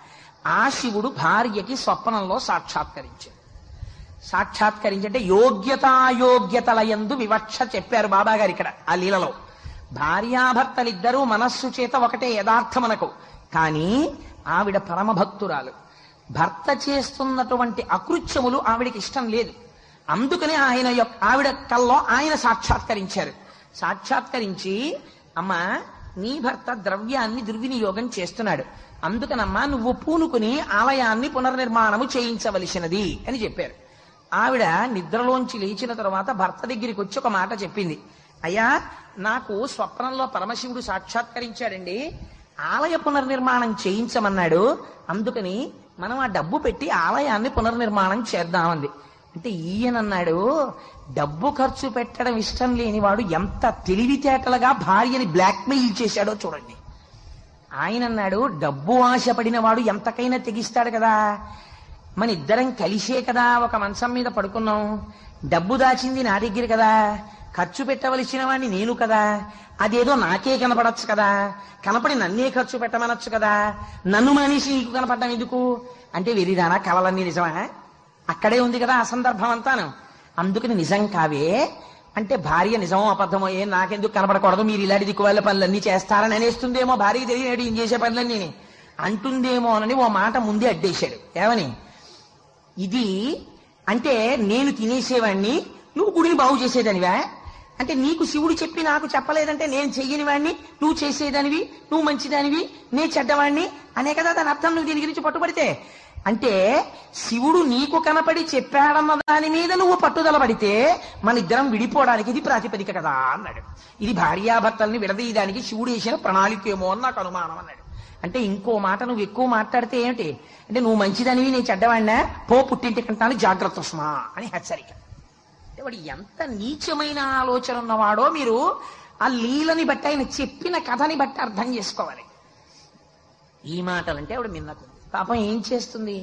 ఆ శివుడు భార్యకి స్వప్నంలో సాక్షాత్కరించాడు సాక్షాత్కరించంటే యోగ్యతాయోగ్యతల యందు వివక్ష చెప్పారు బాబా గారు ఇక్కడ ఆ లీలలో భార్యాభర్తలిద్దరూ మనస్సు చేత ఒకటే యథార్థమనకు కానీ ఆవిడ పరమభక్తురాలు భర్త చేస్తున్నటువంటి అకృత్యములు ఆవిడకి ఇష్టం లేదు అందుకని ఆయన యొక్క ఆవిడ కల్లో ఆయన సాక్షాత్కరించారు సాక్షాత్కరించి అమ్మా నీ భర్త ద్రవ్యాన్ని దుర్వినియోగం చేస్తున్నాడు అందుకనమ్మా నువ్వు పూనుకుని ఆలయాన్ని పునర్నిర్మాణము చేయించవలసినది అని చెప్పారు ఆవిడ నిద్రలోంచి లేచిన తర్వాత భర్త దగ్గరికి వచ్చి ఒక మాట చెప్పింది అయ్యా నాకు స్వప్నంలో పరమశివుడు సాక్షాత్కరించాడండి ఆలయ పునర్నిర్మాణం చేయించమన్నాడు అందుకని మనం ఆ డబ్బు పెట్టి ఆలయాన్ని పునర్నిర్మాణం చేద్దామంది అంటే ఈయనన్నాడు డబ్బు ఖర్చు పెట్టడం ఇష్టం లేనివాడు ఎంత తెలివితేటలుగా భార్యని బ్లాక్మెయిల్ చేశాడో చూడండి ఆయన అన్నాడు డబ్బు ఆశపడిన వాడు ఎంతకైనా తెగిస్తాడు కదా మన ఇద్దరం కలిసే కదా ఒక మంచం మీద పడుకున్నాం డబ్బు దాచింది నా దగ్గర కదా ఖర్చు పెట్టవలసిన వాడిని నేను కదా అదేదో నాకే కనపడచ్చు కదా కనపడి నన్నే ఖర్చు పెట్టమనొచ్చు కదా నన్ను మనిషి నీకు కనపడడం ఎందుకు అంటే వెరిదానా కలలన్నీ నిజమా అక్కడే ఉంది కదా ఆ సందర్భం అంతాను అందుకని నిజం కావే అంటే భార్య నిజమో అబద్ధమో ఏం నాకెందుకు కనపడకూడదు మీరు ఇలాంటి దిక్కువాళ్ళ పనులన్నీ చేస్తారని అనేస్తుందేమో భార్యకి తెలియనాడు ఏం చేసే పనులన్నీ అంటుందేమో అని ఓ మాట ముందే అడ్డేశాడు ఏమని ఇది అంటే నేను తినేసేవాణ్ణి నువ్వు గుడిని బాగు చేసేదానివా అంటే నీకు శివుడు చెప్పి నాకు చెప్పలేదంటే నేను చెయ్యని వాడిని నువ్వు చేసేదానివి నువ్వు మంచిదానివి నే చెడ్డవాణ్ణి అనే కదా దాని అర్థం నువ్వు దీని గురించి పట్టుబడితే అంటే శివుడు నీకు కనపడి చెప్పాడన్న దాని మీద నువ్వు పట్టుదల పడితే మన ఇద్దరం విడిపోవడానికి ఇది ప్రాతిపదిక కదా అన్నాడు ఇది భార్యాభర్తల్ని విడదీయడానికి శివుడు వేసిన ప్రణాళిక ఏమో అని నాకు అనుమానం అన్నాడు అంటే ఇంకో మాట నువ్వు ఎక్కువ మాట్లాడితే ఏమిటి అంటే నువ్వు మంచిదానివి నేను చెడ్డవాడినా పో పుట్టింటి కంటాను జాగ్రత్త సుమా అని హెచ్చరిక అంటే వాడు ఎంత నీచమైన ఆలోచన ఉన్నవాడో మీరు ఆ లీలని బట్టి ఆయన చెప్పిన కథని బట్టి అర్థం చేసుకోవాలి ఈ మాటలంటే ఆవిడ మిన్నకు పాపం ఏం చేస్తుంది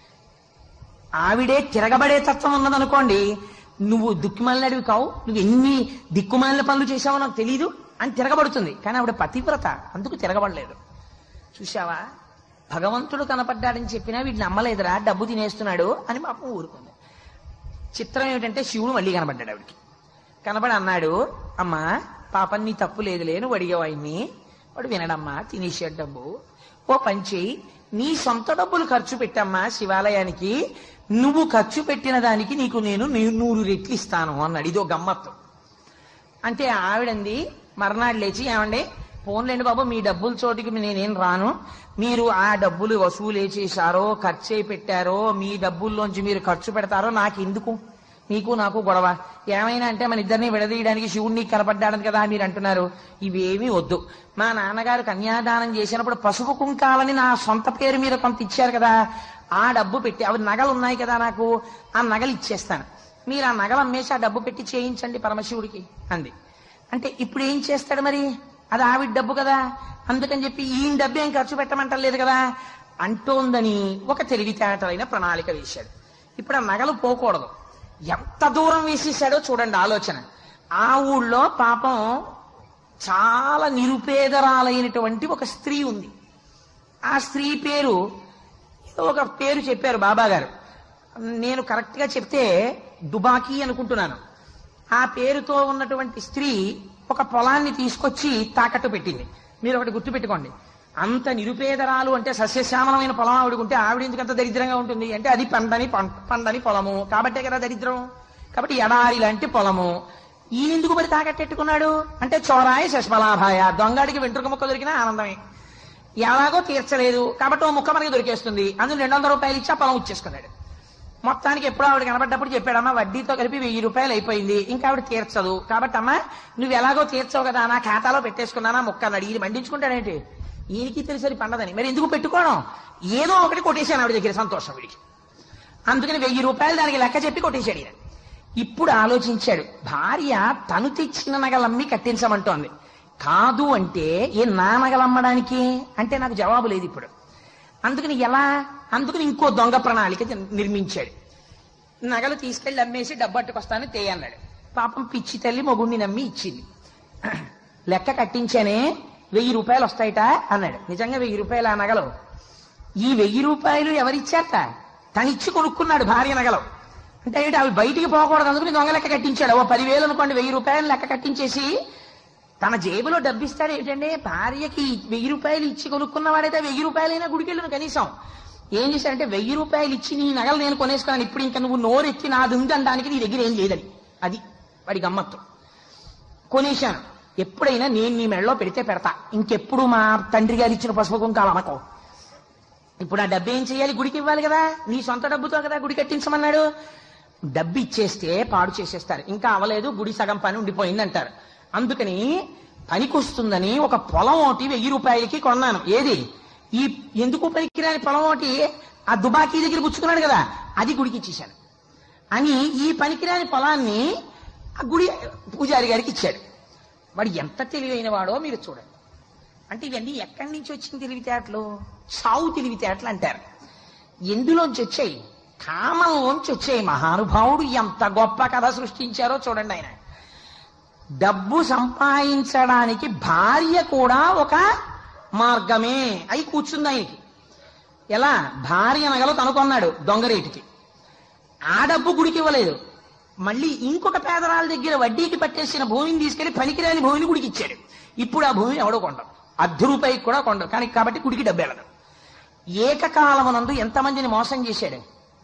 ఆవిడే తిరగబడే తత్వం ఉన్నదనుకోండి నువ్వు దిక్కుమాలినడివి కావు నువ్వు ఎన్ని దిక్కుమాలిన పనులు చేశావో నాకు తెలీదు అని తిరగబడుతుంది కానీ ఆవిడ పతివ్రత అందుకు తిరగబడలేదు చూశావా భగవంతుడు కనపడ్డాడని చెప్పినా వీడిని నమ్మలేదురా డబ్బు తినేస్తున్నాడు అని పాపం ఊరుకుంది చిత్రం ఏమిటంటే శివుడు మళ్ళీ కనబడ్డాడు ఆవిడికి కనబడి అన్నాడు అమ్మా పాపం నీ తప్పు లేదు లేను అడిగావు ఆయన్ని వాడు వినడమ్మా తినేసాడు డబ్బు ఓ పంచి నీ సొంత డబ్బులు ఖర్చు పెట్టమ్మా శివాలయానికి నువ్వు ఖర్చు పెట్టిన దానికి నీకు నేను నీ- నూరు రెట్లు ఇస్తాను అన్నాడు ఇదో గమ్మత్తు అంటే ఆవిడంది మర్నాడు లేచి ఏమండి పోన్లేండి బాబు మీ డబ్బుల చోటికి నేనేం రాను మీరు ఆ డబ్బులు వసూలు చేశారో ఖర్చు అయి పెట్టారో మీ డబ్బుల్లోంచి మీరు ఖర్చు పెడతారో నాకు ఎందుకు మీకు నాకు గొడవ ఏమైనా అంటే మన ఇద్దరిని విడదీయడానికి శివుడిని కనపడ్డాడని కదా మీరు అంటున్నారు ఇవేమీ వద్దు మా నాన్నగారు కన్యాదానం చేసినప్పుడు పసుపు కుంకాలని నా సొంత పేరు మీద కొంత ఇచ్చారు కదా ఆ డబ్బు పెట్టి అవి నగలు ఉన్నాయి కదా నాకు ఆ నగలు ఇచ్చేస్తాను మీరు ఆ నగలు అమ్మేసి ఆ డబ్బు పెట్టి చేయించండి పరమశివుడికి అంది అంటే ఇప్పుడు ఏం చేస్తాడు మరి అది ఆవిడ డబ్బు కదా అందుకని చెప్పి ఈయన డబ్బు ఏం ఖర్చు పెట్టమంటలేదు కదా అంటోందని ఒక తెలివితేటలైన ప్రణాళిక వేశాడు ఇప్పుడు ఆ నగలు పోకూడదు ఎంత దూరం వేసేసాడో చూడండి ఆలోచన ఆ ఊళ్ళో పాపం చాలా నిరుపేదరాలైనటువంటి ఒక స్త్రీ ఉంది ఆ స్త్రీ పేరు ఏదో ఒక పేరు చెప్పారు బాబా గారు నేను కరెక్ట్ గా చెప్తే దుబాకీ అనుకుంటున్నాను ఆ పేరుతో ఉన్నటువంటి స్త్రీ ఒక పొలాన్ని తీసుకొచ్చి తాకట్టు పెట్టింది మీరు ఒకటి గుర్తుపెట్టుకోండి అంత నిరుపేదరాలు అంటే సస్యశ్యామలమైన పొలం ఆవిడకుంటే ఆవిడ ఎందుకు అంత దరిద్రంగా ఉంటుంది అంటే అది పండని పం- పండని పొలము కాబట్టే కదా దరిద్రం కాబట్టి ఎడారి లాంటి పొలము ఈయన ఎందుకు మరి తాకట్టెట్టుకున్నాడు అంటే చోరాయ శశమలాభాయ దొంగడికి వెంట్రుక ముక్క దొరికినా ఆనందమే ఎలాగో తీర్చలేదు కాబట్టి ఓ ముక్క మనకి దొరికేస్తుంది అందులో రెండు వందల రూపాయలు ఇచ్చి ఆ పొలం ఇచ్చేసుకున్నాడు మొత్తానికి ఎప్పుడు ఆవిడ కనబడ్డప్పుడు చెప్పాడమ్మా వడ్డీతో కలిపి వెయ్యి రూపాయలు అయిపోయింది ఇంకా ఆవిడ తీర్చదు కాబట్టి అమ్మా నువ్వు ఎలాగో తీర్చవు కదా నా ఖాతాలో పెట్టేసుకున్నానా ముక్క అన్నాడు ఈయన మండించుకుంటాడేంటి ఈయనకి తెలిసరి పండదని మరి ఎందుకు పెట్టుకోవడం ఏదో ఒకటి కొట్టేశాను ఆవిడ దగ్గర సంతోషం వీడికి అందుకని వెయ్యి రూపాయలు దానికి లెక్క చెప్పి కొట్టేశాడు ఈయన ఇప్పుడు ఆలోచించాడు భార్య తను తెచ్చిన నగలమ్మి కట్టించమంటోంది కాదు అంటే ఏ నా నగలమ్మడానికి అంటే నాకు జవాబు లేదు ఇప్పుడు అందుకని ఎలా అందుకని ఇంకో దొంగ ప్రణాళిక నిర్మించాడు నగలు తీసుకెళ్లి అమ్మేసి డబ్బట్టుకొస్తాను తే అన్నాడు పాపం పిచ్చి తల్లి మొగుడిని నమ్మి ఇచ్చింది లెక్క కట్టించానే వెయ్యి రూపాయలు వస్తాయిట అన్నాడు నిజంగా వెయ్యి రూపాయలు ఆ నగలు ఈ వెయ్యి రూపాయలు ఎవరిచ్చారట తనిచ్చి కొనుక్కున్నాడు భార్య నగలు అంటే ఏంటి అవి బయటికి పోకూడదు అందుకని దొంగ లెక్క కట్టించాడు ఓ పదివేలు అనుకోండి వెయ్యి రూపాయలు లెక్క కట్టించేసి తన జేబులో డబ్బిస్తాడు ఏంటంటే భార్యకి వెయ్యి రూపాయలు ఇచ్చి కొనుక్కున్నవాడైతే వెయ్యి రూపాయలైనా గుడికెళ్ళను కనీసం ఏం చేశాడంటే వెయ్యి రూపాయలు ఇచ్చి నీ నగలు నేను కొనేసుకున్నాను ఇప్పుడు ఇంకా నువ్వు నోరెత్తి నాది ఉంది అనడానికి నీ దగ్గర ఏం లేదని అది వాడి గమ్మత్తు కొనేశాను ఎప్పుడైనా నేను నీ మెడలో పెడితే పెడతా ఇంకెప్పుడు మా తండ్రి గారు ఇచ్చిన పసుపు కుంకాలు అనకో ఇప్పుడు ఆ డబ్బు ఏం చేయాలి గుడికి ఇవ్వాలి కదా నీ సొంత డబ్బుతో కదా గుడి కట్టించమన్నాడు డబ్బు ఇచ్చేస్తే పాడు చేసేస్తారు ఇంకా అవలేదు గుడి సగం పని ఉండిపోయింది అంటారు అందుకని పనికొస్తుందని ఒక పొలం ఒకటి వెయ్యి రూపాయలకి కొన్నాను ఏది ఈ ఎందుకు పనికిరాని పొలం ఒకటి ఆ దుబాకీ దగ్గర పుచ్చుకున్నాడు కదా అది గుడికి ఇచ్చేశాను అని ఈ పనికిరాని పొలాన్ని ఆ గుడి పూజారి గారికి ఇచ్చాడు వాడు ఎంత తెలివైన వాడో మీరు చూడండి అంటే ఇవన్నీ ఎక్కడి నుంచి వచ్చిన తెలివితేటలు సావు తెలివితేటలు అంటారు ఎందులోంచి వచ్చాయి కామంలోంచి వచ్చాయి మహానుభావుడు ఎంత గొప్ప కథ సృష్టించారో చూడండి ఆయన డబ్బు సంపాదించడానికి భార్య కూడా ఒక మార్గమే అయి కూర్చుంది ఆయనకి ఎలా భార్య నగలు కనుకొన్నాడు దొంగ రేటుకి ఆ డబ్బు గుడికి ఇవ్వలేదు మళ్ళీ ఇంకొక పేదరాల దగ్గర వడ్డీకి పట్టేసిన భూమిని తీసుకెళ్లి పనికిరాని భూమిని గుడికి ఇచ్చాడు ఇప్పుడు ఆ భూమిని ఎవడో కొండరు అర్ధ రూపాయికి కూడా కొండరు కానీ కాబట్టి గుడికి డబ్బు వెళ్ళదు ఏకకాలమునందు ఎంతమందిని మోసం చేశాడు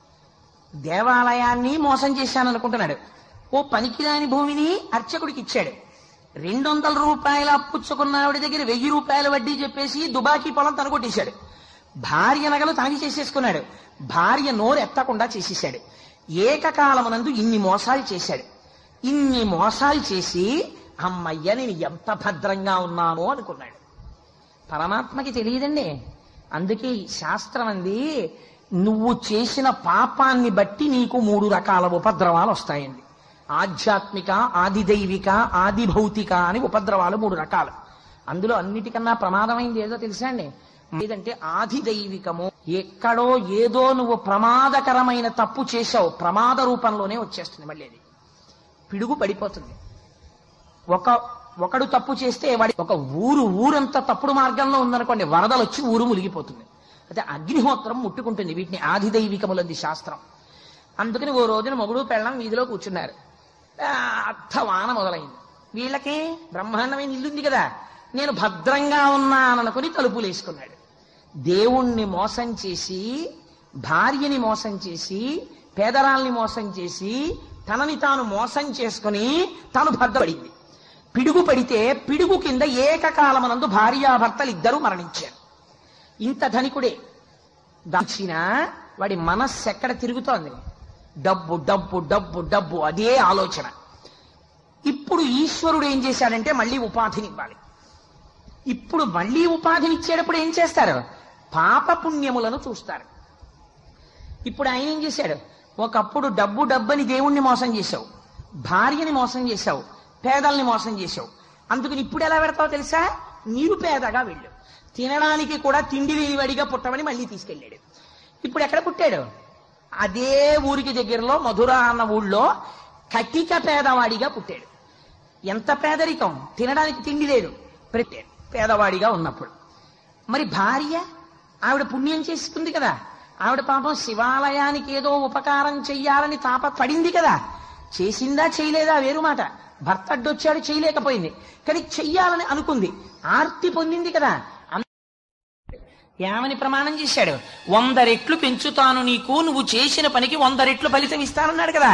దేవాలయాన్ని మోసం చేశాను అనుకుంటున్నాడు ఓ పనికిరాని భూమిని అర్చకుడికి ఇచ్చాడు రెండు వందల రూపాయల అప్పుచ్చుకున్న ఆవిడ దగ్గర వెయ్యి రూపాయల వడ్డీ చెప్పేసి దుబాకీ పొలం తను కొట్టేశాడు భార్య నగలు తనకి చేసేసుకున్నాడు భార్య నోరు ఎత్తకుండా చేసేసాడు ఏకకాలమునందు ఇన్ని మోసాలు చేశాడు ఇన్ని మోసాలు చేసి అమ్మయ్య నేను ఎంత భద్రంగా ఉన్నానో అనుకున్నాడు పరమాత్మకి తెలియదండి అందుకే ఈ శాస్త్రం అంది నువ్వు చేసిన పాపాన్ని బట్టి నీకు మూడు రకాల ఉపద్రవాలు వస్తాయండి ఆధ్యాత్మిక ఆదిదైవిక ఆది భౌతిక అని ఉపద్రవాలు మూడు రకాలు అందులో అన్నిటికన్నా ప్రమాదమైంది ఏదో తెలుసా అండి లేదంటే ఆదిదైవికము ఎక్కడో ఏదో నువ్వు ప్రమాదకరమైన తప్పు చేశావు ప్రమాద రూపంలోనే వచ్చేస్తుంది మళ్ళీ అది పిడుగు పడిపోతుంది ఒక ఒకడు తప్పు చేస్తే వాడి ఒక ఊరు ఊరంతా తప్పుడు మార్గంలో ఉందనుకోండి వరదలు వచ్చి ఊరు మునిగిపోతుంది అయితే అగ్నిహోత్రం ముట్టుకుంటుంది వీటిని ఆదిదైవికములంది శాస్త్రం అందుకని ఓ రోజున మొగుడు పెళ్ళం వీధిలో కూర్చున్నారు అర్థ వాన మొదలైంది వీళ్ళకి బ్రహ్మాండమైన ఇల్లుంది కదా నేను భద్రంగా ఉన్నాననుకుని తలుపులు వేసుకున్నాడు దేవుణ్ణి మోసం చేసి భార్యని మోసం చేసి పేదరాల్ని మోసం చేసి తనని తాను మోసం చేసుకుని తను భద్రపడింది పిడుగు పడితే పిడుగు కింద ఏకకాలమనందు భార్యాభర్తలు ఇద్దరూ మరణించారు ఇంత ధనికుడే దాచిన వాడి మనస్సు ఎక్కడ తిరుగుతోంది డబ్బు డబ్బు డబ్బు డబ్బు అదే ఆలోచన ఇప్పుడు ఈశ్వరుడు ఏం చేశాడంటే మళ్ళీ ఉపాధిని ఇవ్వాలి ఇప్పుడు మళ్ళీ ఉపాధిని ఇచ్చేటప్పుడు ఏం చేస్తారు పాప పుణ్యములను చూస్తారు ఇప్పుడు ఆయన ఏం చేశాడు ఒకప్పుడు డబ్బు డబ్బని దేవుణ్ణి మోసం చేశావు భార్యని మోసం చేశావు పేదల్ని మోసం చేశావు అందుకని ఇప్పుడు ఎలా పెడతావు తెలుసా నిరుపేదగా వెళ్ళు తినడానికి కూడా తిండి లేనివాడిగా పుట్టమని మళ్ళీ తీసుకెళ్ళాడు ఇప్పుడు ఎక్కడ పుట్టాడు అదే ఊరికి దగ్గరలో మధుర అన్న ఊళ్ళో కటిక పేదవాడిగా పుట్టాడు ఎంత పేదరికం తినడానికి తిండి లేదు పెట్టాడు పేదవాడిగా ఉన్నప్పుడు మరి భార్య ఆవిడ పుణ్యం చేసుకుంది కదా ఆవిడ పాపం శివాలయానికి ఏదో ఉపకారం చెయ్యాలని తాప పడింది కదా చేసిందా చేయలేదా వేరు మాట భర్త అడ్డొచ్చాడు చేయలేకపోయింది కానీ చెయ్యాలని అనుకుంది ఆర్తి పొందింది కదా అం- ఏమని ప్రమాణం చేశాడు వంద రెట్లు పెంచుతాను నీకు నువ్వు చేసిన పనికి వంద రెట్లు ఫలితం ఇస్తానన్నాడు కదా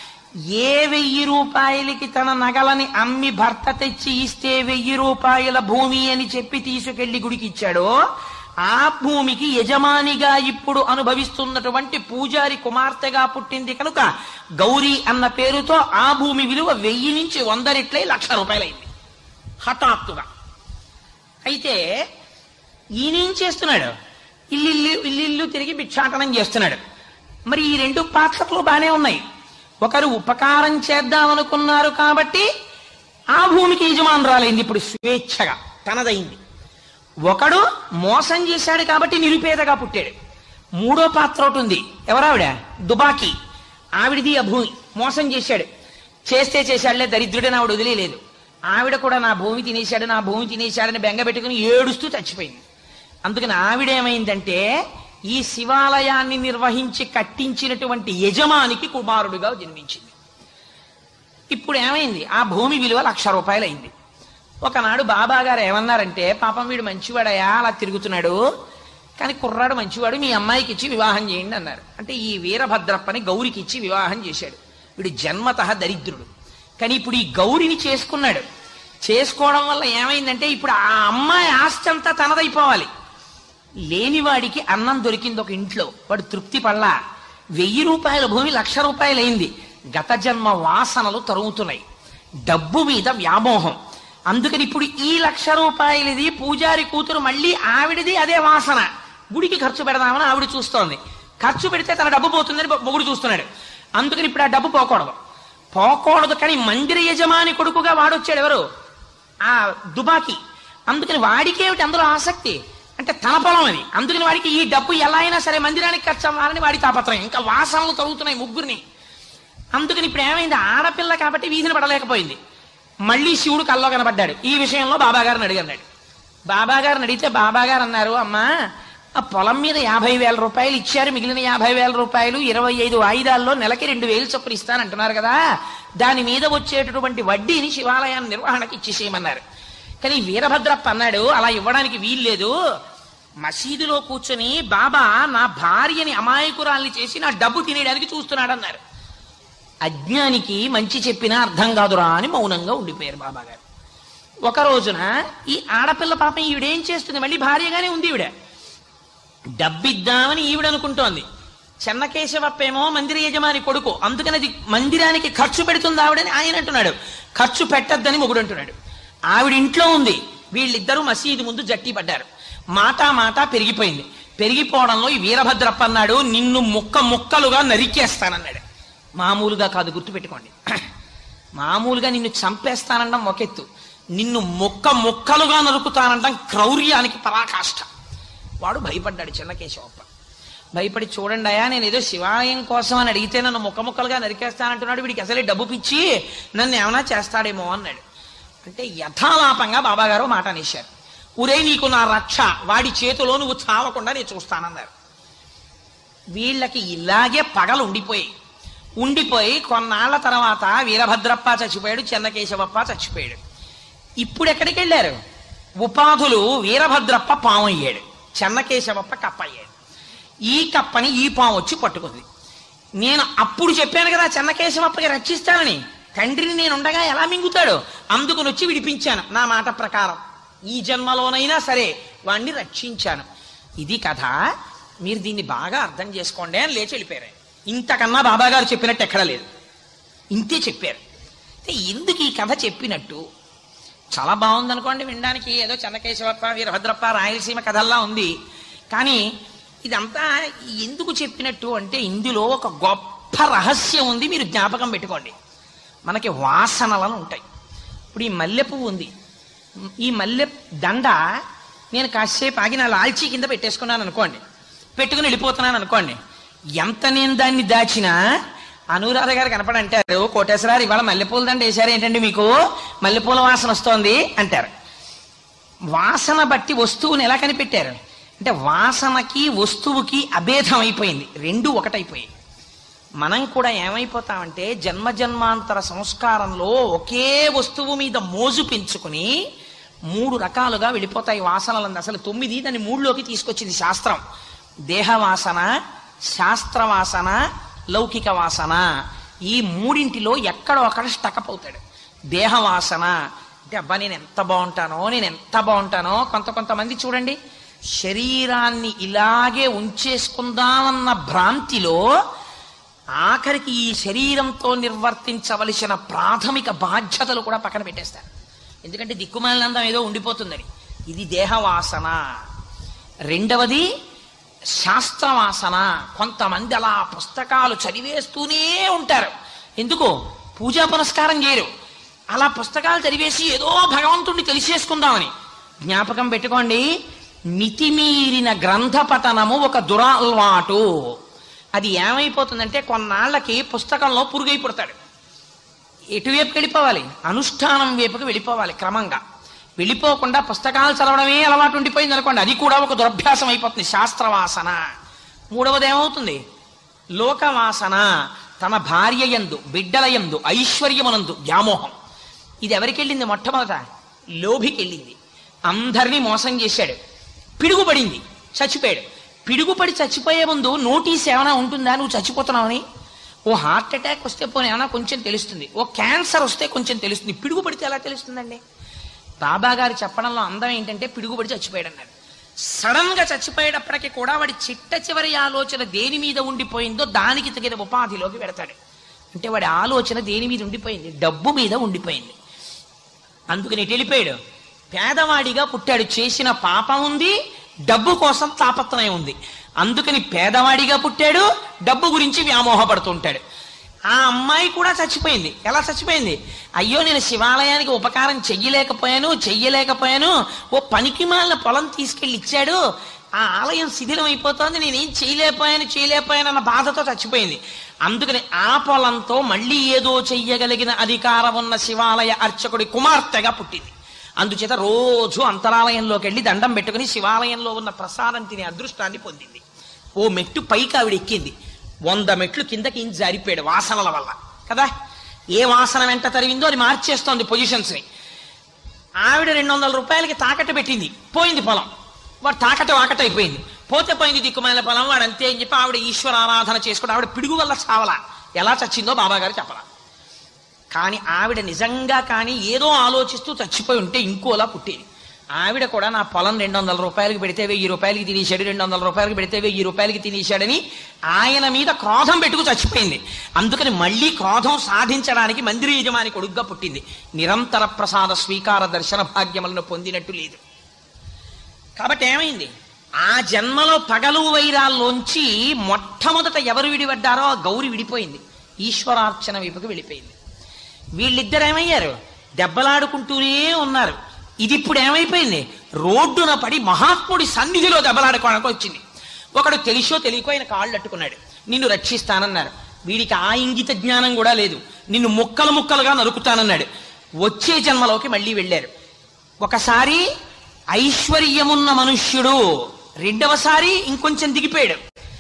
ఏ వెయ్యి రూపాయలకి తన నగలని అమ్మి భర్త తెచ్చి ఇస్తే వెయ్యి రూపాయల భూమి అని చెప్పి తీసుకెళ్లి గుడికి ఇచ్చాడో ఆ భూమికి యజమానిగా ఇప్పుడు అనుభవిస్తున్నటువంటి పూజారి కుమార్తెగా పుట్టింది కనుక గౌరీ అన్న పేరుతో ఆ భూమి విలువ వెయ్యి నుంచి వంద రెట్లై లక్ష రూపాయలైంది హఠాత్తుగా అయితే ఈయనేం చేస్తున్నాడు ఇల్లిల్లు ఇల్లిల్లు తిరిగి భిక్షాటనం చేస్తున్నాడు మరి ఈ రెండు పాత్రలు బానే ఉన్నాయి ఒకరు ఉపకారం చేద్దామనుకున్నారు కాబట్టి ఆ భూమికి యజమానురాలైంది ఇప్పుడు స్వేచ్ఛగా తనదైంది ఒకడు మోసం చేశాడు కాబట్టి నిరుపేదగా పుట్టాడు మూడో పాత్ర ఒకటి ఉంది ఎవరావిడ దుబాకి ఆవిడిది ఆ భూమి మోసం చేశాడు చేస్తే చేశాడులే దరిద్రుడని ఆవిడ వదిలేదు ఆవిడ కూడా నా భూమి తినేశాడు నా భూమి తినేశాడని బెంగ పెట్టుకుని ఏడుస్తూ చచ్చిపోయింది అందుకని ఆవిడేమైందంటే ఈ శివాలయాన్ని నిర్వహించి కట్టించినటువంటి యజమానికి కుమారుడిగా జన్మించింది ఇప్పుడు ఏమైంది ఆ భూమి విలువ లక్ష రూపాయలు అయింది ఒకనాడు బాబా గారు ఏమన్నారంటే పాపం వీడు మంచివాడయా అలా తిరుగుతున్నాడు కానీ కుర్రాడు మంచివాడు మీ అమ్మాయికి ఇచ్చి వివాహం చేయండి అన్నారు అంటే ఈ వీరభద్రప్పని గౌరికి ఇచ్చి వివాహం చేశాడు వీడు జన్మత దరిద్రుడు కానీ ఇప్పుడు ఈ గౌరిని చేసుకున్నాడు చేసుకోవడం వల్ల ఏమైందంటే ఇప్పుడు ఆ అమ్మాయి ఆస్తి అంతా తనదైపోవాలి లేనివాడికి అన్నం దొరికింది ఒక ఇంట్లో వాడు తృప్తి పడలా వెయ్యి రూపాయల భూమి లక్ష రూపాయలైంది గత జన్మ వాసనలు తరుగుతున్నాయి డబ్బు మీద వ్యామోహం అందుకని ఇప్పుడు ఈ లక్ష రూపాయలది పూజారి కూతురు మళ్ళీ ఆవిడది అదే వాసన గుడికి ఖర్చు పెడదామని ఆవిడ చూస్తోంది ఖర్చు పెడితే తన డబ్బు పోతుందని మొగుడు చూస్తున్నాడు అందుకని ఇప్పుడు ఆ డబ్బు పోకూడదు పోకూడదు కానీ మందిర యజమాని కొడుకుగా వాడొచ్చాడు ఎవరు ఆ దుబాకి అందుకని వాడికి ఏమిటి అందులో ఆసక్తి అంటే తన పొలం అది అందుకని వాడికి ఈ డబ్బు ఎలా అయినా సరే మందిరానికి ఖర్చు అవ్వాలని వాడి తాపత్రయం ఇంకా వాసనలు తరుగుతున్నాయి ముగ్గురిని అందుకని ఇప్పుడు ఏమైంది ఆడపిల్ల కాబట్టి వీధిని పడలేకపోయింది మళ్ళీ శివుడు కల్లో కనబడ్డాడు ఈ విషయంలో బాబా గారిని అడిగన్నాడు బాబా గారిని అడిగితే బాబా గారు అన్నారు అమ్మా ఆ పొలం మీద యాభై వేల రూపాయలు ఇచ్చారు మిగిలిన యాభై వేల రూపాయలు ఇరవై ఐదు వాయిదాల్లో నెలకి రెండు వేలు చొప్పున ఇస్తానంటున్నారు కదా దాని మీద వచ్చేటటువంటి వడ్డీని శివాలయాన్ని నిర్వహణకి ఇచ్చేసేయమన్నారు కానీ వీరభద్రప్ప అన్నాడు అలా ఇవ్వడానికి వీల్లేదు మసీదులో కూర్చొని బాబా నా భార్యని అమాయకురాల్ని చేసి నా డబ్బు తినేయడానికి చూస్తున్నాడు అన్నారు అజ్ఞానికి మంచి చెప్పినా అర్థం కాదురా అని మౌనంగా ఉండిపోయారు బాబా గారు ఒక రోజున ఈ ఆడపిల్ల పాపం ఈవిడేం చేస్తుంది మళ్ళీ భార్యగానే ఉంది ఈవిడ డబ్బిద్దామని ఈవిడ అనుకుంటోంది చెన్నకేశవప్పేమో మందిర యజమాని కొడుకు అందుకని అది మందిరానికి ఖర్చు పెడుతుంది ఆవిడని ఆయన అంటున్నాడు ఖర్చు పెట్టద్దని మొగుడు అంటున్నాడు ఆవిడ ఇంట్లో ఉంది వీళ్ళిద్దరూ మసీదు ముందు జట్టి పడ్డారు మాటా మాట పెరిగిపోయింది పెరిగిపోవడంలో ఈ వీరభద్రప్ప అన్నాడు నిన్ను ముక్క ముక్కలుగా నరికేస్తానన్నాడు మామూలుగా కాదు గుర్తుపెట్టుకోండి మామూలుగా నిన్ను చంపేస్తానండం ఒకెత్తు నిన్ను ముక్క ముక్కలుగా నరుకుతానండం క్రౌర్యానికి పరాకాష్ట వాడు భయపడ్డాడు చిన్నకేశవప్ప భయపడి చూడండి అయ్యా నేను ఏదో శివాలయం కోసం అని అడిగితే నన్ను ముక్క ముక్కలుగా నరికేస్తానంటున్నాడు వీడికి అసలే డబ్బు పిచ్చి నన్ను ఏమైనా చేస్తాడేమో అన్నాడు అంటే యథాలాపంగా బాబాగారు మాట అనేశారు ఉరే నీకు నా రక్ష వాడి చేతిలో నువ్వు చావకుండా నేను చూస్తానన్నారు వీళ్ళకి ఇలాగే పగలు ఉండిపోయి ఉండిపోయి కొన్నాళ్ల తర్వాత వీరభద్రప్ప చచ్చిపోయాడు చెన్నకేశవప్ప చచ్చిపోయాడు ఇప్పుడు ఎక్కడికి వెళ్ళారు ఉపాధులు వీరభద్రప్ప పాము అయ్యాడు చెన్నకేశవప్ప కప్ప అయ్యాడు ఈ కప్పని ఈ పాము వచ్చి పట్టుకుంది నేను అప్పుడు చెప్పాను కదా చెన్నకేశవప్పకి రక్షిస్తానని తండ్రిని నేను ఉండగా ఎలా మింగుతాడు అందుకుని వచ్చి విడిపించాను నా మాట ప్రకారం ఈ జన్మలోనైనా సరే వాణ్ణి రక్షించాను ఇది కథ మీరు దీన్ని బాగా అర్థం చేసుకోండి అని లేచి వెళ్ళిపోయారు ఆయన. ఇంతకన్నా బాబా గారు చెప్పినట్టు ఎక్కడ లేదు ఇంతే చెప్పారు అయితే ఎందుకు ఈ కథ చెప్పినట్టు చాలా బాగుంది అనుకోండి వినడానికి ఏదో చెన్నకేశవప్ప వీరభద్రప్ప రాయలసీమ కథల్లా ఉంది కానీ ఇదంతా ఎందుకు చెప్పినట్టు అంటే ఇందులో ఒక గొప్ప రహస్యం ఉంది మీరు జ్ఞాపకం పెట్టుకోండి మనకి వాసనలను ఉంటాయి ఇప్పుడు ఈ మల్లె పువ్వు ఉంది ఈ మల్లె దండ నేను కాసేపు ఆగి నా లాల్చీ కింద పెట్టేసుకున్నాను అనుకోండి పెట్టుకుని వెళ్ళిపోతున్నాను అనుకోండి ఎంత నేను దాన్ని దాచినా అనురాధ గారు కనపడంటారు కోటేశ్వరారు ఇవాళ మల్లెపూల దండ వేశారు ఏంటండి మీకు మల్లెపూల వాసన వస్తోంది అంటారు వాసన బట్టి వస్తువుని ఎలా కనిపెట్టారు అంటే వాసనకి వస్తువుకి అభేదం అయిపోయింది రెండు ఒకటైపోయాయి మనం కూడా ఏమైపోతామంటే జన్మ జన్మాంతర సంస్కారంలో ఒకే వస్తువు మీద మోజు పెంచుకుని మూడు రకాలుగా వెళ్ళిపోతాయి వాసనలంది అసలు తొమ్మిది దాన్ని మూడులోకి తీసుకొచ్చింది శాస్త్రం దేహవాసన శాస్త్రవాసన లౌకిక వాసన ఈ మూడింటిలో ఎక్కడో అక్కడ స్టకప్ అవుతాడు దేహవాసన అంటే అబ్బా నేను ఎంత బాగుంటానో నేను ఎంత బాగుంటానో కొంత కొంతమంది చూడండి శరీరాన్ని ఇలాగే ఉంచేసుకుందామన్న భ్రాంతిలో ఆఖరికి ఈ శరీరంతో నిర్వర్తించవలసిన ప్రాథమిక బాధ్యతలు కూడా పక్కన పెట్టేస్తారు ఎందుకంటే దిక్కుమాలినందం ఏదో ఉండిపోతుందని ఇది దేహవాసన రెండవది శాస్త్రవాసన కొంతమంది అలా పుస్తకాలు చదివేస్తూనే ఉంటారు ఎందుకు పూజా పునస్కారం చేయరు అలా పుస్తకాలు చదివేసి ఏదో భగవంతుణ్ణి తెలిసేసుకుందామని జ్ఞాపకం పెట్టుకోండి మితిమీరిన గ్రంథ పఠనము ఒక దురలవాటు అది ఏమైపోతుందంటే కొన్నాళ్ళకి పుస్తకంలో పురుగై పుడతాడు ఎటువైపు వెళ్ళిపోవాలి అనుష్ఠానం వైపుకి వెళ్ళిపోవాలి క్రమంగా వెళ్ళిపోకుండా పుస్తకాలు చదవడమే అలవాటు ఉండిపోయింది అనుకోండి అది కూడా ఒక దురభ్యాసం అయిపోతుంది శాస్త్రవాసన మూడవది ఏమవుతుంది లోకవాసన తన భార్య యందు బిడ్డల యందు ఐశ్వర్యమునందు వ్యామోహం ఇది ఎవరికి వెళ్ళింది మొట్టమొదట లోభికి వెళ్ళింది అందరినీ మోసం చేశాడు పిడుగుపడింది చచ్చిపోయాడు పిడుగుపడి చచ్చిపోయే ముందు నోటీస్ ఏమైనా ఉంటుందా నువ్వు చచ్చిపోతున్నావని ఓ హార్ట్ అటాక్ వస్తే పోనీ ఏమైనా కొంచెం తెలుస్తుంది ఓ క్యాన్సర్ వస్తే కొంచెం తెలుస్తుంది పిడుగు పడితే ఎలా తెలుస్తుందండి బాబా గారు చెప్పడంలో అందం ఏంటంటే పిడుగుపడి చచ్చిపోయాడు అన్నాడు సడన్ గా చచ్చిపోయేటప్పటికి కూడా వాడి చిట్ట చివరి ఆలోచన దేని మీద ఉండిపోయిందో దానికి తగిన ఉపాధిలోకి పెడతాడు అంటే వాడి ఆలోచన దేని మీద ఉండిపోయింది డబ్బు మీద ఉండిపోయింది అందుకని ఎటు వెళ్ళిపోయాడు పేదవాడిగా పుట్టాడు చేసిన పాపం ఉంది డబ్బు కోసం తాపత్రయం ఉంది అందుకని పేదవాడిగా పుట్టాడు డబ్బు గురించి వ్యామోహపడుతుంటాడు ఆ అమ్మాయి కూడా చచ్చిపోయింది ఎలా చచ్చిపోయింది అయ్యో నేను శివాలయానికి ఉపకారం చెయ్యలేకపోయాను చెయ్యలేకపోయాను ఓ పనికి మాలిన పొలం తీసుకెళ్ళి ఇచ్చాడు ఆ ఆలయం శిథిలం అయిపోతోంది నేనేం చేయలేకపోయాను చేయలేకపోయాను అన్న బాధతో చచ్చిపోయింది అందుకని ఆ పొలంతో మళ్ళీ ఏదో చెయ్యగలిగిన అధికారం ఉన్న శివాలయ అర్చకుడి కుమార్తెగా పుట్టింది అందుచేత రోజు అంతరాలయంలోకి వెళ్ళి దండం పెట్టుకుని శివాలయంలో ఉన్న ప్రసాదం తినే అదృష్టాన్ని పొందింది ఓ మెట్టు పైకి ఆవిడ ఎక్కింది వంద మెట్లు కిందకి ఇంచి జారిపోయాడు వాసనల వల్ల కదా ఏ వాసన వెంట తరిగిందో అది మార్చేస్తోంది పొజిషన్స్ని ఆవిడ రెండు వందల రూపాయలకి తాకట్టు పెట్టింది పోయింది పొలం వాడు తాకట్టు వాకట్టు అయిపోయింది పోతే పోయింది దిక్కుమాలిన పొలం వాడు అంతే అని చెప్పి ఆవిడ ఈశ్వర ఆరాధన చేసుకుని ఆవిడ పిడుగు వల్ల చావలా ఎలా చచ్చిందో బాబా గారు చెప్పలా కానీ ఆవిడ నిజంగా కానీ ఏదో ఆలోచిస్తూ చచ్చిపోయి ఉంటే ఇంకోలా పుట్టేది ఆవిడ కూడా నా పొలం రెండు వందల రూపాయలకి పెడితే వెయ్యి రూపాయలకి తినేశాడు రెండు వందల రూపాయలకి పెడితే వెయ్యి రూపాయలకి తినేశాడని ఆయన మీద క్రోధం పెట్టుకు చచ్చిపోయింది అందుకని మళ్ళీ క్రోధం సాధించడానికి మందిర యజమాని కొడుగ్గా పుట్టింది నిరంతర ప్రసాద స్వీకార దర్శన భాగ్యములను పొందినట్టు లేదు కాబట్టి ఏమైంది ఆ జన్మలో పగలు వైరాల్లోంచి మొట్టమొదట ఎవరు విడిపడ్డారో ఆ గౌరి విడిపోయింది ఈశ్వరార్చన వైపుకి వెళ్ళిపోయింది వీళ్ళిద్దరు ఏమయ్యారు దెబ్బలాడుకుంటూనే ఉన్నారు ఇది ఇప్పుడు ఏమైపోయింది రోడ్డున పడి మహాత్ముడి సన్నిధిలో దెబ్బలాడుకోవడానికి వచ్చింది ఒకడు తెలిసో తెలియకో ఆయన కాళ్ళు అట్టుకున్నాడు నిన్ను రక్షిస్తానన్నారు వీడికి ఆ ఇంగిత జ్ఞానం కూడా లేదు నిన్ను ముక్కలు ముక్కలుగా నరుకుతానన్నాడు వచ్చే జన్మలోకి మళ్ళీ వెళ్ళారు ఒకసారి ఐశ్వర్యమున్న మనుష్యుడు రెండవసారి ఇంకొంచెం దిగిపోయాడు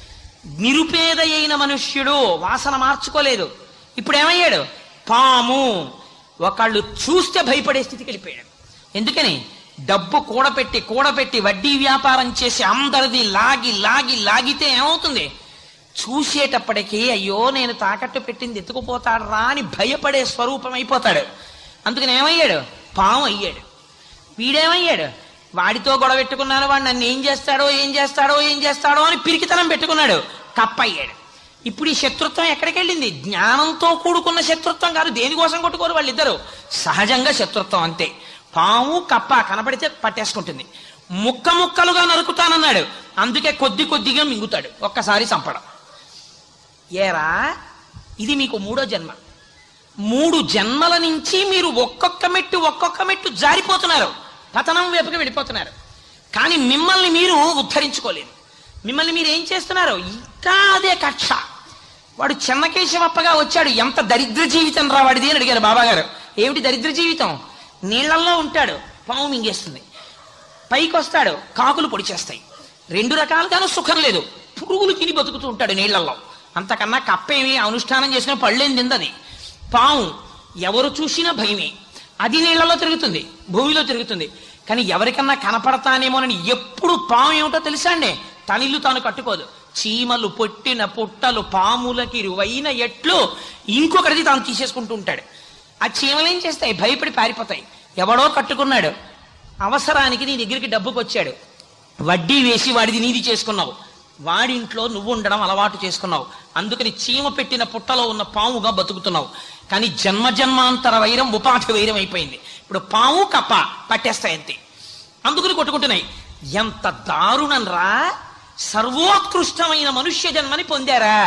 నిరుపేద అయిన మనుష్యుడు వాసన మార్చుకోలేదు ఇప్పుడు ఏమయ్యాడు పాము ఒకళ్ళు చూస్తే భయపడే స్థితికి వెళ్ళిపోయాడు ఎందుకని డబ్బు కూడపెట్టి కూడపెట్టి వడ్డీ వ్యాపారం చేసి అందరిది లాగి లాగి లాగితే ఏమవుతుంది చూసేటప్పటికీ అయ్యో నేను తాకట్టు పెట్టింది ఎత్తుకుపోతాడు రా అని భయపడే స్వరూపం అయిపోతాడు అందుకని ఏమయ్యాడు పాము అయ్యాడు వీడేమయ్యాడు వాడితో గొడవ పెట్టుకున్నాను వాడు నన్ను ఏం చేస్తాడో ఏం చేస్తాడో ఏం చేస్తాడో అని పిరికితనం పెట్టుకున్నాడు కప్ప అయ్యాడు ఇప్పుడు ఈ శత్రుత్వం ఎక్కడికి వెళ్ళింది జ్ఞానంతో కూడుకున్న శత్రుత్వం కాదు దేనికోసం కొట్టుకోరు వాళ్ళిద్దరు సహజంగా శత్రుత్వం అంతే పాము కప్ప కనపడితే పట్టేసుకుంటుంది ముక్క ముక్కలుగా నరుకుతానన్నాడు అందుకే కొద్ది కొద్దిగా మింగుతాడు ఒక్కసారి చంపడం ఏరా ఇది మీకు మూడో జన్మ మూడు జన్మల నుంచి మీరు ఒక్కొక్క మెట్టు ఒక్కొక్క మెట్టు జారిపోతున్నారు పతనం వైపుకి వెళ్ళిపోతున్నారు కానీ మిమ్మల్ని మీరు ఉద్ధరించుకోలేరు మిమ్మల్ని మీరు ఏం చేస్తున్నారు ఇంకా అదే కక్ష వాడు చెన్నకేశవప్పగా వచ్చాడు ఎంత దరిద్ర జీవితం రా వాడిది అని అడిగారు బాబాగారు ఏమిటి దరిద్ర జీవితం నీళ్లల్లో ఉంటాడు పాము మింగేస్తుంది పైకి వస్తాడు కాకులు పొడి చేస్తాయి రెండు రకాలుగాను సుఖం లేదు పురుగులు తిని బతుకుతూ ఉంటాడు నీళ్లలో అంతకన్నా కప్పేమి అనుష్ఠానం చేసిన పళ్ళేం తిందని పాము ఎవరు చూసినా భయమే అది నీళ్లలో తిరుగుతుంది భూమిలో తిరుగుతుంది కానీ ఎవరికన్నా కనపడతానేమోనని ఎప్పుడు పాము ఏమిటో తెలుసా అండి తనిల్లు తాను కట్టుకోదు చీమలు పొట్టిన పుట్టలు పాములకి ఇరువైన ఎట్లు ఇంకొకటిది తాను తీసేసుకుంటూ ఉంటాడు ఆ చీమలు ఏం చేస్తాయి భయపడి పారిపోతాయి ఎవడో కట్టుకున్నాడు అవసరానికి నీ దగ్గరికి డబ్బుకు వచ్చాడు వడ్డీ వేసి వాడిది నీది చేసుకున్నావు వాడింట్లో నువ్వు ఉండడం అలవాటు చేసుకున్నావు అందుకని చీమ పెట్టిన పుట్టలో ఉన్న పాముగా బతుకుతున్నావు కానీ జన్మ జన్మాంతర వైరం ఉపాధి వైరం అయిపోయింది ఇప్పుడు పాము కప్ప పట్టేస్తాయి అంతే అందుకని కొట్టుకుంటున్నాయి ఎంత దారుణం రా సర్వోత్కృష్టమైన మనుష్య జన్మని పొందారా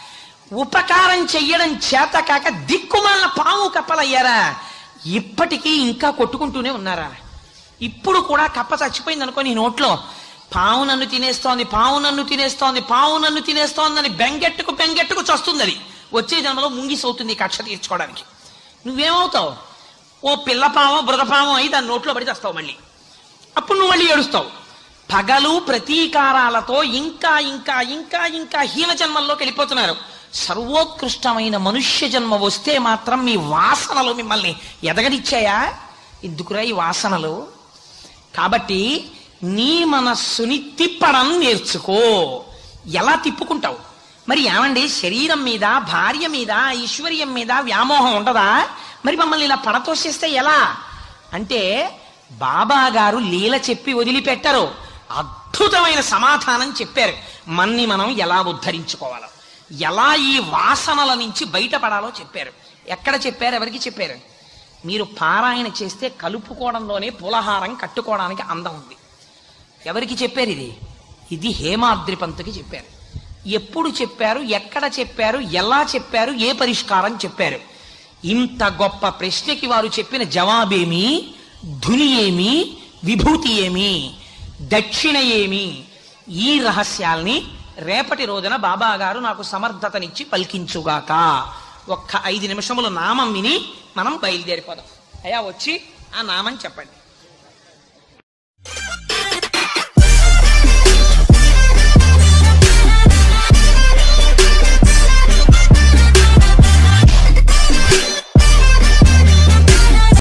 ఉపకారం చెయ్యడం చేత కాక దిక్కుమాల పాము కప్పలయ్యారా ఇప్పటికీ ఇంకా కొట్టుకుంటూనే ఉన్నారా ఇప్పుడు కూడా కప్ప చచ్చిపోయింది అనుకో నీ నోట్లో పావు నన్ను తినేస్తోంది పావు నన్ను తినేస్తోంది పావు నన్ను తినేస్తోందని బెంగెట్టుకు బెంగెట్టుకు చస్తుంది అది వచ్చే జన్మలో ముంగిసి అవుతుంది ఈ కక్ష తీర్చుకోవడానికి నువ్వేమవుతావు ఓ పిల్ల పామో బురదపామో అయి దాని నోట్లో పడి చేస్తావు మళ్ళీ అప్పుడు నువ్వు మళ్ళీ ఏడుస్తావు పగలు ప్రతీకారాలతో ఇంకా ఇంకా ఇంకా ఇంకా హీన జన్మల్లోకి వెళ్ళిపోతున్నారు సర్వోత్కృష్టమైన మనుష్య జన్మ వస్తే మాత్రం మీ వాసనలు మిమ్మల్ని ఎదగనిచ్చాయా ఎందుకురా ఈ వాసనలు కాబట్టి నీ మనస్సుని తిప్పడం నేర్చుకో ఎలా తిప్పుకుంటావు మరి ఏమండి శరీరం మీద భార్య మీద ఐశ్వర్యం మీద వ్యామోహం ఉండదా మరి మమ్మల్ని ఇలా పడతోసేస్తే ఎలా అంటే బాబా గారు లీల చెప్పి వదిలిపెట్టరు అద్భుతమైన సమాధానం చెప్పారు మన్ని మనం ఎలా ఉద్ధరించుకోవాలో ఎలా ఈ వాసనల నుంచి బయటపడాలో చెప్పారు ఎక్కడ చెప్పారు ఎవరికి చెప్పారు మీరు పారాయణ చేస్తే కలుపుకోవడంలోనే పులహారం కట్టుకోవడానికి అందం ఉంది ఎవరికి చెప్పారు ఇది ఇది హేమాద్రి పంతుకి చెప్పారు ఎప్పుడు చెప్పారు ఎక్కడ చెప్పారు ఎలా చెప్పారు ఏ పరిష్కారం చెప్పారు ఇంత గొప్ప ప్రశ్నకి వారు చెప్పిన జవాబేమి ధుని ఏమి విభూతి ఏమి దక్షిణ ఏమి ఈ రహస్యాల్ని రేపటి రోజున బాబా గారు నాకు సమర్థతనిచ్చి పలికించుగాక ఒక్క ఐదు నిమిషములు నామం విని మనం బయలుదేరిపోదాం అయా వచ్చి ఆ నామం చెప్పండి